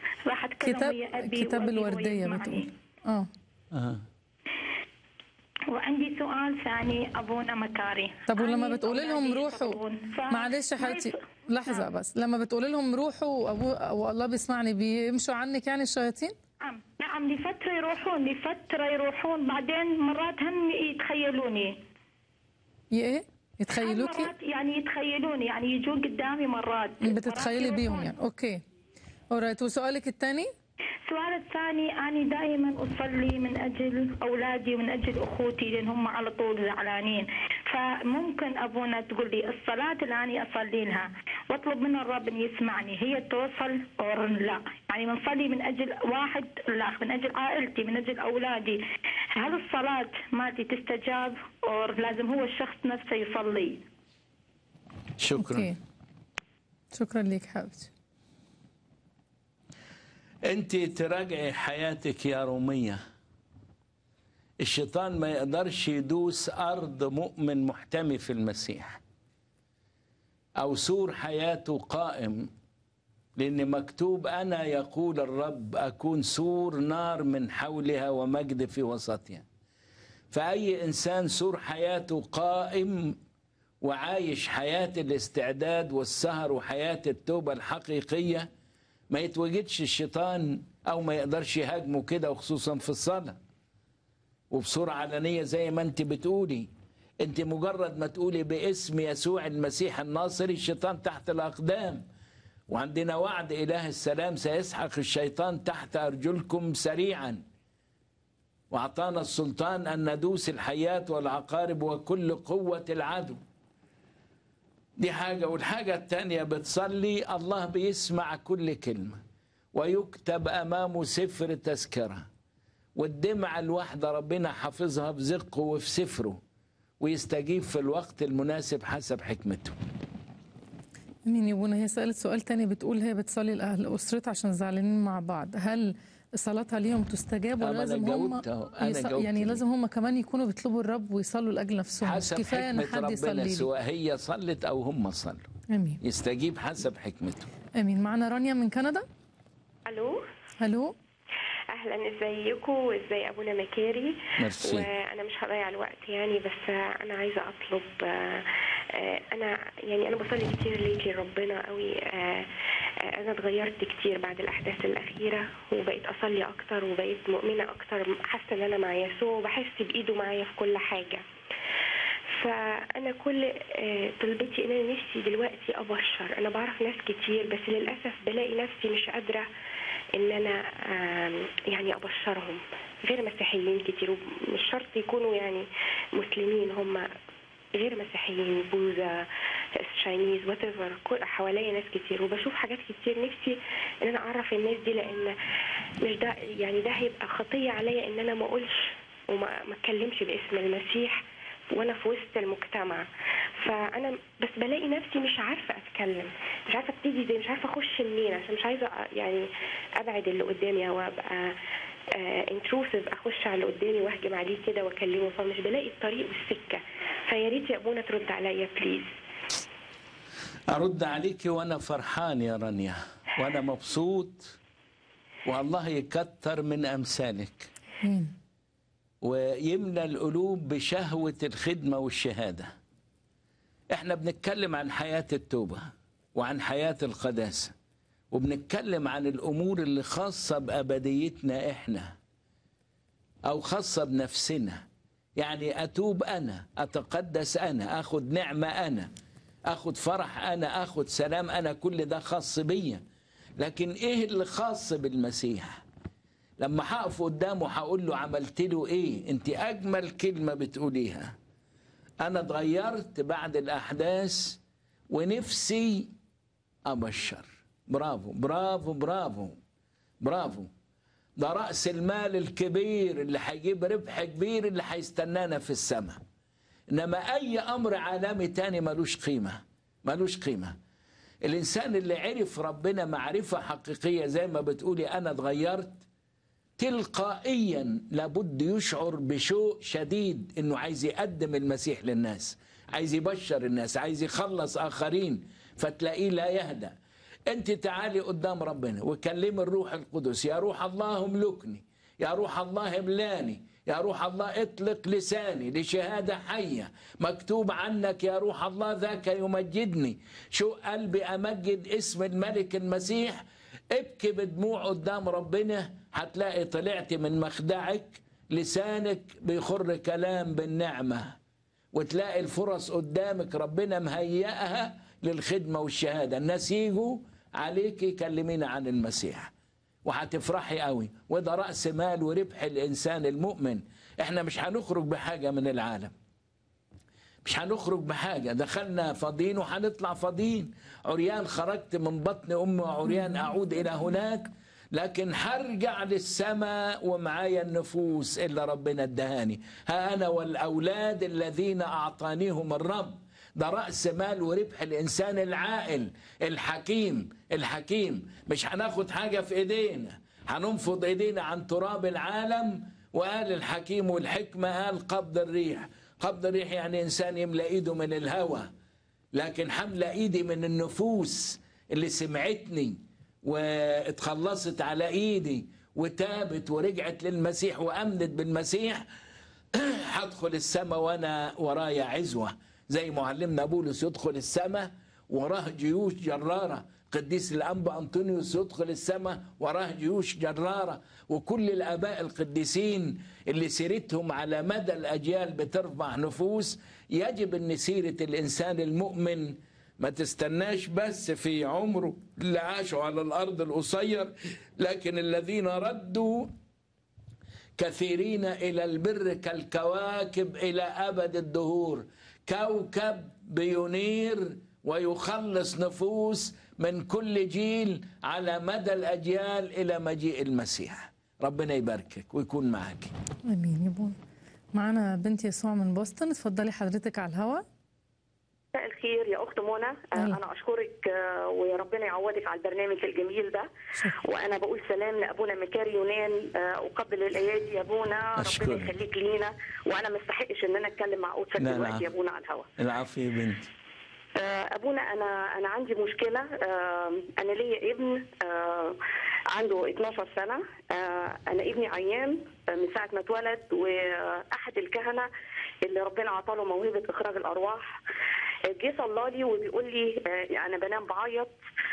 راح اتكلم كتاب ويا ابي كتاب وأبي الوردية ويسمعني. بتقول اه آه. وعندي سؤال ثاني ابونا مكاري طب ولما أنا بتقولي لهم أولادي روحوا يصلون، ف- معلش يا ما حبيبتي يص- لحظة بس لما بتقولي لهم روحوا وأبو والله بيسمعني بيمشوا عنك يعني الشياطين؟ نعم نعم لفترة يروحون لفترة يروحون بعدين مرات هم يتخيلوني ي- ايه؟ يتخيلوكي؟ مرات يعني يتخيلوني يعني يجون قدامي مرات بتتخيلي بيهم يعني اوكي اورايت وسؤالك الثاني؟ السؤال الثاني أنا دائما أصلي من أجل أولادي ومن أجل أخوتي لأن هم على طول زعلانين فممكن أبونا تقول لي الصلاة اللي أنا أصلي لها وأطلب من الرب أن يسمعني هي توصل أو لا يعني بنصلي من أجل واحد لا من أجل عائلتي من أجل أولادي هل الصلاة مالتي تستجاب أو لازم هو الشخص نفسه يصلي شكرا اوكي شكرا لك حبيبتي انت تراجعي حياتك يا رومية الشيطان ما يقدرش يدوس أرض مؤمن محتمي في المسيح أو سور حياته قائم لأن مكتوب أنا يقول الرب أكون سور نار من حولها ومجد في وسطها فأي إنسان سور حياته قائم وعايش حياة الاستعداد والسهر وحياة التوبة الحقيقية ما يتوجدش الشيطان أو ما يقدرش يهاجمه كده وخصوصا في الصلاة وبصورة علنية زي ما أنت بتقولي أنت مجرد ما تقولي باسم يسوع المسيح الناصري الشيطان تحت الأقدام وعندنا وعد إله السلام سيسحق الشيطان تحت أرجلكم سريعا وأعطانا السلطان أن ندوس الحياة والعقارب وكل قوة العدو دي حاجة والحاجة التانية بتصلي الله بيسمع كل كلمة ويكتب أمامه سفر تذكرة والدمعة الواحدة ربنا حافظها في زقه وفي سفره ويستجيب في الوقت المناسب حسب حكمته مين يا ابونا هي سألت سؤال تاني بتقول هي بتصلي لأهل أسرتها عشان زعلانين مع بعض هل صلاتها ليهم تستجاب آه، ولا ما أنا لازم هم جاوبت أهو، أنا يص... جاوبت يعني ليه. لازم هم كمان يكونوا بيطلبوا الرب ويصلوا لأجل نفسهم مش حسب كفاية إن حكمة حد يصلي ربنا لي سواء هي صلت أو هم صلوا آمين يستجيب حسب حكمته آمين معنا رانيا من كندا الو هلو اهلا ازيكم وازاي ابونا مكاري ميرسي. وانا مش هضيع الوقت يعني بس انا عايزه اطلب آه، آه، انا يعني انا بصلي كتير ليكي ربنا قوي آه، آه، انا اتغيرت كتير بعد الاحداث الاخيره وبقيت اصلي اكتر وبقيت مؤمنه اكتر حاسه ان انا مع يسوع وبحس بايده معايا في كل حاجه فانا كل آه، طلبتي ان انا نفسي دلوقتي ابشر انا بعرف ناس كتير بس للاسف بلاقي نفسي مش قادره ان انا آم، يعني ابشرهم غير مسيحيين كتير ومش شرط يكونوا يعني مسلمين هم غير مسيحيين بوذا شاينيز وات حواليا ناس كتير وبشوف حاجات كتير نفسي ان انا اعرف الناس دي لان مش ده يعني ده هيبقى خطيه عليا ان انا ما اقولش وما ما اتكلمش باسم المسيح وانا في وسط المجتمع فانا بس بلاقي نفسي مش عارفه اتكلم مش عارفه ابتدي ازاي مش عارفه اخش منين عشان مش عايزه أ- يعني ابعد اللي قدامي او ابقى انتروسيف اخش على اللي قدامي واهجم عليه كده واكلمه فمش بلاقي الطريق والسكه فيا ريت يا ابونا ترد عليا بليز أرد عليك وأنا فرحان يا رانيا وأنا مبسوط والله يكتر من أمثالك ويملى القلوب بشهوة الخدمة والشهادة احنا بنتكلم عن حياة التوبة وعن حياة القداسة وبنتكلم عن الأمور اللي خاصة بأبديتنا احنا أو خاصة بنفسنا يعني أتوب أنا أتقدس أنا أخد نعمة أنا أخد فرح أنا أخد سلام أنا كل ده خاص بيا لكن إيه اللي خاص بالمسيح لما هقف قدامه هقول له عملت له ايه انت اجمل كلمه بتقوليها انا اتغيرت بعد الاحداث ونفسي ابشر برافو برافو برافو برافو ده راس المال الكبير اللي هيجيب ربح كبير اللي هيستنانا في السماء انما اي امر عالمي تاني ملوش قيمه ملوش قيمه الانسان اللي عرف ربنا معرفه حقيقيه زي ما بتقولي انا اتغيرت تلقائيا لابد يشعر بشوق شديد انه عايز يقدم المسيح للناس عايز يبشر الناس عايز يخلص اخرين فتلاقيه لا يهدأ انت تعالي قدام ربنا وكلمي الروح القدس يا روح الله املكني يا روح الله املاني يا روح الله اطلق لساني لشهادة حية مكتوب عنك يا روح الله ذاك يمجدني شو قلبي أمجد اسم الملك المسيح ابكي بدموع قدام ربنا هتلاقي طلعت من مخدعك لسانك بيخر كلام بالنعمة وتلاقي الفرص قدامك ربنا مهيئها للخدمة والشهادة الناس يجوا عليك كلمينا عن المسيح وهتفرحي قوي وده رأس مال وربح الإنسان المؤمن احنا مش هنخرج بحاجة من العالم مش هنخرج بحاجة دخلنا فاضيين وهنطلع فاضيين عريان خرجت من بطن أمي وعريان أعود إلى هناك لكن هرجع للسماء ومعايا النفوس اللي ربنا ادهاني ها أنا والأولاد الذين أعطانيهم الرب ده رأس مال وربح الإنسان العاقل الحكيم الحكيم مش هناخد حاجة في إيدينا هننفض إيدينا عن تراب العالم وقال الحكيم والحكمة قال قبض الريح قبض الريح يعني إنسان يملأ إيده من الهوى لكن حملة إيدي من النفوس اللي سمعتني واتخلصت على إيدي وتابت ورجعت للمسيح وأمنت بالمسيح هدخل السماء وأنا ورايا عزوة زي معلمنا بولس يدخل السماء وراه جيوش جرارة قديس الأنبا أنطونيوس يدخل السماء وراه جيوش جرارة وكل الآباء القديسين اللي سيرتهم على مدى الأجيال بترفع نفوس يجب أن سيرة الإنسان المؤمن ما تستناش بس في عمره اللي عاشوا على الأرض القصير لكن الذين ردوا كثيرين إلى البر كالكواكب إلى أبد الدهور كوكب بينير ويخلص نفوس من كل جيل على مدى الأجيال إلى مجيء المسيح ربنا يباركك ويكون معك امين يا بون معانا بنت يسوع من بoston اتفضلي حضرتك على الهواء مساء الخير يا اخت منى آه، انا اشكرك آه، وربنا يعوضك على البرنامج الجميل ده وانا بقول سلام لابونا مكاري يونان آه، اقبل الايادي يا ابونا أشكرك. ربنا يخليك لينا وانا ما استحقش ان انا اتكلم مع قدسك لا، لا. دلوقتي يا ابونا على الهواء العفو يا بنت آه، ابونا انا انا عندي مشكله آه، انا ليا ابن آه، عنده 12 سنه آه، انا ابني عيان آه، من ساعه ما اتولد واحد الكهنه اللي ربنا عطاله موهبه اخراج الارواح آه، جه صلى لي وبيقول لي آه، انا بنام بعيط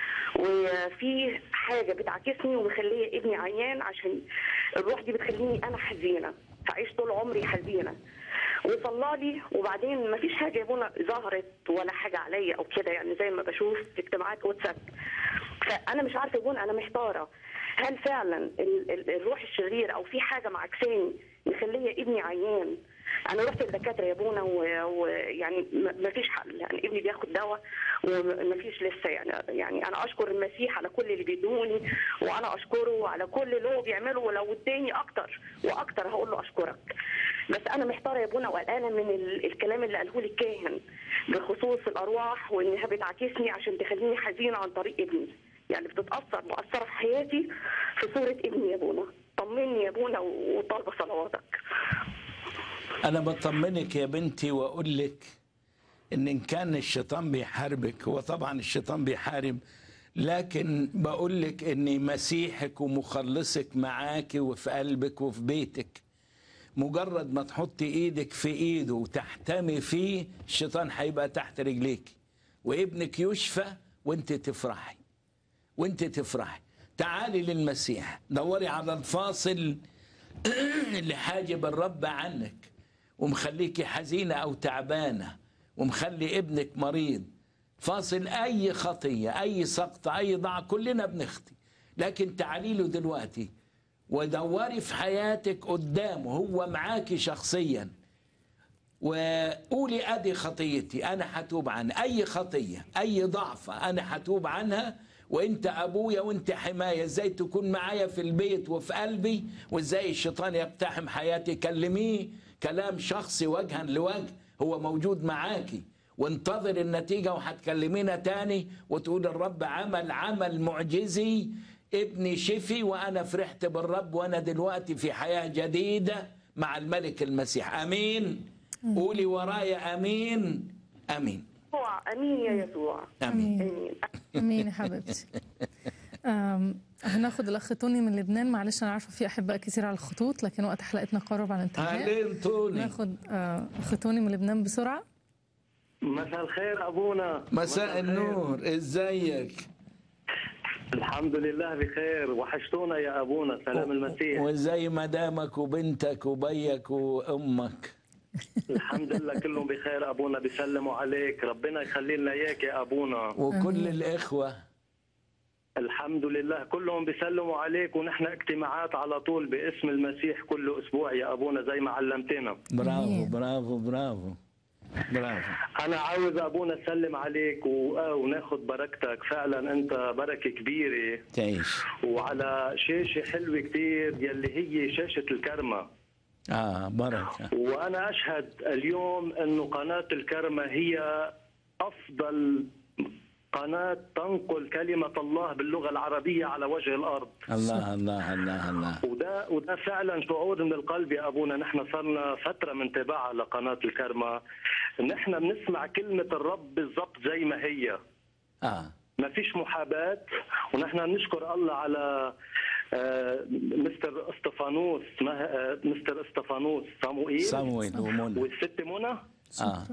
وفي حاجه بتعكسني ومخليه ابني عيان عشان الروح دي بتخليني انا حزينه فعيش طول عمري حزينه وصلى لي وبعدين ما فيش حاجه يا ابونا ظهرت ولا حاجه عليا او كده يعني زي ما بشوف في اجتماعات واتساب فانا مش عارفه يا ابونا انا محتاره هل فعلا ال- ال- الروح الشرير او في حاجه معكساني مخليه ابني عيان انا رحت للدكاتره يا ابونا و- ويعني ما فيش حل يعني ابني بياخد دواء وما فيش لسه يعني يعني انا اشكر المسيح على كل اللي بيدوني وانا اشكره على كل اللي هو بيعمله ولو اداني اكتر واكتر هقول له اشكرك بس انا محتاره يا ابونا وقلقانه من ال- الكلام اللي قاله لي الكاهن بخصوص الارواح وانها بتعاكسني عشان تخليني حزينه عن طريق ابني يعني بتتاثر مؤثره في حياتي في صوره ابني يا ابونا طمني يا ابونا وطالبه صلواتك أنا بطمنك يا بنتي وأقول لك إن إن كان الشيطان بيحاربك هو طبعا الشيطان بيحارب لكن بقول لك إن مسيحك ومخلصك معاك وفي قلبك وفي بيتك مجرد ما تحطي إيدك في إيده وتحتمي فيه الشيطان هيبقى تحت رجليك وابنك يشفى وانت تفرحي وانت تفرحي تعالي للمسيح دوري على الفاصل اللي حاجب الرب عنك ومخليكي حزينة أو تعبانة ومخلي ابنك مريض فاصل أي خطية أي سقطة أي ضع كلنا بنخطي لكن تعالي له دلوقتي ودوري في حياتك قدامه هو معاكي شخصيا وقولي ادي خطيتي انا هتوب عنها اي خطيه اي ضعفه انا هتوب عنها وانت ابويا وانت حمايه ازاي تكون معايا في البيت وفي قلبي وازاي الشيطان يقتحم حياتي كلميه كلام شخصي وجها لوجه هو موجود معاكي وانتظر النتيجه وهتكلمينا تاني وتقول الرب عمل عمل معجزي ابني شفي وانا فرحت بالرب وانا دلوقتي في حياه جديده مع الملك المسيح امين قولي ورايا امين امين يسوع امين يا يسوع امين امين يا حبيبتي أم، هناخد الاخ توني من لبنان معلش انا عارفه في احباء كتير على الخطوط لكن وقت حلقتنا قرب على الانتهاء اهلين توني ناخد آه، اخ توني من لبنان بسرعه مساء الخير ابونا مساء النور ازيك الحمد لله بخير وحشتونا يا ابونا سلام المسيح وزي مدامك وبنتك وبيك وامك الحمد لله كلهم بخير ابونا بيسلموا عليك ربنا يخلي لنا اياك يا ابونا وكل الاخوه الحمد لله كلهم بيسلموا عليك ونحن اجتماعات على طول باسم المسيح كل اسبوع يا ابونا زي ما علمتنا برافو برافو برافو برافو انا عاوز ابونا اسلم عليك و... آه، وناخد بركتك فعلا انت بركه كبيره تعيش وعلى شاشه حلوه كتير يلي هي شاشه الكرمه اه بركه وانا اشهد اليوم انه قناه الكرمه هي افضل قناه تنقل كلمه الله باللغه العربيه على وجه الارض الله الله الله الله وده وده فعلا شعور من القلب يا ابونا نحن صرنا فتره منتبعه لقناه الكرمه نحن بنسمع كلمه الرب بالضبط زي ما هي اه ما فيش محاباه ونحن نشكر الله على آه، مستر استفانوس ما- آه، مستر استفانوس صموئيل صموئيل ومنى. والست منى اه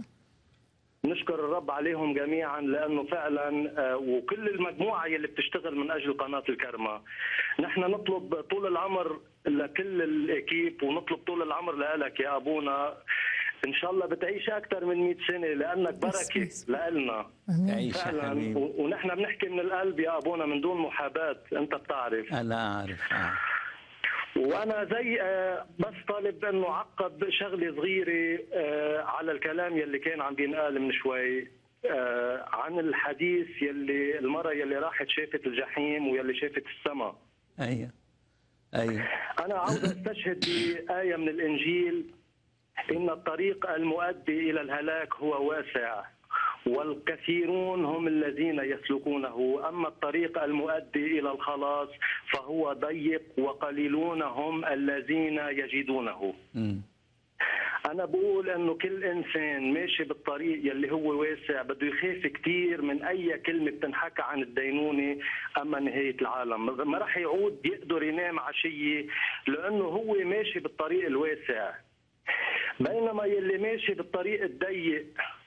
نشكر الرب عليهم جميعا لانه فعلا آه، وكل المجموعه اللي بتشتغل من اجل قناه الكرمه نحن نطلب طول العمر لكل الاكيب ونطلب طول العمر لك يا ابونا ان شاء الله بتعيش اكثر من 100 سنه لانك بركه لنا تعيش يا فعلا حبيبي. و- ونحن بنحكي من القلب يا ابونا من دون محاباه انت بتعرف انا اعرف آه. وانا زي آه، بس طالب انه عقب شغله صغيره آه، على الكلام يلي كان عم بينقال من شوي آه، عن الحديث يلي المرة يلي راحت شافت الجحيم ويلي شافت السماء ايوه ايوه أنا عاوز أستشهد بآية من الإنجيل إن الطريق المؤدي إلى الهلاك هو واسع والكثيرون هم الذين يسلكونه أما الطريق المؤدي إلى الخلاص فهو ضيق وقليلون هم الذين يجدونه مم. أنا بقول إنه كل إنسان ماشي بالطريق يلي هو واسع بده يخاف كثير من أي كلمة بتنحكى عن الدينونة أما نهاية العالم، ما راح يعود يقدر ينام عشية لأنه هو ماشي بالطريق الواسع. بينما يلي ماشي بالطريق الضيق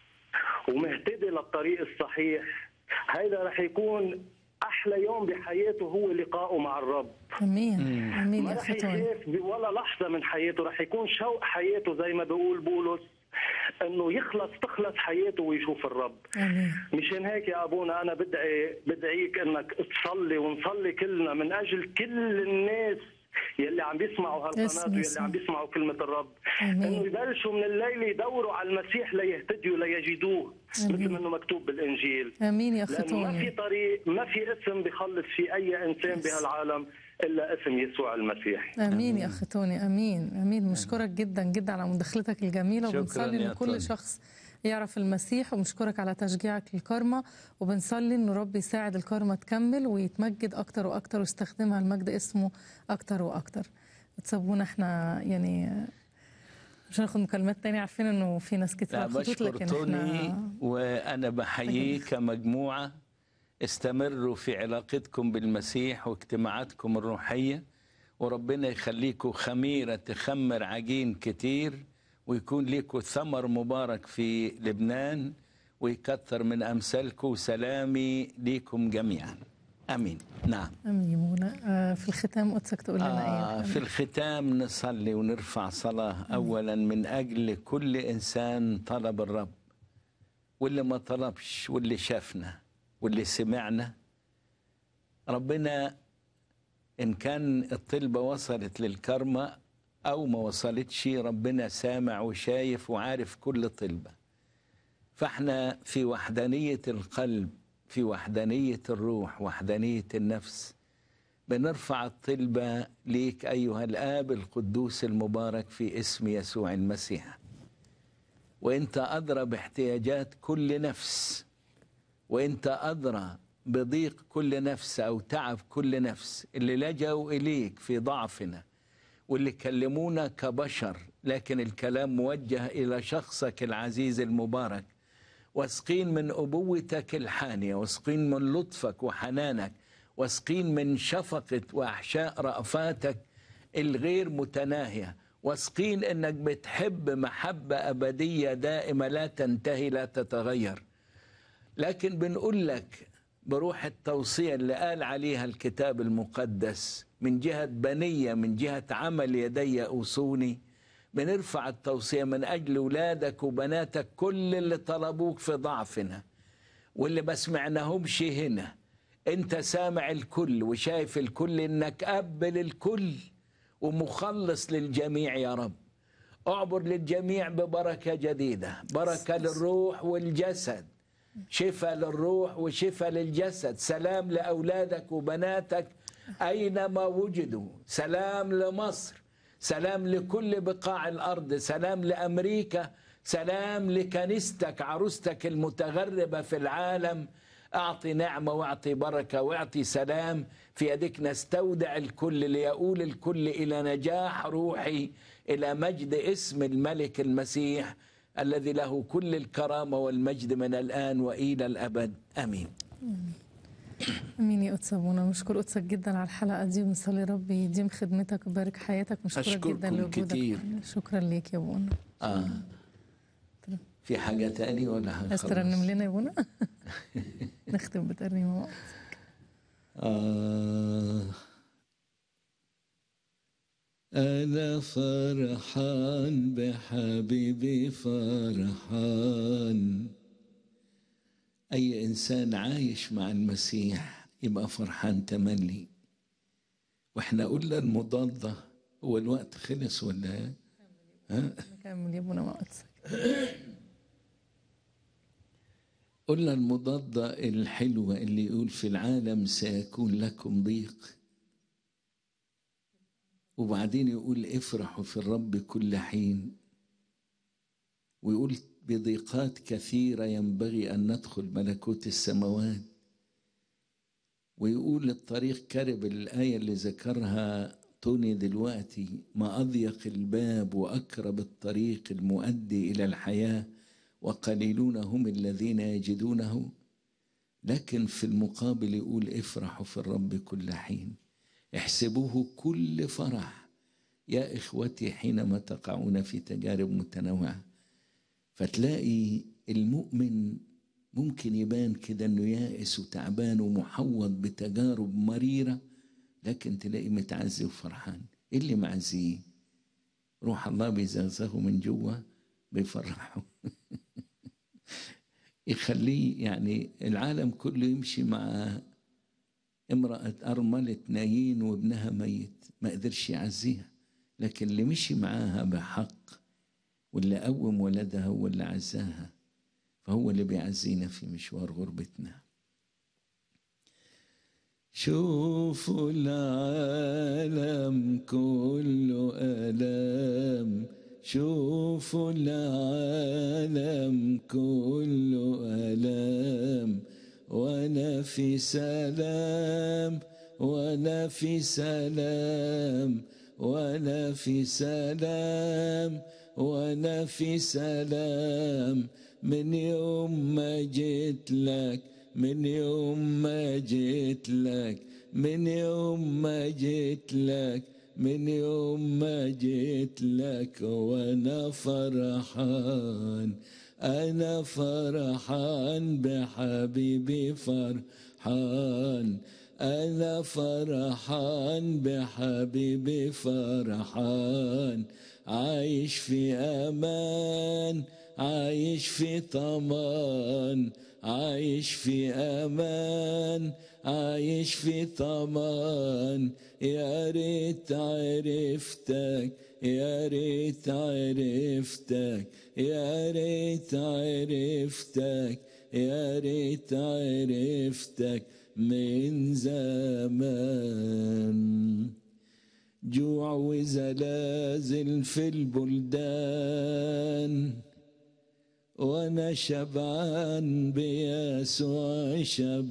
ومهتدي للطريق الصحيح هيدا رح يكون أحلى يوم بحياته هو لقائه مع الرب. امين امين ما يا رح اخ توني يخاف ولا لحظة من حياته رح يكون شوق حياته زي ما بيقول بولس انه يخلص تخلص حياته ويشوف الرب امين مشان هيك يا ابونا انا بدعي بدعيك انك تصلي ونصلي كلنا من اجل كل الناس يلي عم بيسمعوا اسم هالقناه ويلي يسوع. عم بيسمعوا كلمه الرب آمين. انه يبلشوا من الليل يدوروا على المسيح ليهتدوا ليجدوه آمين. مثل ما انه مكتوب بالانجيل امين يا اخ لانه ما في توني طريق ما في اسم بيخلص في اي انسان بهالعالم الا اسم يسوع المسيح امين يا اخ توني امين امين مشكورك جدا جدا على مداخلتك الجميله شكراً وبنصلي يا ان كل توني. شخص يعرف المسيح وبنشكرك على تشجيعك للكارما وبنصلي ان رب يساعد الكارما تكمل ويتمجد اكتر واكتر ويستخدمها المجد اسمه اكتر واكتر تسابونا احنا يعني مش هناخد مكالمات تانية عارفين انه في ناس كتير لا على الخطوط بشكر لكن توني احنا وانا بحييه كمجموعه استمروا في علاقتكم بالمسيح واجتماعاتكم الروحيه وربنا يخليكم خميره تخمر عجين كتير ويكون لكم ثمر مبارك في لبنان ويكثر من امثالكم وسلامي ليكم جميعا امين نعم امين يا منى. آه في الختام قدسك تقول لنا آه ايه في الختام نصلي ونرفع صلاة أولا من أجل كل إنسان طلب الرب واللي ما طلبش واللي شافنا واللي سمعنا ربنا إن كان الطلبة وصلت للكرمة أو ما وصلتش ربنا سامع وشايف وعارف كل طلبة فاحنا في وحدانية القلب في وحدانية الروح وحدانية النفس بنرفع الطلبة ليك أيها الآب القدوس المبارك في اسم يسوع المسيح وانت أدرى باحتياجات كل نفس وانت أدرى بضيق كل نفس أو تعب كل نفس اللي لجأوا إليك في ضعفنا واللي كلمونا كبشر لكن الكلام موجه إلى شخصك العزيز المبارك واثقين من أبوتك الحانية واثقين من لطفك وحنانك واثقين من شفقة وأحشاء رأفاتك الغير متناهية واثقين انك بتحب محبة أبدية دائمة لا تنتهي لا تتغير لكن بنقول لك بروح التوصية اللي قال عليها الكتاب المقدس من جهة بنية من جهة عمل يدي أوصوني بنرفع التوصية من أجل ولادك وبناتك كل اللي طلبوك في ضعفنا واللي ما سمعناهمش هنا انت سامع الكل وشايف الكل انك اب للكل ومخلص للجميع يا رب اعبر للجميع ببركه جديده بركه للروح والجسد شفاء للروح وشفاء للجسد سلام لاولادك وبناتك اينما وجدوا سلام لمصر سلام لكل بقاع الارض سلام لامريكا سلام لكنيستك عروستك المتغربه في العالم اعطي نعمه واعطي بركه واعطي سلام في يدك نستودع الكل ليؤول الكل الى نجاح روحي الى مجد اسم الملك المسيح الذي له كل الكرامه والمجد من الان والى الابد امين امين يا قدس ابونا نشكر قدسك جدا على الحلقه دي ونصلي رب يديم خدمتك ويبارك حياتك نشكرك أشكركم جدا لوجودك كتير. شكرا ليك يا ابونا اه في حاجه تاني ولا عايز هنخلص ترنم لنا يا ابونا نختم بترنيمه مع بعض. آه أنا فرحان بحبيبي فرحان أي إنسان عايش مع المسيح يبقى فرحان تملي وإحنا قلنا المضادة هو الوقت خلص ولا إيه؟ ها؟ نكمل يا ابونا مع قدسك قلنا المضادة الحلوة اللي يقول في العالم سيكون لكم ضيق وبعدين يقول افرحوا في الرب كل حين ويقول بضيقات كثيرة ينبغي أن ندخل ملكوت السماوات ويقول الطريق كرب الآية اللي ذكرها توني دلوقتي ما أضيق الباب وأقرب الطريق المؤدي إلى الحياة وقليلون هم الذين يجدونه لكن في المقابل يقول افرحوا في الرب كل حين احسبوه كل فرح يا إخوتي حينما تقعون في تجارب متنوعة فتلاقي المؤمن ممكن يبان كده انه يائس وتعبان ومحوط بتجارب مريرة لكن تلاقي متعزي وفرحان ايه اللي معزيه روح الله بيزغزغه من جوه بيفرحه يخليه يعني العالم كله يمشي مع امرأة أرملة نايين وابنها ميت ما قدرش يعزيها لكن اللي مشي معاها بحق واللي قوم ولدها هو اللي عزاها فهو اللي بيعزينا في مشوار غربتنا شوفوا العالم كله آلام شوفوا العالم كله آلام وأنا في سلام وأنا في سلام وأنا في سلام وأنا في سلام من يوم ما جيت لك من يوم ما جيت لك من يوم ما جيت لك من يوم ما جيت لك وانا فرحان انا فرحان بحبيبي فرحان انا فرحان بحبيبي فرحان عايش في امان عايش في طمان عايش في امان عايش في طمان يا ريت عرفتك يا ريت عرفتك يا ريت عرفتك يا ريت عرفتك من زمان جوع وزلازل في البلدان وانا شبعان بيسوع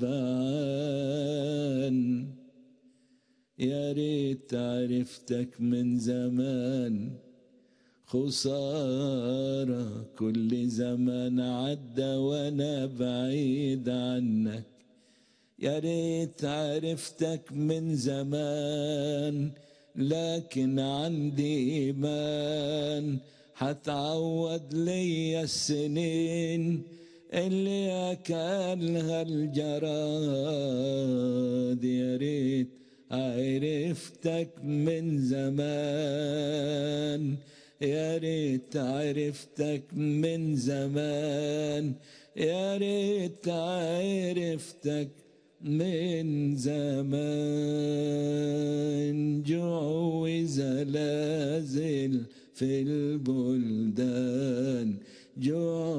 شبعان يا ريت عرفتك من زمان خسارة كل زمان عدى وانا بعيد عنك يا ريت عرفتك من زمان لكن عندي ايمان هتعوض ليا السنين اللي اكلها الجراد يا ريت عرفتك من زمان يا ريت عرفتك من زمان يا ريت عرفتك من زمان جوع وزلازل في البلدان جوع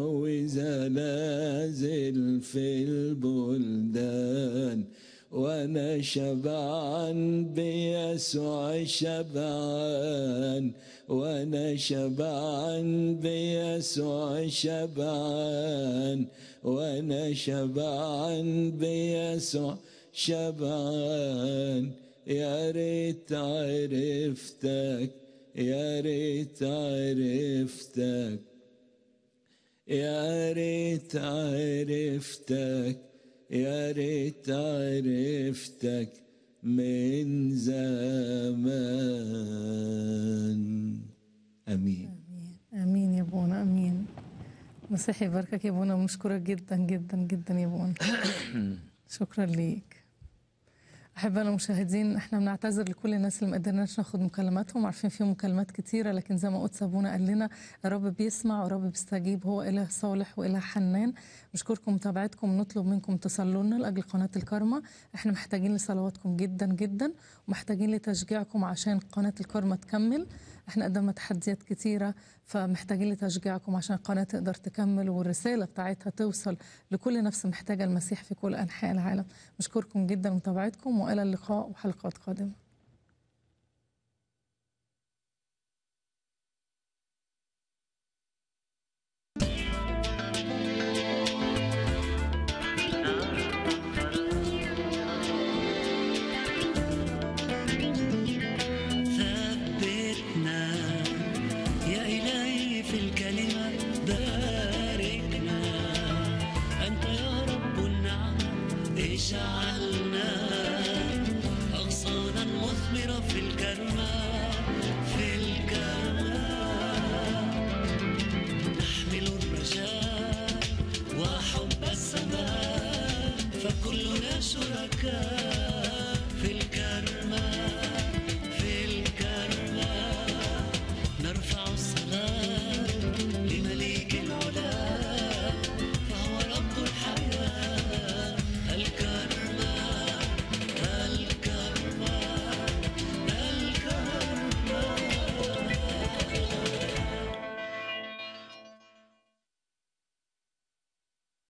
وزلازل في البلدان وانا شبعان بيسوع شبعان وانا شبعان بيسوع شبعان وانا شبعان بيسوع شبعان يا ريت عرفتك يا ريت عرفتك يا ريت عرفتك يا ريت عرفتك من زمان امين امين يا ابونا امين مسيح يباركك يا ابونا ونشكرك جدا جدا جدا يا ابونا شكرا ليك أحبائنا المشاهدين احنا بنعتذر لكل الناس اللي ما قدرناش ناخد مكالماتهم عارفين في مكالمات كتيرة لكن زي ما قدس أبونا قال لنا الرب بيسمع والرب بيستجيب هو إله صالح وإله حنان نشكركم متابعتكم نطلب منكم تصلوا لنا لأجل قناة الكرمة احنا محتاجين لصلواتكم جدا جدا ومحتاجين لتشجيعكم عشان قناة الكرمة تكمل احنا قدامنا تحديات كتيرة فمحتاجين لتشجيعكم عشان القناة تقدر تكمل والرسالة بتاعتها توصل لكل نفس محتاجة المسيح في كل أنحاء العالم نشكركم جدا متابعتكم وإلى اللقاء وحلقات قادمة ثبتنا يا إلهي في الكلمة باركنا أنت يا رب النعم اجعلنا أغصانا مثمرة في الكرمة في الكرمة نحمل الرجاء وحب السماء فكلنا شركاء